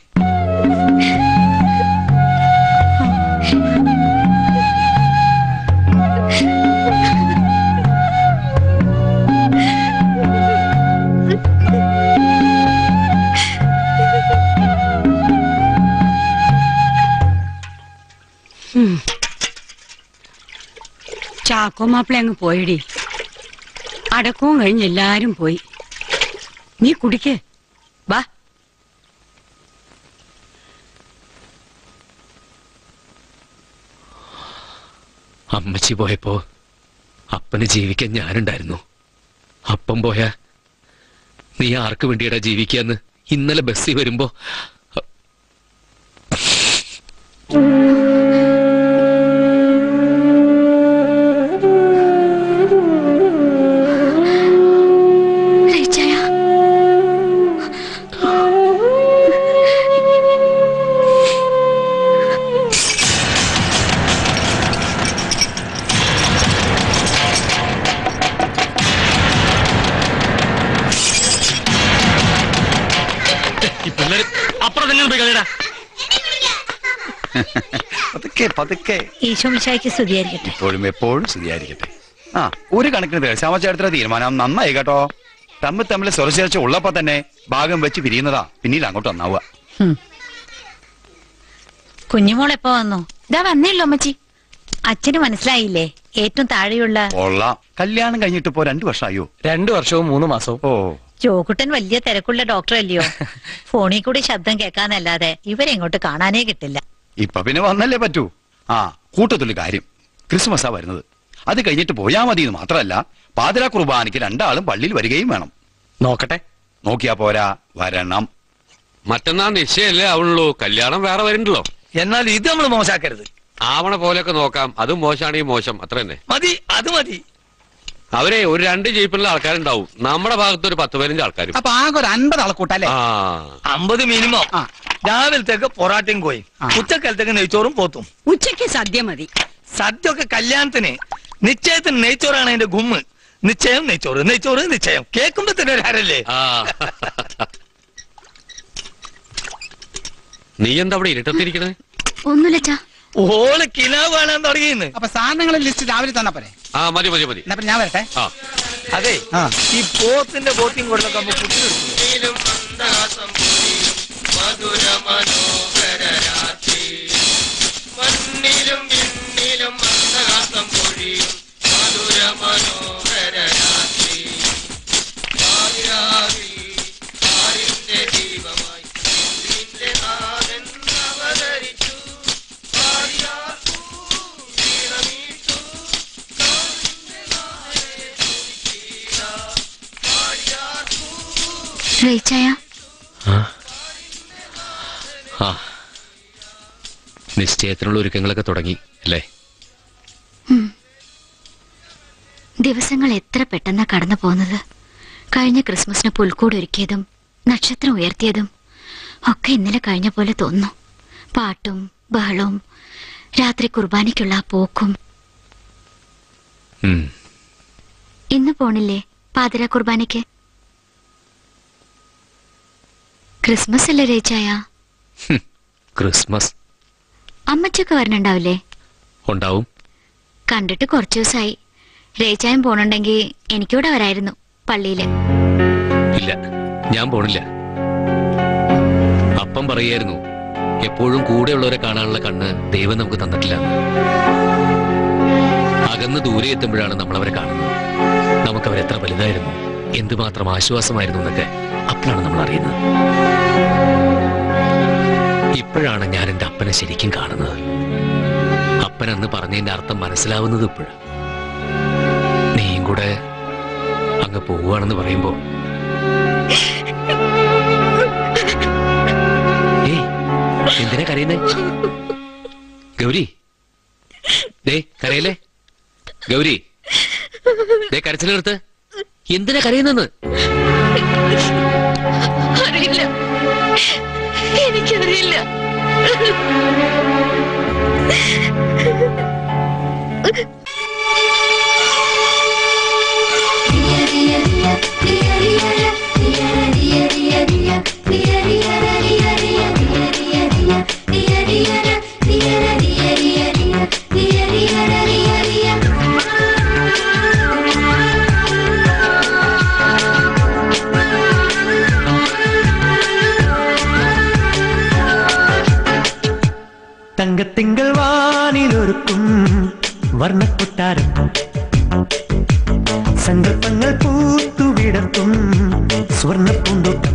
ചാക്കോ മാപ്പിള അങ്ങ് പോയിടി അടക്കവും കഴിഞ്ഞ് എല്ലാരും പോയി നീ കുടിക്കേ വാ അമ്മച്ചി പോയപ്പോ അപ്പന് ജീവിക്കാൻ ഞാനുണ്ടായിരുന്നു അപ്പം പോയ നീ ആർക്ക് വേണ്ടിയടാ ജീവിക്കാന്ന് ഇന്നലെ ബസ്സിൽ വരുമ്പോ അങ്ങനെ പോയി കളിയടാ പതുക്കെ പതുക്കെ ഈശോ മിശായിക്ക് സ്തുതിയായിരിക്കട്ടെ എപ്പോഴും എപ്പോഴും സ്ഥിതിയായിരിക്കട്ടെ ആ ഒരു കണക്കിന് ദേശാമച്ചേട്ടത്തിന്റെ തീരുമാനം നന്നായി കേട്ടോ തമ്മിൽ തമ്മിൽ സ്വരച്ചേർച്ച ഉള്ളപ്പോ തന്നെ ഭാഗം വെച്ച് പിരിയുന്നതാ പിന്നീട് അങ്ങോട്ട് നന്നാവുക കുഞ്ഞുമോൾ എപ്പോ വന്നു ഇതാ വന്നേല്ലോ അമ്മച്ചി അച്ഛന് മനസ്സിലായില്ലേ ഏറ്റവും താഴെയുള്ള കൊള്ളാം കല്യാണം കഴിഞ്ഞിട്ട് ഇപ്പോ രണ്ടു വർഷമായോ രണ്ടു വർഷവും മൂന്ന് മാസവും ഓ ജോക്കുട്ടൻ വലിയ തിരക്കുള്ള ഡോക്ടർ അല്ലയോ ഫോണിൽ കൂടി ശബ്ദം കേൾക്കാന്നല്ലാതെ ഇവരെങ്ങോട്ട് കാണാനേ കിട്ടില്ല ഇപ്പൊ പിന്നെ വന്നല്ലേ പറ്റൂ ആ കൂട്ടത്തില് കാര്യം ക്രിസ്മസാ വരുന്നത് അത് കഴിഞ്ഞിട്ട് പോയാ മതി എന്ന് മാത്രമല്ല പാതിര കുർബാനയ്ക്ക് രണ്ടാളും പള്ളിയിൽ വരികയും വേണം നോക്കട്ടെ നോക്കിയാ പോരാ വരണം മറ്റന്നാ നിശ്ചയല്ലേ ആവുള്ളൂ കല്യാണം വേറെ വരുന്നുണ്ടല്ലോ എന്നാൽ ഇത് നമ്മൾ മോശാക്കരുത് ആവണ പോലെയൊക്കെ നോക്കാം അതും മോശമാണെങ്കിൽ മോശം അത്ര തന്നെ മതി അത് മതി അവരെ ഒരു രണ്ട് ജീപ്പിലുള്ള ആൾക്കാരുണ്ടാവും നമ്മുടെ ഭാഗത്ത് ഒരു പത്ത് പതിനഞ്ച് ആൾക്കാരും അപ്പൊ ആകെ ഒരു അൻപത് ആളെ കൂട്ടല്ലേ ആ അമ്പത് മിനിമം രാവിലത്തേക്ക് പൊറാട്ടയും കോയും ഉച്ചക്കാലത്തേക്ക് നെയ്ച്ചോറും പോത്തും ഉച്ചയ്ക്ക് സദ്യ മതി സദ്യ ഒക്കെ കല്യാണത്തിന് നിശ്ചയത്തിന് നെയ്ച്ചോറാണ് അതിന്റെ ഗുമ്മ് നിശ്ചയം നെയ്ച്ചോറ് നെയ്ച്ചോറ് നിശ്ചയം കേൾക്കുമ്പോ തന്നെ ഒരു ഹരല്ലേ ആ നീ എന്താ അവിടെ ഇരുട്ടത്തിരിക്കണേ ഒന്നുമില്ലച്ചാ ഓള് കിനാവ് കാണാൻ തുടങ്ങിയെന്ന് അപ്പൊ സാധനങ്ങളെ ലിസ്റ്റ് രാവിലെ തന്നാ പോരെ ആ മതി മതി മതി എന്നാ പിന്നെ ഞാൻ വരട്ടെ ആ അതെ ഈ പോത്തിന്റെ ബോട്ടിങ് കൊടുത്തൊക്കെ ആകുമ്പോ കുട്ടി മണ്ണിലും വിണ്ണിലും മന്ദഹാസം പൊഴിയും മധുര മനോഹര രാത്രി പാതിരാവിൽ ആരിന്റെ ദീപമായി നിന്റെ നാഥൻ അവതരിച്ചു പാടിയാർക്കൂ വീണമീട്ടു കാവിന്റെ നാളെ തുടിച്ചീല പാടിയാർക്കൂ റേച്ചായ ആ നിശ്ചയത്തിനുള്ള ഒരുക്കങ്ങളൊക്കെ തുടങ്ങി അല്ലേ ദിവസങ്ങൾ എത്ര പെട്ടെന്നാ കടന്നു പോകുന്നത് കഴിഞ്ഞ ക്രിസ്മസിന് പുൽക്കൂട് ഒരുക്കിയതും നക്ഷത്രം ഉയർത്തിയതും ഒക്കെ ഇന്നലെ കഴിഞ്ഞ പോലെ തോന്നുന്നു പാട്ടും ബഹളവും രാത്രി കുർബാനയ്ക്കുള്ള ആ പോക്കും ഉം. ഇന്ന് പോണില്ലേ പാതിര കുർബാനയ്ക്ക് ക്രിസ്മസ് അല്ലേ രേച്ചായ ക്രിസ്മസ് അമ്മച്ചൊക്കെ വരണുണ്ടാവില്ലേ ഉണ്ടാവും കണ്ടിട്ട് കുറച്ചു ദിവസമായി രേച്ചായം പോണുണ്ടെങ്കിൽ എനിക്കൂടെ വരായിരുന്നു പള്ളിയില് ഇല്ല ഞാൻ പോണില്ല അപ്പം പറയായിരുന്നു എപ്പോഴും കൂടെയുള്ളവരെ കാണാനുള്ള കണ്ണ് ദൈവം നമുക്ക് തന്നിട്ടില്ല അകന്ന് ദൂരെ എത്തുമ്പോഴാണ് നമ്മൾ അവരെ കാണുന്നത് നമുക്ക് അവരെത്ര വലുതായിരുന്നു എന്തുമാത്രം ആശ്വാസമായിരുന്നു എന്നൊക്കെ അപ്പോഴാണ് നമ്മൾ അറിയുന്നത് ഇപ്പോഴാണ് ഞാൻ എന്റെ അപ്പനെ ശരിക്കും കാണുന്നത് അപ്പൻ അന്ന് പറഞ്ഞതിന്റെ അർത്ഥം മനസ്സിലാവുന്നത് ഇപ്പോഴാണ് നീയും കൂടെ അങ്ങ് പോവുകയാണെന്ന് പറയുമ്പോ ഏയ് എന്തിനാ കരയുന്നേ ഗൗരി ദേ കരയല്ലേ ഗൗരി ദേ കരച്ചിൽ നിർത്ത് എന്തിനാ കരയുന്നെന്ന് അറിയില്ല എനിക്കറിയില്ല തങ്കത്തിങ്കൾ വാനിലൊരുക്കും വർണ്ണക്കൊട്ടാരം സങ്കല്പങ്ങൾ പൂത്തുവിടർത്തും സ്വർണ്ണ പൂന്തോട്ടം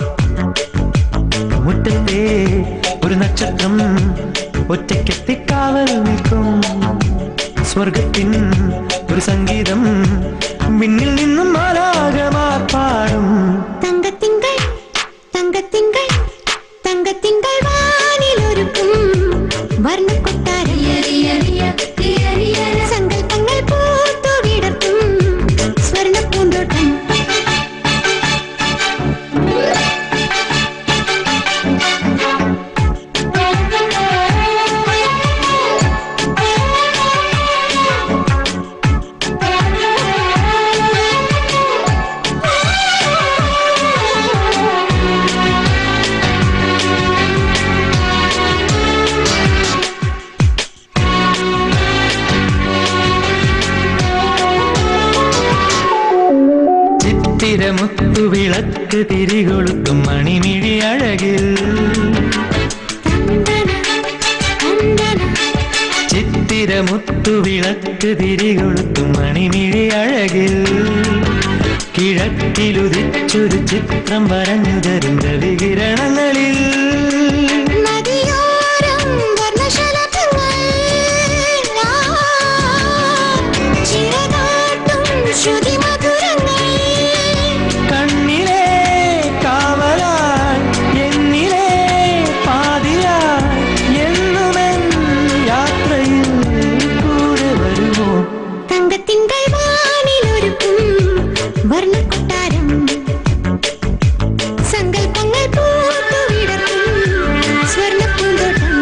മുറ്റത്തെ ഒരു നക്ഷത്രം ഒറ്റയ്ക്കെത്തിക്കാവൽ നിൽക്കും സ്വർഗത്തിൻ ഒരു സംഗീതം മിന്നിൽ നിന്നും മാലാകമാർ പാടും തങ്കത്തിങ്കൾ തങ്കത്തിങ്കൾ തങ്കത്തിങ്കൾ വാനിലൊരുക്കും വർണ്ണക്കൊട്ടാരം സങ്കല്പങ്ങൾ പൂത്തുവിടർത്തും സ്വർണ്ണ പൂന്തോട്ടം വിളക്ക് തിരികൊളുത്തും മണിമിഴി അഴകിൽ ചിത്തിര മുത്തു വിളക്ക് തിരികൊളുത്തും മണിമിഴി അഴകിൽ കിഴക്കിലുദിച്ചൊരു ചിത്രം വരഞ്ഞു തരും രവികിരണങ്ങളിൽ നദിയോരം വർണ്ണശലഭങ്ങൾ ചിറകാട്ടും ശ്രുതിമധുരങ്ങൾ കണ്ണിലെ കാവലാൽ എന്നിലെ പാതിയാൽ എന്നുമെൻ യാത്രയിൽ കൂടെ വരുമോ തങ്കത്തിങ്കൾ വാനിലൊരുക്കും വർണ്ണക്കൊട്ടാരം സങ്കൽപ്പങ്ങൾ പൂത്തുവിടർത്തും സ്വർണ്ണപ്പൂന്തോട്ടം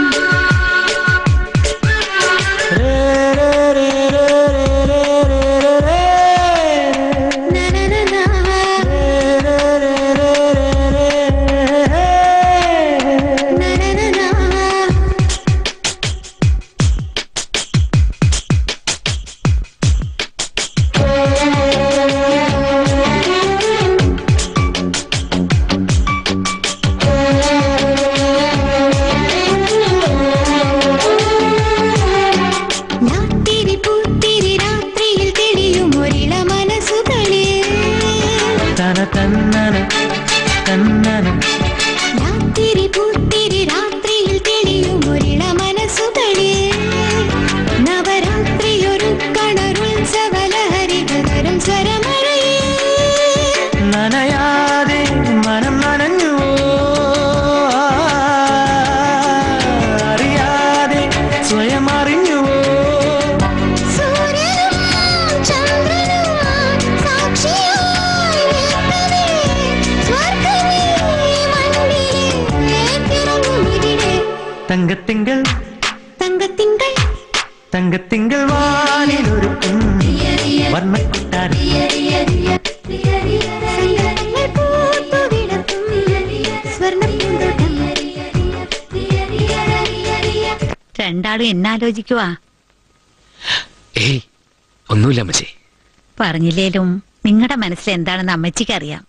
രാത്തിരി പൂത്തിരി രാത്രിയിൽ തെളിയും ഒരിള മനസ്സുകളിൽ തന തന്നന തന്നന രാത്തിരി പൂത്തിരി രാത്രിയിൽ തെളിയും ഒരിള മനസ്സുകളിൽ നവരാത്രി ഒരു കണരുത്സവലഹരികൾ തരും സ്വരമഴയിൽ നനയാതെ മനം നനഞ്ഞുവോ അറിയാതെ സ്വയം അറിഞ്ഞുവോ സൂര്യനും ചന്ദ്രനും സാക്ഷിയായി നിൽക്കവേ സ്വർഗ്ഗമേ മണ്ണിലേക്കിറങ്ങും ഇവിടെ തങ്കത്തിങ്കൾ തങ്കത്തിങ്കൾ തങ്കത്തിങ്കൾ വാനിലൊരുക്കും വർണ്ണക്കൊട്ടാരം സങ്കൽപ്പങ്ങൾ പൂത്തുവിടർത്തും സ്വർണ്ണപ്പൂന്തോട്ടം രണ്ടാളും എന്നാലോചിക്കുവാ ഏയ് ഒന്നുമില്ല അമ്മച്ചി പറഞ്ഞില്ലേലും നിങ്ങളുടെ മനസ്സിൽ എന്താണെന്ന് അമ്മച്ചിക്ക് അറിയാം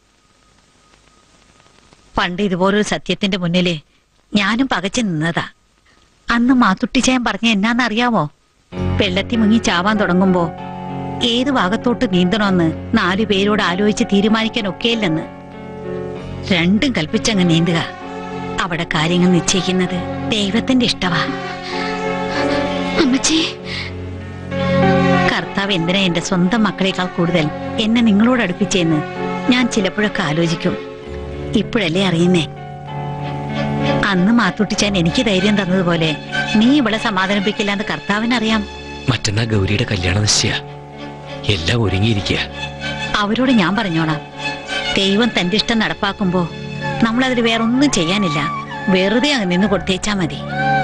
പണ്ട് ഇതുപോലൊരു സത്യത്തിന്റെ മുന്നില് ഞാനും പകച്ചു നിന്നതാ അന്ന് മാത്തുട്ടിച്ചയൻ പറഞ്ഞ എന്നാന്നറിയാമോ വെള്ളത്തി മുങ്ങി ചാവാൻ തുടങ്ങുമ്പോ ഏത് ഭാഗത്തോട്ട് നീന്തണമെന്ന് നാലു പേരോട് ആലോചിച്ച് തീരുമാനിക്കാൻ ഒക്കെയില്ലെന്ന് രണ്ടും കൽപ്പിച്ചങ്ങ് നീന്തുക അവിടെ കാര്യങ്ങൾ നിശ്ചയിക്കുന്നത് ദൈവത്തിന്റെ ഇഷ്ടവാ അമ്മച്ചി കർത്താവ് എന്തിനാ എന്റെ സ്വന്തം മക്കളെക്കാൾ കൂടുതൽ എന്നെ നിങ്ങളോട് അടുപ്പിച്ചെന്ന് ഞാൻ ചിലപ്പോഴൊക്കെ ആലോചിക്കും ഇപ്പോഴല്ലേ അറിയുന്നേ അന്ന് മാത്തൂട്ടിച്ചാൻ എനിക്ക് ധൈര്യം തന്നതുപോലെ നീ ഇവിടെ സമാധാനിപ്പിക്കില്ല എന്ന് കർത്താവിനറിയാം മറ്റന്നാ ഗൗരിയുടെ കല്യാണ നിശ്ചയ എല്ലാം ഒരുങ്ങിയിരിക്കുക അവരോട് ഞാൻ പറഞ്ഞോളാം ദൈവം തന്റെ ഇഷ്ടം നടപ്പാക്കുമ്പോ നമ്മളതിൽ വേറൊന്നും ചെയ്യാനില്ല വെറുതെ അങ്ങ് നിന്ന് കൊടുത്തേച്ചാ മതി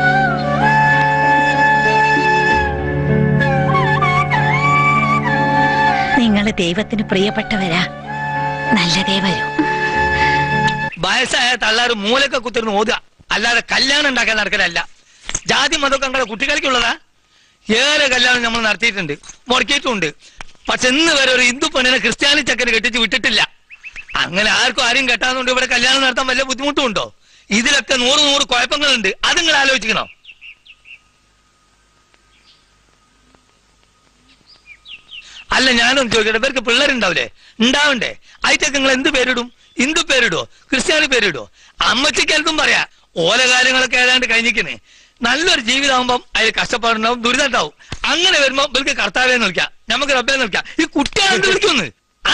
നിങ്ങൾ ദൈവത്തിന് പ്രിയപ്പെട്ടവരാ നല്ലതേ വരൂ വയസ്സായ തള്ളാറ് മൂലൊക്കെ കുത്തിരുന്ന് ഓതുക അല്ലാതെ കല്യാണം ഉണ്ടാക്കാൻ നടക്കലല്ല ജാതി മതമൊക്കെ ഞങ്ങളുടെ കുട്ടികൾക്കുള്ളതാ ഏറെ കല്യാണം നമ്മൾ നടത്തിയിട്ടുണ്ട് മുടക്കിയിട്ടുണ്ട് പക്ഷെ ഇന്ന് വരെ ഒരു ഹിന്ദു പെണ്ണിനെ ക്രിസ്ത്യാനി ചക്കന് കെട്ടിച്ച് വിട്ടിട്ടില്ല അങ്ങനെ ആർക്കും ആരും കെട്ടാന്നുണ്ട് ഇവിടെ കല്യാണം നടത്താൻ വല്ല ബുദ്ധിമുട്ടുണ്ടോ ഇതിലൊക്കെ നൂറ് നൂറ് കുഴപ്പങ്ങളുണ്ട് അത് നിങ്ങൾ ആലോചിക്കണം അല്ല ഞാനൊന്ന് ചോദിക്കട്ടെ ഇവർക്ക് പിള്ളേരുണ്ടാവില്ലേ ഉണ്ടാവണ്ടേ അതിറ്റൊക്കെ നിങ്ങൾ എന്ത് പേരിടും ഹിന്ദു പേരിടോ ക്രിസ്ത്യാനി പേരിടോ അമ്മച്ചിക്ക് എന്തും പറയാ ഓല കാര്യങ്ങളൊക്കെ ഏതാണ്ട് കഴിഞ്ഞിക്കണേ നല്ലൊരു ജീവിതമാകുമ്പം അതിൽ കഷ്ടപ്പാടുണ്ടാവും ദുരിതം ഉണ്ടാവും അങ്ങനെ വരുമ്പോ ഇവർക്ക് കർത്താവെ വിളിക്കാം നമുക്ക് റബ്ബെ വിളിക്കാം ഈ കുട്ടികളെ എന്ത് വിളിക്കുന്നു ആ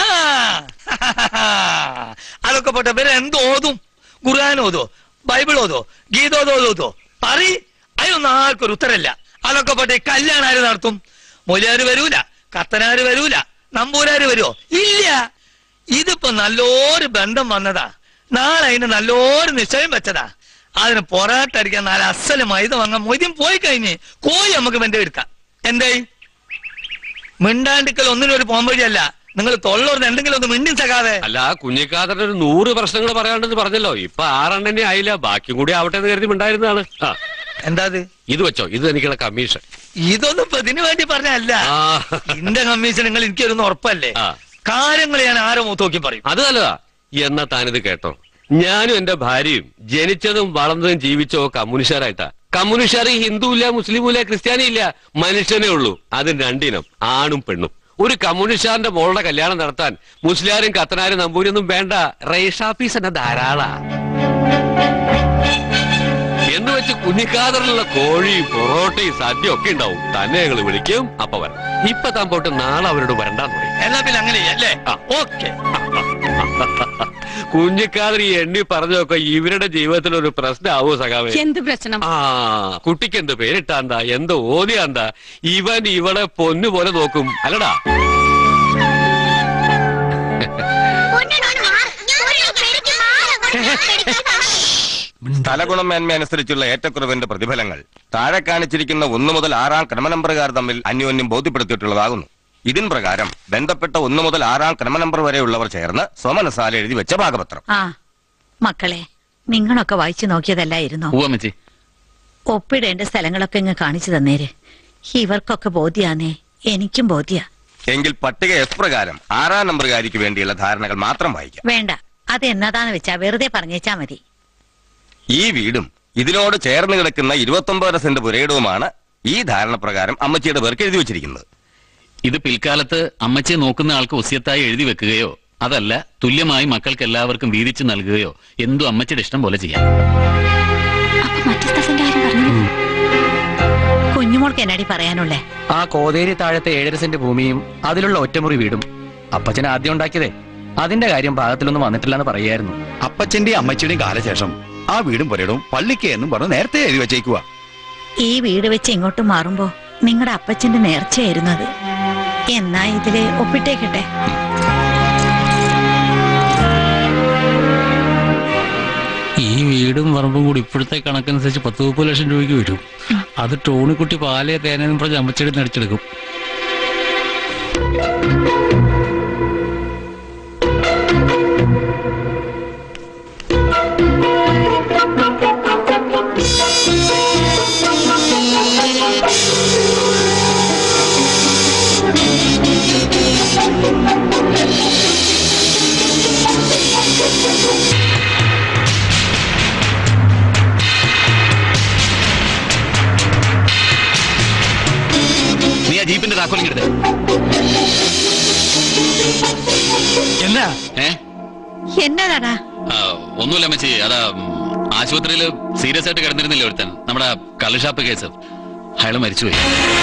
അതൊക്കെ പോട്ടെ ഇവരെ എന്ത് ഓതും ഖുർആൻ ഓതോ ബൈബിൾ ഓതോ ഗീതോതോ ഓതോ പറ അതിനൊന്നും ആർക്കൊരു ഉത്തരമില്ല അതൊക്കെ പോട്ടെ ഈ കല്യാണം ആര് നടത്തും മൊലിയാര് വരൂല കത്തനാര് വരൂല നമ്പൂരാര് വരുമോ ഇല്ല ഇതിപ്പോ നല്ലൊരു ബന്ധം വന്നതാ നാളെ അതിന് നല്ലൊരു നിശ്ചയം വെച്ചതാ അതിന് പൊറാട്ടടിക്കാൻ നാല് അസല് മൈദ വാങ്ങാൻ മൊയ്തീൻ പോയി കഴിഞ്ഞ് കോഴി നമുക്ക് ബന്ധം എടുക്കാം എന്തേ മിണ്ടാണ്ടിക്കൽ ഒന്നിനും ഒരു പോംവഴിയല്ല നിങ്ങൾ തൊള്ളൂർന്ന് എന്തെങ്കിലും ഒന്ന് മിണ്ടി സകാതെ അല്ല കുഞ്ഞിക്കാതന്റെ ഒരു നൂറ് പ്രശ്നങ്ങൾ പറയാണ്ടെന്ന് പറഞ്ഞല്ലോ ഇപ്പൊ ആറെണ്ണനെ ആയില്ല ബാക്കിയും കൂടി ആവട്ടെ എന്ന് കരുതി ഉണ്ടായിരുന്നതാണ് ആ എന്താ ഇത് വെച്ചോ ഇത് എനിക്കുള്ള കമ്മീഷൻ ഇതൊന്നും ഇപ്പൊ ഇതിനു വേണ്ടി പറഞ്ഞല്ല ഇന്റെ കമ്മീഷൻ നിങ്ങൾ എനിക്കൊരു ഉറപ്പല്ലേ കാര്യങ്ങൾ ഞാൻ ആരോ മൂത്തോക്കി പറയും അത് നല്ലതാ എന്നാ താനിത് കേട്ടോ ഞാനും എന്റെ ഭാര്യയും ജനിച്ചതും വളർന്നതും ജീവിച്ചോ കമ്മ്യൂണിസ്റ്റുകാരായിട്ടാ കമ്മ്യൂണിസ്റ്റുകാർ ഹിന്ദു ഇല്ല മുസ്ലിമും ഇല്ല ക്രിസ്ത്യാനി ഇല്ല മനുഷ്യനേ ഉള്ളൂ അത് രണ്ടിനം ആണും പെണ്ണും ഒരു കമ്മ്യൂണിസ്റ്റുകാരന്റെ മോളുടെ കല്യാണം നടത്താൻ മുസ്ലിയാരും കത്തനാരും നമ്പൂരിയൊന്നും വേണ്ട റേഷാഫീസ് എന്നെ ധാരാളാ എന്ന് വെച്ച് കുഞ്ഞിക്കാതറിലുള്ള കോഴിയും പൊറോട്ടയും സദ്യ ഒക്കെ ഉണ്ടാവും തന്നെ ഞങ്ങൾ വിളിക്കും അപ്പൊ വരണം ഇപ്പൊ താൻ പോയിട്ട് നാളെ അവരോട് വരണ്ടാന്ന് പറയും എന്നാ പിന്നെ അങ്ങനെ അല്ലേ ഓക്കെ കുഞ്ഞിക്കാതർ ഈ എണ്ണി പറഞ്ഞൊക്കെ ഇവരുടെ ജീവിതത്തിൽ ഒരു പ്രശ്നമാവോ സഖാവേ എന്ത് പ്രശ്നം ആ കുട്ടിക്ക് എന്ത് പേരിട്ടാന്താ എന്ത് ഓതിയാന്താ ഇവൻ ഇവളെ പൊന്നുപോലെ നോക്കും അല്ലടാ സ്ഥലഗുണം മേന്മ അനുസരിച്ചുള്ള ഏറ്റക്കുറവിന്റെ പ്രതിഫലങ്ങൾ താഴെ കാണിച്ചിരിക്കുന്ന ഒന്നു മുതൽ ആറാം ക്രമനമ്പറുകാർ തമ്മിൽ അന്യോന്യം ബോധ്യപ്പെടുത്തിയിട്ടുള്ളതാകുന്നു ഇതിൻ പ്രകാരം ബന്ധപ്പെട്ട ഒന്നു മുതൽ ആറാം ക്രമനമ്പർ വരെയുള്ളവർ ചേർന്ന് സ്വമനസാല എഴുതി വെച്ച ഭാഗപത്രം ആ മക്കളെ നിങ്ങളൊക്കെ വായിച്ചു നോക്കിയതല്ലായിരുന്നോ അമ്മച്ചി ഒപ്പിടേണ്ട സ്ഥലങ്ങളൊക്കെ ഇങ്ങ് കാണിച്ചു തന്നേര് ഇവർക്കൊക്കെ ബോധ്യാന്നേ എനിക്കും ബോധ്യ എങ്കിൽ പട്ടിക എഫ് പ്രകാരം ആറാം നമ്പറുകാരിക്ക് വേണ്ടിയുള്ള ധാരണകൾ മാത്രം വായിക്കാം വേണ്ട അത് എന്നതാന്ന് വെച്ചാ വെറുതെ പറഞ്ഞേച്ചാ മതി ഈ വീടും ഇതിനോട് ചേർന്ന് കിടക്കുന്ന ഇരുപത്തൊമ്പതര സെന്റ് പുരയിടവുമാണ് ഈ ധാരണ പ്രകാരം അമ്മച്ചിയുടെ പേർക്ക് എഴുതി വെച്ചിരിക്കുന്നത് ഇത് പിൽക്കാലത്ത് അമ്മച്ചിയെ നോക്കുന്ന ആൾക്ക് ഒസ്യത്തായി എഴുതി വെക്കുകയോ അതല്ല തുല്യമായി മക്കൾക്ക് എല്ലാവർക്കും വീതിച്ചു നൽകുകയോ എന്തും അമ്മച്ചിയുടെ ഇഷ്ടം പോലെ ചെയ്യാം കുഞ്ഞുമോൾക്ക് എന്നാടി പറയാനുള്ളേ ആ കോതേരി താഴത്തെ ഏഴര സെന്റ് ഭൂമിയും അതിലുള്ള ഒറ്റമുറി വീടും അപ്പച്ചൻ ആദ്യം ഉണ്ടാക്കിയതേ അതിന്റെ കാര്യം ഭാഗത്തിലൊന്നും വന്നിട്ടില്ലെന്ന് പറയായിരുന്നു അപ്പച്ചന്റെയും അമ്മച്ചിയുടെയും കാലശേഷം ആ വീടും പുരയിടവും പള്ളിക്ക് എന്നും പറഞ്ഞ് നേരത്തെ എഴുതി വെച്ചേക്കുക ഈ വീട് വെച്ച് ഇങ്ങോട്ട് മാറുമ്പോ നിങ്ങളുടെ അപ്പച്ചന്റെ നേർച്ചയായിരുന്നു അത് എന്നാ ഇതില് ഒപ്പിട്ടേക്കട്ടെ ഈ വീടും പറമ്പും കൂടി ഇപ്പോഴത്തെ കണക്കനുസരിച്ച് പത്ത് മുപ്പത് ലക്ഷം രൂപയ്ക്ക് വരും അത് ടോണിക്കുട്ടി പാലേ തേനെന്നും പറഞ്ഞ് അമ്മച്ചെടി നടിച്ചെടുക്കും നീ ആ ജീപ്പിന്റെ താക്കോലിങ് എടുത്തേ എന്നാ ഏ എന്നതാടാ ആ, ഒന്നുമില്ല അമ്മച്ചി അതാ ഉം, ആശുപത്രിയില് സീരിയസ് ആയിട്ട് കിടന്നിരുന്നില്ല ഒരുത്തൻ നമ്മുടെ കള്ളുഷാപ്പ് കേസ് അയാള് മരിച്ചുപോയി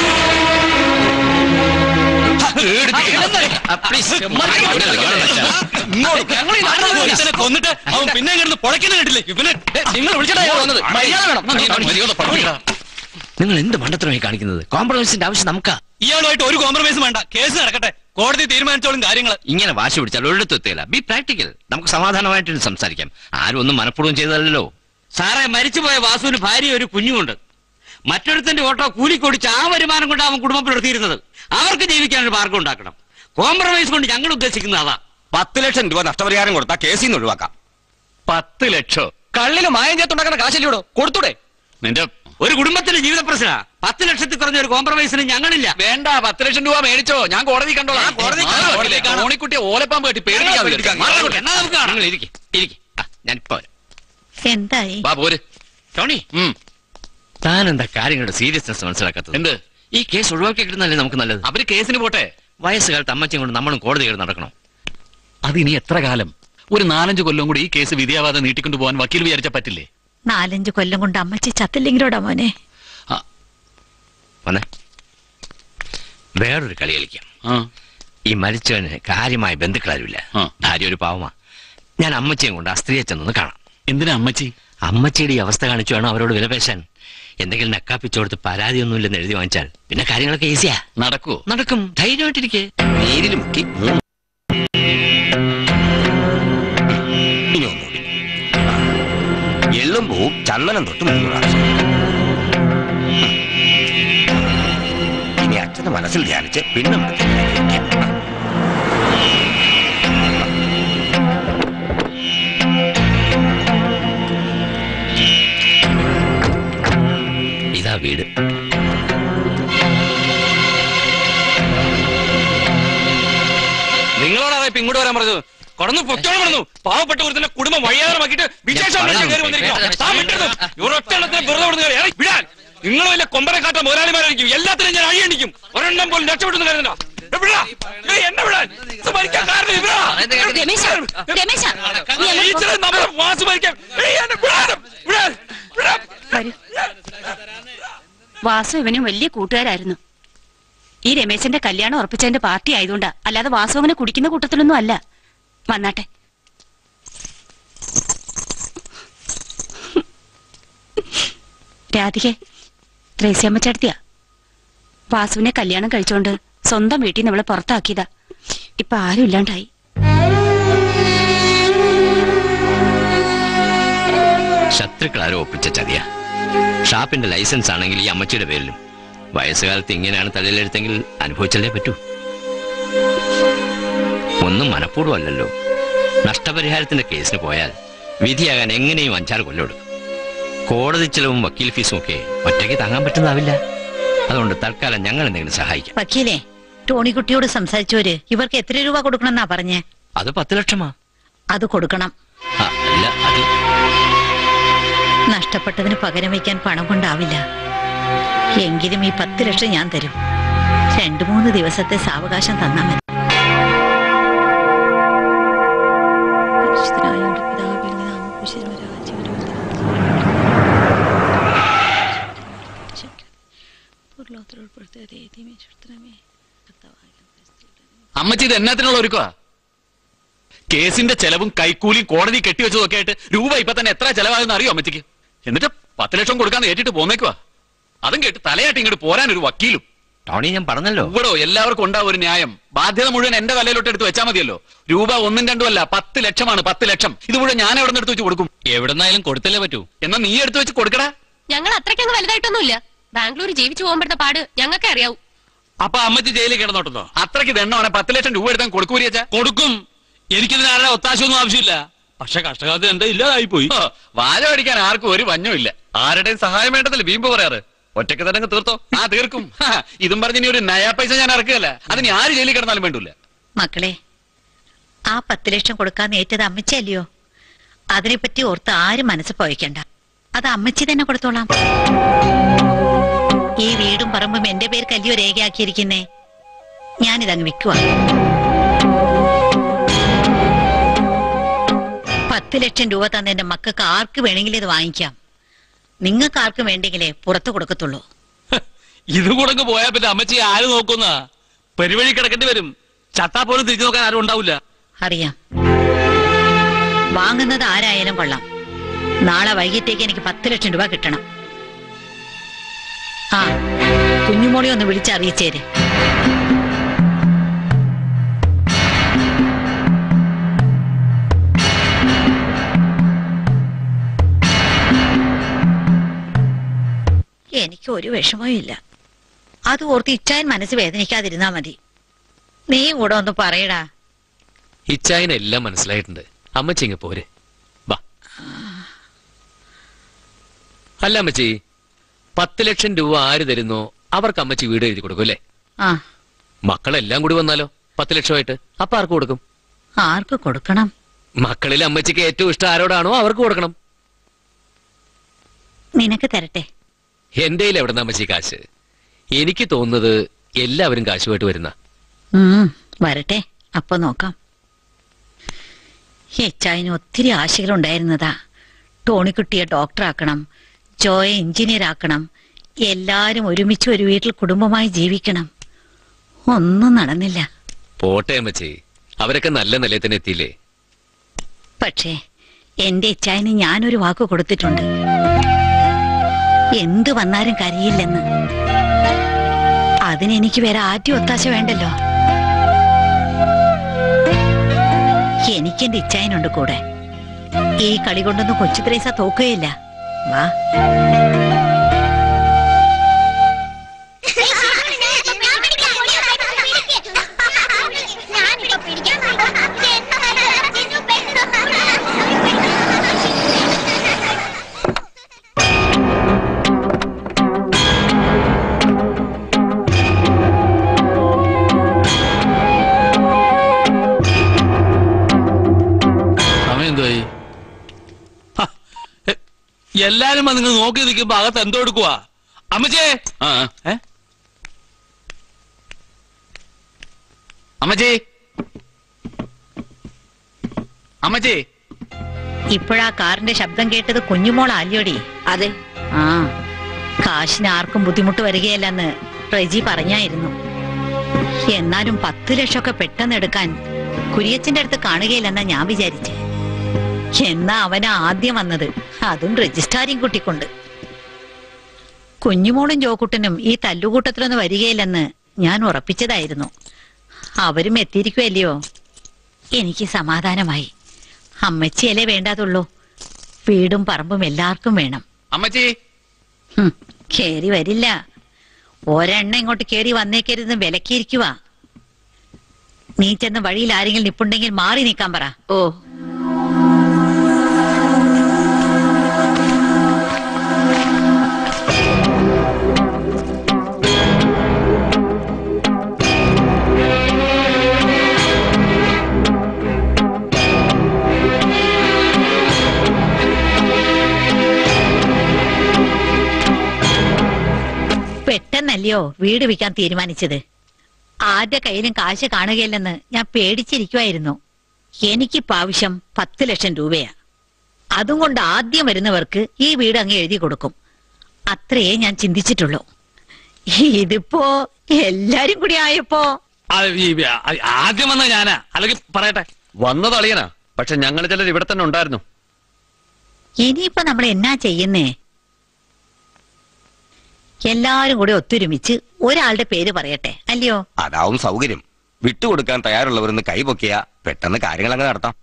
കൊന്നിട്ട് അവൻ പിന്നെ കിടന്ന് പൊളയ്ക്കുന്ന കേട്ടില്ലേ ഇവനെ നിങ്ങൾ വിളിച്ചിട്ടാ വന്നത് മര്യാദ വേണം നിങ്ങൾ എന്ത് മണ്ടത്തരമായി കാണിക്കുന്നത് കോംപ്രമൈസിന്റെ ആവശ്യം നമുക്കാ ഇയാളുമായിട്ട് ഒരു കോംപ്രമൈസും വേണ്ട കേസ് നടക്കട്ടെ കോടതി തീരുമാനിച്ചോളും കാര്യങ്ങൾ ഇങ്ങനെ വാശി പിടിച്ചാൽ ഒരിടത്തും എത്തിയില്ല ബി പ്രാക്ടിക്കൽ നമുക്ക് സമാധാനമായിട്ട് സംസാരിക്കാം ആരും ഒന്നും മനഃപൂർവ്വം ചെയ്തതല്ലോ സാറേ മരിച്ചുപോയ വാസുവിന് ഭാര്യ ഒരു കുഞ്ഞുമുണ്ട് മറ്റൊരുത്തന്റെ ഓട്ടോ കൂലിക്കൊടിച്ച് ആ വരുമാനം കൊണ്ട് അവൻ കുടുംബം പുലർത്തിയിരുന്നത് അവർക്ക് ജീവിക്കാനൊരു മാർഗം ഉണ്ടാക്കണം കോംപ്രമൈസ് കൊണ്ട് ഞങ്ങൾ ഉദ്ദേശിക്കുന്നത് അതാ പത്ത് ലക്ഷം രൂപ നഷ്ടപരിഹാരം കൊടുത്താൽ കേസിൽ നിന്ന് ഒഴിവാക്കാം പത്ത് ലക്ഷോ കള്ളിന് മായം ചേർത്തുണ്ടാക്കുന്ന കാശല്ലോടോ കൊടുത്തൂടെ നിന്റെ ഒരു കുടുംബത്തിന്റെ ജീവിത പ്രശ്ന പത്ത് ലക്ഷത്തിൽ കുറഞ്ഞ ഒരു കോംപ്രമൈസിന് ഞങ്ങളില്ല വേണ്ട പത്ത് ലക്ഷം രൂപ മേടിച്ചോ ഞാൻ കോടതി കണ്ടോളാം ടോണിക്കുട്ടിയെ ഓലപ്പാമ്പ് കെട്ടി പേടിപ്പിക്കാതെ മാറാൻ കൊടുക്ക്. എന്നാ നമുക്ക് കാണാം. നിങ്ങൾ ഇരിക്കും ഇരിക്കും ഞാനിപ്പോ വരാം. എന്തായി വാ പോര് ടോണി താൻ എന്താ കാര്യങ്ങളുടെ സീരിയസ്നെസ് മനസ്സിലാക്കാത്തത് എന്ത് ഈ കേസ് ഒഴിവാക്കി കിട്ടുന്നല്ലേ നമുക്ക് നല്ലത് അവര് കേസിന് പോട്ടെ വയസ്സുകാലത്ത് അമ്മച്ചയും കൊണ്ട് നമ്മളും കോടതി കയറി നടക്കണം അത് ഇനി എത്ര കാലം ഒരു നാലഞ്ച് കൊല്ലം കൂടി ഈ കേസ് വിധിയാവാതെ നീട്ടിക്കൊണ്ടു പോകാൻ വക്കീൽ വിചാരിച്ച പറ്റില്ലേ നാലഞ്ച് കൊല്ലം കൊണ്ട് അമ്മച്ചി ചത്തില്ലെങ്കിലോടാ മോനെ വന്നേ വേറൊരു കളി കളിക്കാം ഈ മരിച്ചവന് കാര്യമായ ബന്ധുക്കളാരുമില്ല ഭാര്യ ഒരു പാവമാ ഞാൻ അമ്മച്ചിയും കൊണ്ട് ആ സ്ത്രീയെ ചെന്നൊന്ന് കാണാം എന്തിനാ അമ്മച്ചി അമ്മച്ചിയുടെ ഈ അവസ്ഥ കാണിച്ചു വേണം അവരോട് വിലപേശാൻ എന്തെങ്കിലും നക്കാപ്പിച്ചോടുത്ത് പരാതിയൊന്നുമില്ലെന്ന് എഴുതി വാങ്ങിച്ചാൽ പിന്നെ കാര്യങ്ങളൊക്കെ ഈസിയാ നടക്കുവോ നടക്കും ധൈര്യമായിട്ടിരിക്കെ നീരിൽ മുക്കി മൂന്ന് ഇനി ഒന്നുകൂടി എള്ളും പോവും ചന്ദനം തൊട്ട് മൂന്ന് പ്രാവശ്യം ഇനി അച്ഛന്റെ മനസ്സിൽ ധ്യാനിച്ച് പിന്നെ ഇതാ വീട് നിങ്ങളോട് ഞാൻ പറഞ്ഞത് കടന്നു പൊത്തോളം കിടന്നു പാവപ്പെട്ട ഒരുത്തന്നെ കുടുംബം വഴിയാതമാക്കിയിട്ട് വിശേഷം അന്വേഷിച്ച് കയറി വന്നിരിക്കുന്നു താൻ വിട്ടതും ഇവരൊറ്റ എണ്ണത്തിന് വെറുതെ വിടുന്ന കയറി ഇറങ്ങി വിടാൻ നിങ്ങൾ വലിയ കൊമ്പനെ കാട്ട മുതലാളിമാരായിരിക്കും എല്ലാത്തിനും ഞാൻ അഴിയണിക്കും ഒരെണ്ണം പോലും രക്ഷപ്പെട്ടു കരുതണ്ട ഏ, വിടാ. ഏ, എന്നെ വിടാൻ ഇത് മരിക്കാൻ കാരണം ഇവരാ. രമേശ, രമേശ, നീ അങ്ങോട്ട് പോ. ഈശ്വരൻ നമ്മളെ വാസു മരിക്കാൻ ഏയ്, എന്നെ വിടാൻ, വിടാൻ, വിടാൻ. വരൂ വാസു ഇവനും വലിയ കൂട്ടുകാരായിരുന്നു ഈ രമേശന്റെ കല്യാണം ഉറപ്പിച്ചതിന്റെ പാർട്ടി ആയതുകൊണ്ടാ അല്ലാതെ വാസു അങ്ങനെ കുടിക്കുന്ന കൂട്ടത്തിലൊന്നും അല്ല വന്നാട്ടെ രാധികെ ത്രേസ്യമ്മ ചേട്ടത്തിയാ വാസുവിനെ കല്യാണം കഴിച്ചോണ്ട് സ്വന്തം വീട്ടിൽ നിന്ന് ഇവളെ പുറത്താക്കിയതാ ഇപ്പൊ ആരും ഇല്ലാണ്ടായി ശത്രുക്കളാരോ ഒപ്പിച്ച ചതിയ ഷാപ്പിന്റെ ലൈസൻസ് ആണെങ്കിൽ ഈ അമ്മച്ചിയുടെ പേരിലും വയസ്സുകാലത്ത് ഇങ്ങനെയാണ് തലയിലെടുത്തെങ്കിൽ അനുഭവിച്ചല്ലേ പറ്റൂ ഒന്നും മനഃപൂർവ്വം അല്ലല്ലോ നഷ്ടപരിഹാരത്തിന്റെ കേസിന് പോയാൽ വിധിയാകാൻ എങ്ങനെയും അഞ്ചാറ് കൊല്ലം എടുക്കും കോടതി ചെലവും വക്കീൽ ഫീസും ഒക്കെ ഒറ്റയ്ക്ക് താങ്ങാൻ പറ്റുന്നതാവില്ല അതുകൊണ്ട് തൽക്കാലം ഞങ്ങൾ എന്തെങ്കിലും സഹായിക്കാം വക്കീലേ ടോണിക്കുട്ടിയോട് സംസാരിച്ചവര് ഇവർക്ക് എത്ര രൂപ കൊടുക്കണമെന്നാ പറഞ്ഞേ അത് പത്ത് ലക്ഷമാ അത് കൊടുക്കണം ആ, അല്ല അത് നഷ്ടപ്പെട്ടതിന് പകരം വയ്ക്കാൻ പണം കൊണ്ടാവില്ല എങ്കിലും ഈ പത്ത് ലക്ഷം ഞാൻ തരും രണ്ടു മൂന്ന് ദിവസത്തെ സാവകാശം തന്നാ മതി അമ്മച്ചി ഇത് എന്നാത്തിനുള്ള ഒരുക്കുവാ കേസിന്റെ ചെലവും കൈക്കൂലിയും കോടതി കെട്ടിവെച്ചതും ഒക്കെ ആയിട്ട് രൂപ ഇപ്പൊ തന്നെ എത്ര ചെലവാകുന്ന അറിയോ അമ്മച്ചിക്ക് എന്നിട്ട് പത്ത് ലക്ഷം കൊടുക്കാന്ന് ഏറ്റിട്ട് പോന്നേക്കുവാ അതും കേട്ട് തലയാട്ടി ഇങ്ങോട്ട് പോരാൻ ഒരു വക്കീലും ടോണി ഞാൻ പറഞ്ഞല്ലോ ഇവിടോ എല്ലാവർക്കും ഉണ്ടാവും ഒരു ന്യായം ബാധ്യത മുഴുവൻ എന്റെ തലയിലോട്ട് എടുത്ത് വെച്ചാൽ മതിയല്ലോ രൂപ ഒന്നും രണ്ടും അല്ല പത്ത് ലക്ഷമാണ് പത്ത് ലക്ഷം ഇത് മുഴുവൻ ഞാൻ എവിടെ നിന്ന് എടുത്ത് വെച്ച് കൊടുക്കും എവിടെന്നായാലും കൊടുത്തല്ലേ പറ്റൂ എന്നാ നീ എടുത്ത് വെച്ച് കൊടുക്കടാ ഞങ്ങൾ അത്രയ്ക്കങ്ങ് വലുതായിട്ടൊന്നുമില്ല ബാംഗ്ലൂർ ജീവിച്ചു പോകുമ്പോഴത്തെ പാട് ഞങ്ങൾക്കേ അറിയാവൂ അപ്പൊ അമ്മച്ചി ജയിലിൽ കിടന്നോട്ടുന്നോ അത്രയ്ക്ക് ദണ്ണമാണ് പത്ത് ലക്ഷം രൂപ എടുത്താൽ കൊടുക്കൂരിയച്ചാ കൊടുക്കും എനിക്കിതിന് ആരുടെ ഒത്താശയൊന്നും ആവശ്യമില്ല പക്ഷെ കഷ്ടകാലത്ത് എന്റെ ഇല്ലാതായി പോയി വാല അടിക്കാൻ ആർക്കും ഒരു വഞ്ഞവും ഇല്ല ആരുടെയും സഹായം വേണ്ടതല്ലേ വീമ്പ് പറയാറ് ഒറ്റയ്ക്ക് തന്നെ അങ്ങ് തീർത്തോ ആ തീർക്കും ഹാ, ഇതും പറഞ്ഞ് ഇനി ഒരു നയാ പൈസ ഞാൻ ഇറക്കുകയല്ല അതിന് ആര് ജയിലിൽ കിടന്നാലും വേണ്ടൂല മക്കളെ ആ പത്ത് ലക്ഷം കൊടുക്കാൻ ഏറ്റത് അമ്മച്ചല്ലയോ അതിനെപ്പറ്റി ഓർത്ത് ആരും മനസ്സ് പോയിക്കണ്ട അത് അമ്മച്ചി തന്നെ കൊടുത്തോളാം ഈ വീടും പറമ്പും എന്റെ പേര് കല്ലിയോ രേഖയാക്കിയിരിക്കുന്നേ ഞാനിതങ്ങ് വിൽക്കുവാ പത്ത് ലക്ഷം രൂപ തന്ന എന്റെ മക്കൾക്ക് ആർക്ക് വേണമെങ്കിലും ഇത് വാങ്ങിക്കാം നിങ്ങൾക്ക് ആർക്കും വേണ്ടെങ്കിലേ പുറത്തു കൊടുക്കത്തുള്ളൂ ഇത് കൂടെ അങ്ങ് പോയാ പിന്നെ അമ്മച്ചി ആര് നോക്കുന്ന പെരുവഴി കിടക്കേണ്ടി വരും ചത്താ പോലും തിരിച്ചു നോക്കാൻ ആരും ഉണ്ടാവില്ല അറിയാം വാങ്ങുന്നത് ആരായാലും കൊള്ളാം നാളെ വൈകിട്ടേക്ക് എനിക്ക് പത്ത് ലക്ഷം രൂപ കിട്ടണം ആ കുഞ്ഞുമോളി ഒന്ന് വിളിച്ചറിയിച്ചേര് എനിക്ക് ഒരു വിഷമവും ഇല്ല അത് ഓർത്ത് ഇച്ചായൻ മനസ്സ് വേദനിക്കാതിരുന്നാ മതി നീ കൂടെ ഒന്ന് പറയടാ ഇച്ചായന് എല്ലാം മനസ്സിലായിട്ടുണ്ട് അമ്മച്ചി ഇങ്ങ് പോരെ വാ അല്ല അമ്മച്ചി പത്ത് ലക്ഷം രൂപ ആര് തരുന്നോ അവർക്ക് അമ്മച്ചി വീട് എഴുതി കൊടുക്കും അല്ലേ ആ മക്കളെല്ലാം കൂടി വന്നാലോ പത്ത് ലക്ഷമായിട്ട് അപ്പൊ ആർക്ക് കൊടുക്കും ആർക്ക് കൊടുക്കണം മക്കളിൽ അമ്മച്ചിക്ക് ഏറ്റവും ഇഷ്ടം ആരോടാണോ അവർക്ക് കൊടുക്കണം നിനക്ക് തരട്ടെ എന്റെ എവിടുന്ന അമ്മച്ചി കാശ് എനിക്ക് തോന്നുന്നത് എല്ലാവരും കാശുമായിട്ട് വരുന്ന ഉം, വരട്ടെ അപ്പൊ നോക്കാം എച്ചായന് ഒത്തിരി ആശകളുണ്ടായിരുന്നതാ ടോണിക്കുട്ടിയെ ഡോക്ടറാക്കണം ജോയെ എഞ്ചിനീയർ ആക്കണം എല്ലാരും ഒരുമിച്ച് ഒരു വീട്ടിൽ കുടുംബമായി ജീവിക്കണം ഒന്നും നടന്നില്ല പോട്ടെ അമ്മച്ചി അവരൊക്കെ നല്ല നിലയിൽ തന്നെ എത്തിയില്ലേ പക്ഷേ എന്റെ ഇച്ചായന് ഞാനൊരു വാക്ക് കൊടുത്തിട്ടുണ്ട് എന്തു വന്നാലും കരയില്ലെന്ന് അതിനെനിക്ക് വേറെ ആദ്യം ഒത്താശ വേണ്ടല്ലോ എനിക്കെന്റെ ഇച്ചായനുണ്ട് കൂടെ ഈ കളി കൊണ്ടൊന്നും കൊച്ചു ത്രേസ തോക്കുകയില്ല വാ എന്തുവായി ഹ, എ, എല്ലാരും വന്ന് നിങ്ങൾ നോക്കി നിൽക്കുമ്പോ അകത്ത് എന്തോ എടുക്കുവാ അമ്മച്ചേ ഏ അമ്മച്ചി അമ്മച്ചി ഇപ്പോഴാ കാറിന്റെ ശബ്ദം കേട്ടത് കുഞ്ഞുമോൾ അല്ലയോടി അതെ ആ കാശിന് ആർക്കും ബുദ്ധിമുട്ട് വരികയില്ലെന്ന് റെജി പറഞ്ഞായിരുന്നു എന്നാലും പത്ത് ലക്ഷമൊക്കെ പെട്ടെന്ന് എടുക്കാൻ കുര്യച്ചന്റെ അടുത്ത് കാണുകയില്ലെന്നാ ഞാൻ വിചാരിച്ചേ എന്നാ അവനാ ആദ്യം വന്നത് അതും രജിസ്ട്രാരിയും കുട്ടിക്കൊണ്ട് കുഞ്ഞുമോളും ജോക്കുട്ടനും ഈ തല്ലുകൂട്ടത്തിലൊന്നും വരികയില്ലെന്ന് ഞാൻ ഉറപ്പിച്ചതായിരുന്നു അവരും എത്തിയിരിക്കുമല്ലയോ എനിക്ക് സമാധാനമായി അമ്മച്ചിയല്ലേ വേണ്ടാതുള്ളൂ വീടും പറമ്പും എല്ലാവർക്കും വേണം അമ്മച്ചി ഹും, കേറി വരില്ല ഒരെണ്ണ ഇങ്ങോട്ട് കേറി വന്നേക്കരുതെന്ന് വിലക്കിയിരിക്കുവാ നീ ചെന്ന് വഴിയിൽ ആരെങ്കിലും നിപ്പുണ്ടെങ്കിൽ മാറി നിൽക്കാൻ പറ ഓ പെട്ടെന്നല്ലയോ വീട് വിൽക്കാൻ തീരുമാനിച്ചത് ആരുടെ കയ്യിലും കാശ് കാണുകയില്ലെന്ന് ഞാൻ പേടിച്ചിരിക്കുമായിരുന്നു എനിക്കിപ്പോ ആവശ്യം പത്ത് ലക്ഷം രൂപയാ അതും കൊണ്ട് ആദ്യം വരുന്നവർക്ക് ഈ വീട് അങ്ങ് എഴുതി കൊടുക്കും അത്രയേ ഞാൻ ചിന്തിച്ചിട്ടുള്ളൂ ഇതിപ്പോ എല്ലാരും കൂടി ആയപ്പോ ആ, ഈ, ആ, ആദ്യം വന്ന ഞാനാ അല്ലെങ്കിൽ പറയട്ടെ വന്നത് അളിയനാ പക്ഷെ ഞങ്ങൾ ചിലർ ഇവിടെ തന്നെ ഉണ്ടായിരുന്നു ഇനിയിപ്പോ നമ്മൾ എന്നാ ചെയ്യുന്നേ എല്ലാരും കൂടി ഒത്തൊരുമിച്ച് ഒരാളുടെ പേര് പറയട്ടെ അല്ലയോ അതാവും സൗകര്യം വിട്ടുകൊടുക്കാൻ തയ്യാറുള്ളവരൊന്ന് കൈപൊക്കിയ പെട്ടെന്ന് കാര്യങ്ങൾ അങ്ങ് നടത്താം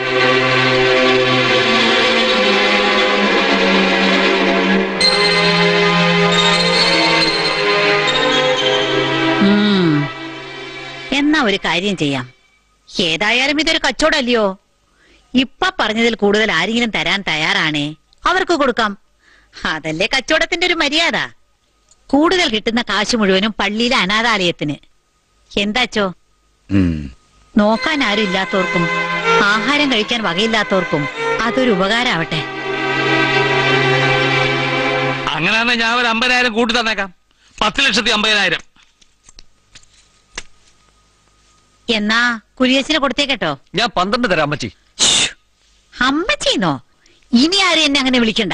ഉം. എന്നാ ഒരു കാര്യം ചെയ്യാം ഏതായാലും ഇതൊരു കച്ചവടമല്ലയോ ഇപ്പൊ പറഞ്ഞതിൽ കൂടുതൽ ആരെങ്കിലും തരാൻ തയ്യാറാണേ അവർക്ക് കൊടുക്കാം അതല്ലേ കച്ചവടത്തിന്റെ ഒരു മര്യാദ കൂടുതൽ കിട്ടുന്ന കാശ് മുഴുവനും പള്ളിയിലെ അനാഥാലയത്തിന് എന്താച്ചോ നോക്കാൻ ആരും ഇല്ലാത്തവർക്കും ആഹാരം കഴിക്കാൻ വകയില്ലാത്തവർക്കും അതൊരു ഉപകാരാവട്ടെ അങ്ങനെയാണെങ്കിൽ ഞാൻ ഒരു അമ്പതിനായിരം കൂട്ടി തന്നേക്കാം പത്ത് ലക്ഷത്തി അമ്പതിനായിരം എന്നാ കുരിയച്ചിന് കൊടുത്തേക്കട്ടോ ഞാൻ പന്ത്രണ്ട് തരാം അമ്മച്ചി അമ്മച്ചീന്നോ ഇനി ആരും എന്നെ അങ്ങനെ വിളിക്കണ്ട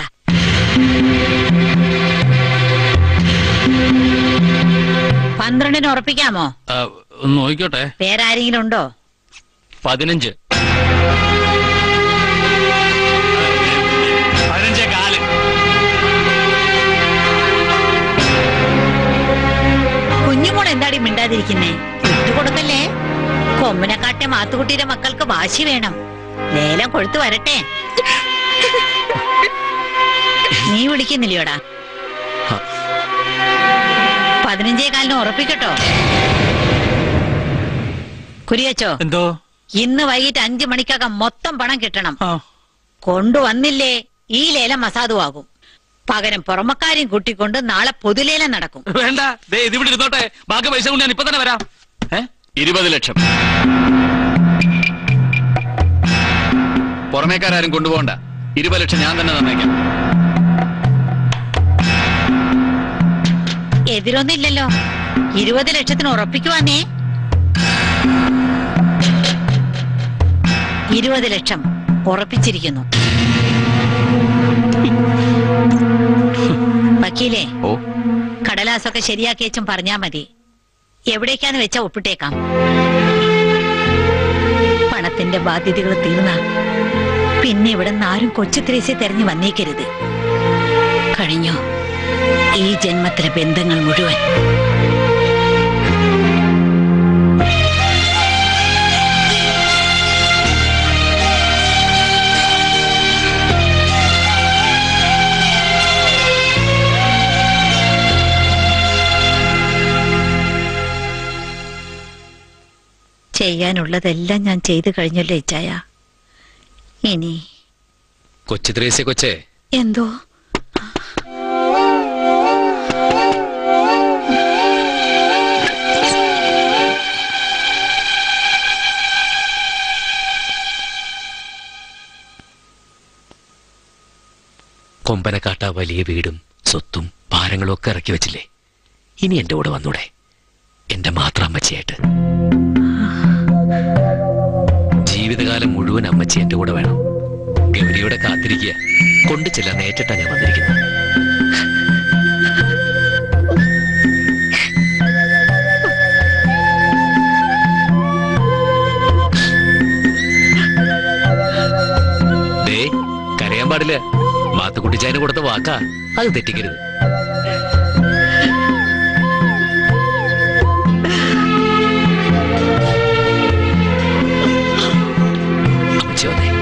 പന്ത്രണ്ടിന് ഉറപ്പിക്കാമോ ആ, ഒന്ന് നോക്കിക്കോട്ടെ പേരാരെങ്കിലും ഉണ്ടോ പതിനഞ്ച് പതിനഞ്ചേ കാല് കുഞ്ഞുമോൾ എന്താടി മിണ്ടാതിരിക്കുന്നേ വിട്ടുകൊടുക്കല്ലേ കൊമ്പനെക്കാട്ടെ മാത്തുകുട്ടിയുടെ മക്കൾക്ക് വാശി വേണം ലേലം കൊഴുത്തു വരട്ടെ നീ വിളിക്കുന്നില്ലയോടാ പതിനഞ്ചേ കാലിന് ഉറപ്പിക്കട്ടോ കുരിയച്ചോ എന്തോ ഇന്ന് വൈകിട്ട് അഞ്ചു മണിക്കകം മൊത്തം പണം കിട്ടണം കൊണ്ടുവന്നില്ലേ ഈ ലേലം അസാധുവാകും പകരം പുറമക്കാരെയും കൂട്ടിക്കൊണ്ട് നാളെ പൊതുലേലം നടക്കും വേണ്ട ദേ ഇതിവിടെ ഇരുന്നോട്ടെ ബാക്കി പൈസ കൊണ്ട് ഞാൻ ഇപ്പൊ തന്നെ വരാം ഇരുപത് ലക്ഷം പുറമേക്കാരും കൊണ്ടുപോകണ്ട ഇരുപത് ലക്ഷം ഞാൻ തന്നെ തന്നേക്കാം എതിരൊന്നില്ലല്ലോ ഇരുപത് ലക്ഷത്തിന് ഉറപ്പിക്കുവാന്നേ ഇരുപത് ലക്ഷം ഉറപ്പിച്ചിരിക്കുന്നു വക്കീലേ ഓ കടലാസൊക്കെ ശരിയാക്കി വെച്ചും പറഞ്ഞാ മതി എവിടേക്കാന്ന് വെച്ചാ ഒപ്പിട്ടേക്കാം പണത്തിന്റെ ബാധ്യതകൾ തീർന്ന പിന്നെ ഇവിടെ നിന്ന് ആരും കൊച്ചു ത്രേസ്യെ തെരഞ്ഞു വന്നേക്കരുത് കഴിഞ്ഞു ഈ ജന്മത്തിലെ ബന്ധങ്ങൾ മുഴുവൻ ചെയ്യാനുള്ളതെല്ലാം ഞാൻ ചെയ്തു കഴിഞ്ഞല്ലോ ഇച്ചായ ഇനി കൊച്ചു ത്രേസ്യ കൊച്ചേ എന്തോ കൊമ്പനക്കാട്ട വലിയ വീടും സ്വത്തും ഭാരങ്ങളും ഒക്കെ ഇറക്കി വെച്ചില്ലേ ഇനി എന്റെ കൂടെ വന്നൂടെ എന്റെ മാത്രം അമ്മച്ചിയായിട്ട് ജീവിതകാലം മുഴുവൻ അമ്മച്ചി എന്റെ കൂടെ വേണം ഗൗരിയുടെ കാത്തിരിക്കുക കൊണ്ടു ചെല്ലാൻ നേരിട്ടാ ഞാൻ വന്നിരിക്കുന്നത് ദേ കരയാൻ പാടില്ല മാത്തുക്കുട്ടിച്ചായന് കൊടുത്ത വാക്കാ അത് തെറ്റിക്കരുത് അമ്മച്ചി വന്നേ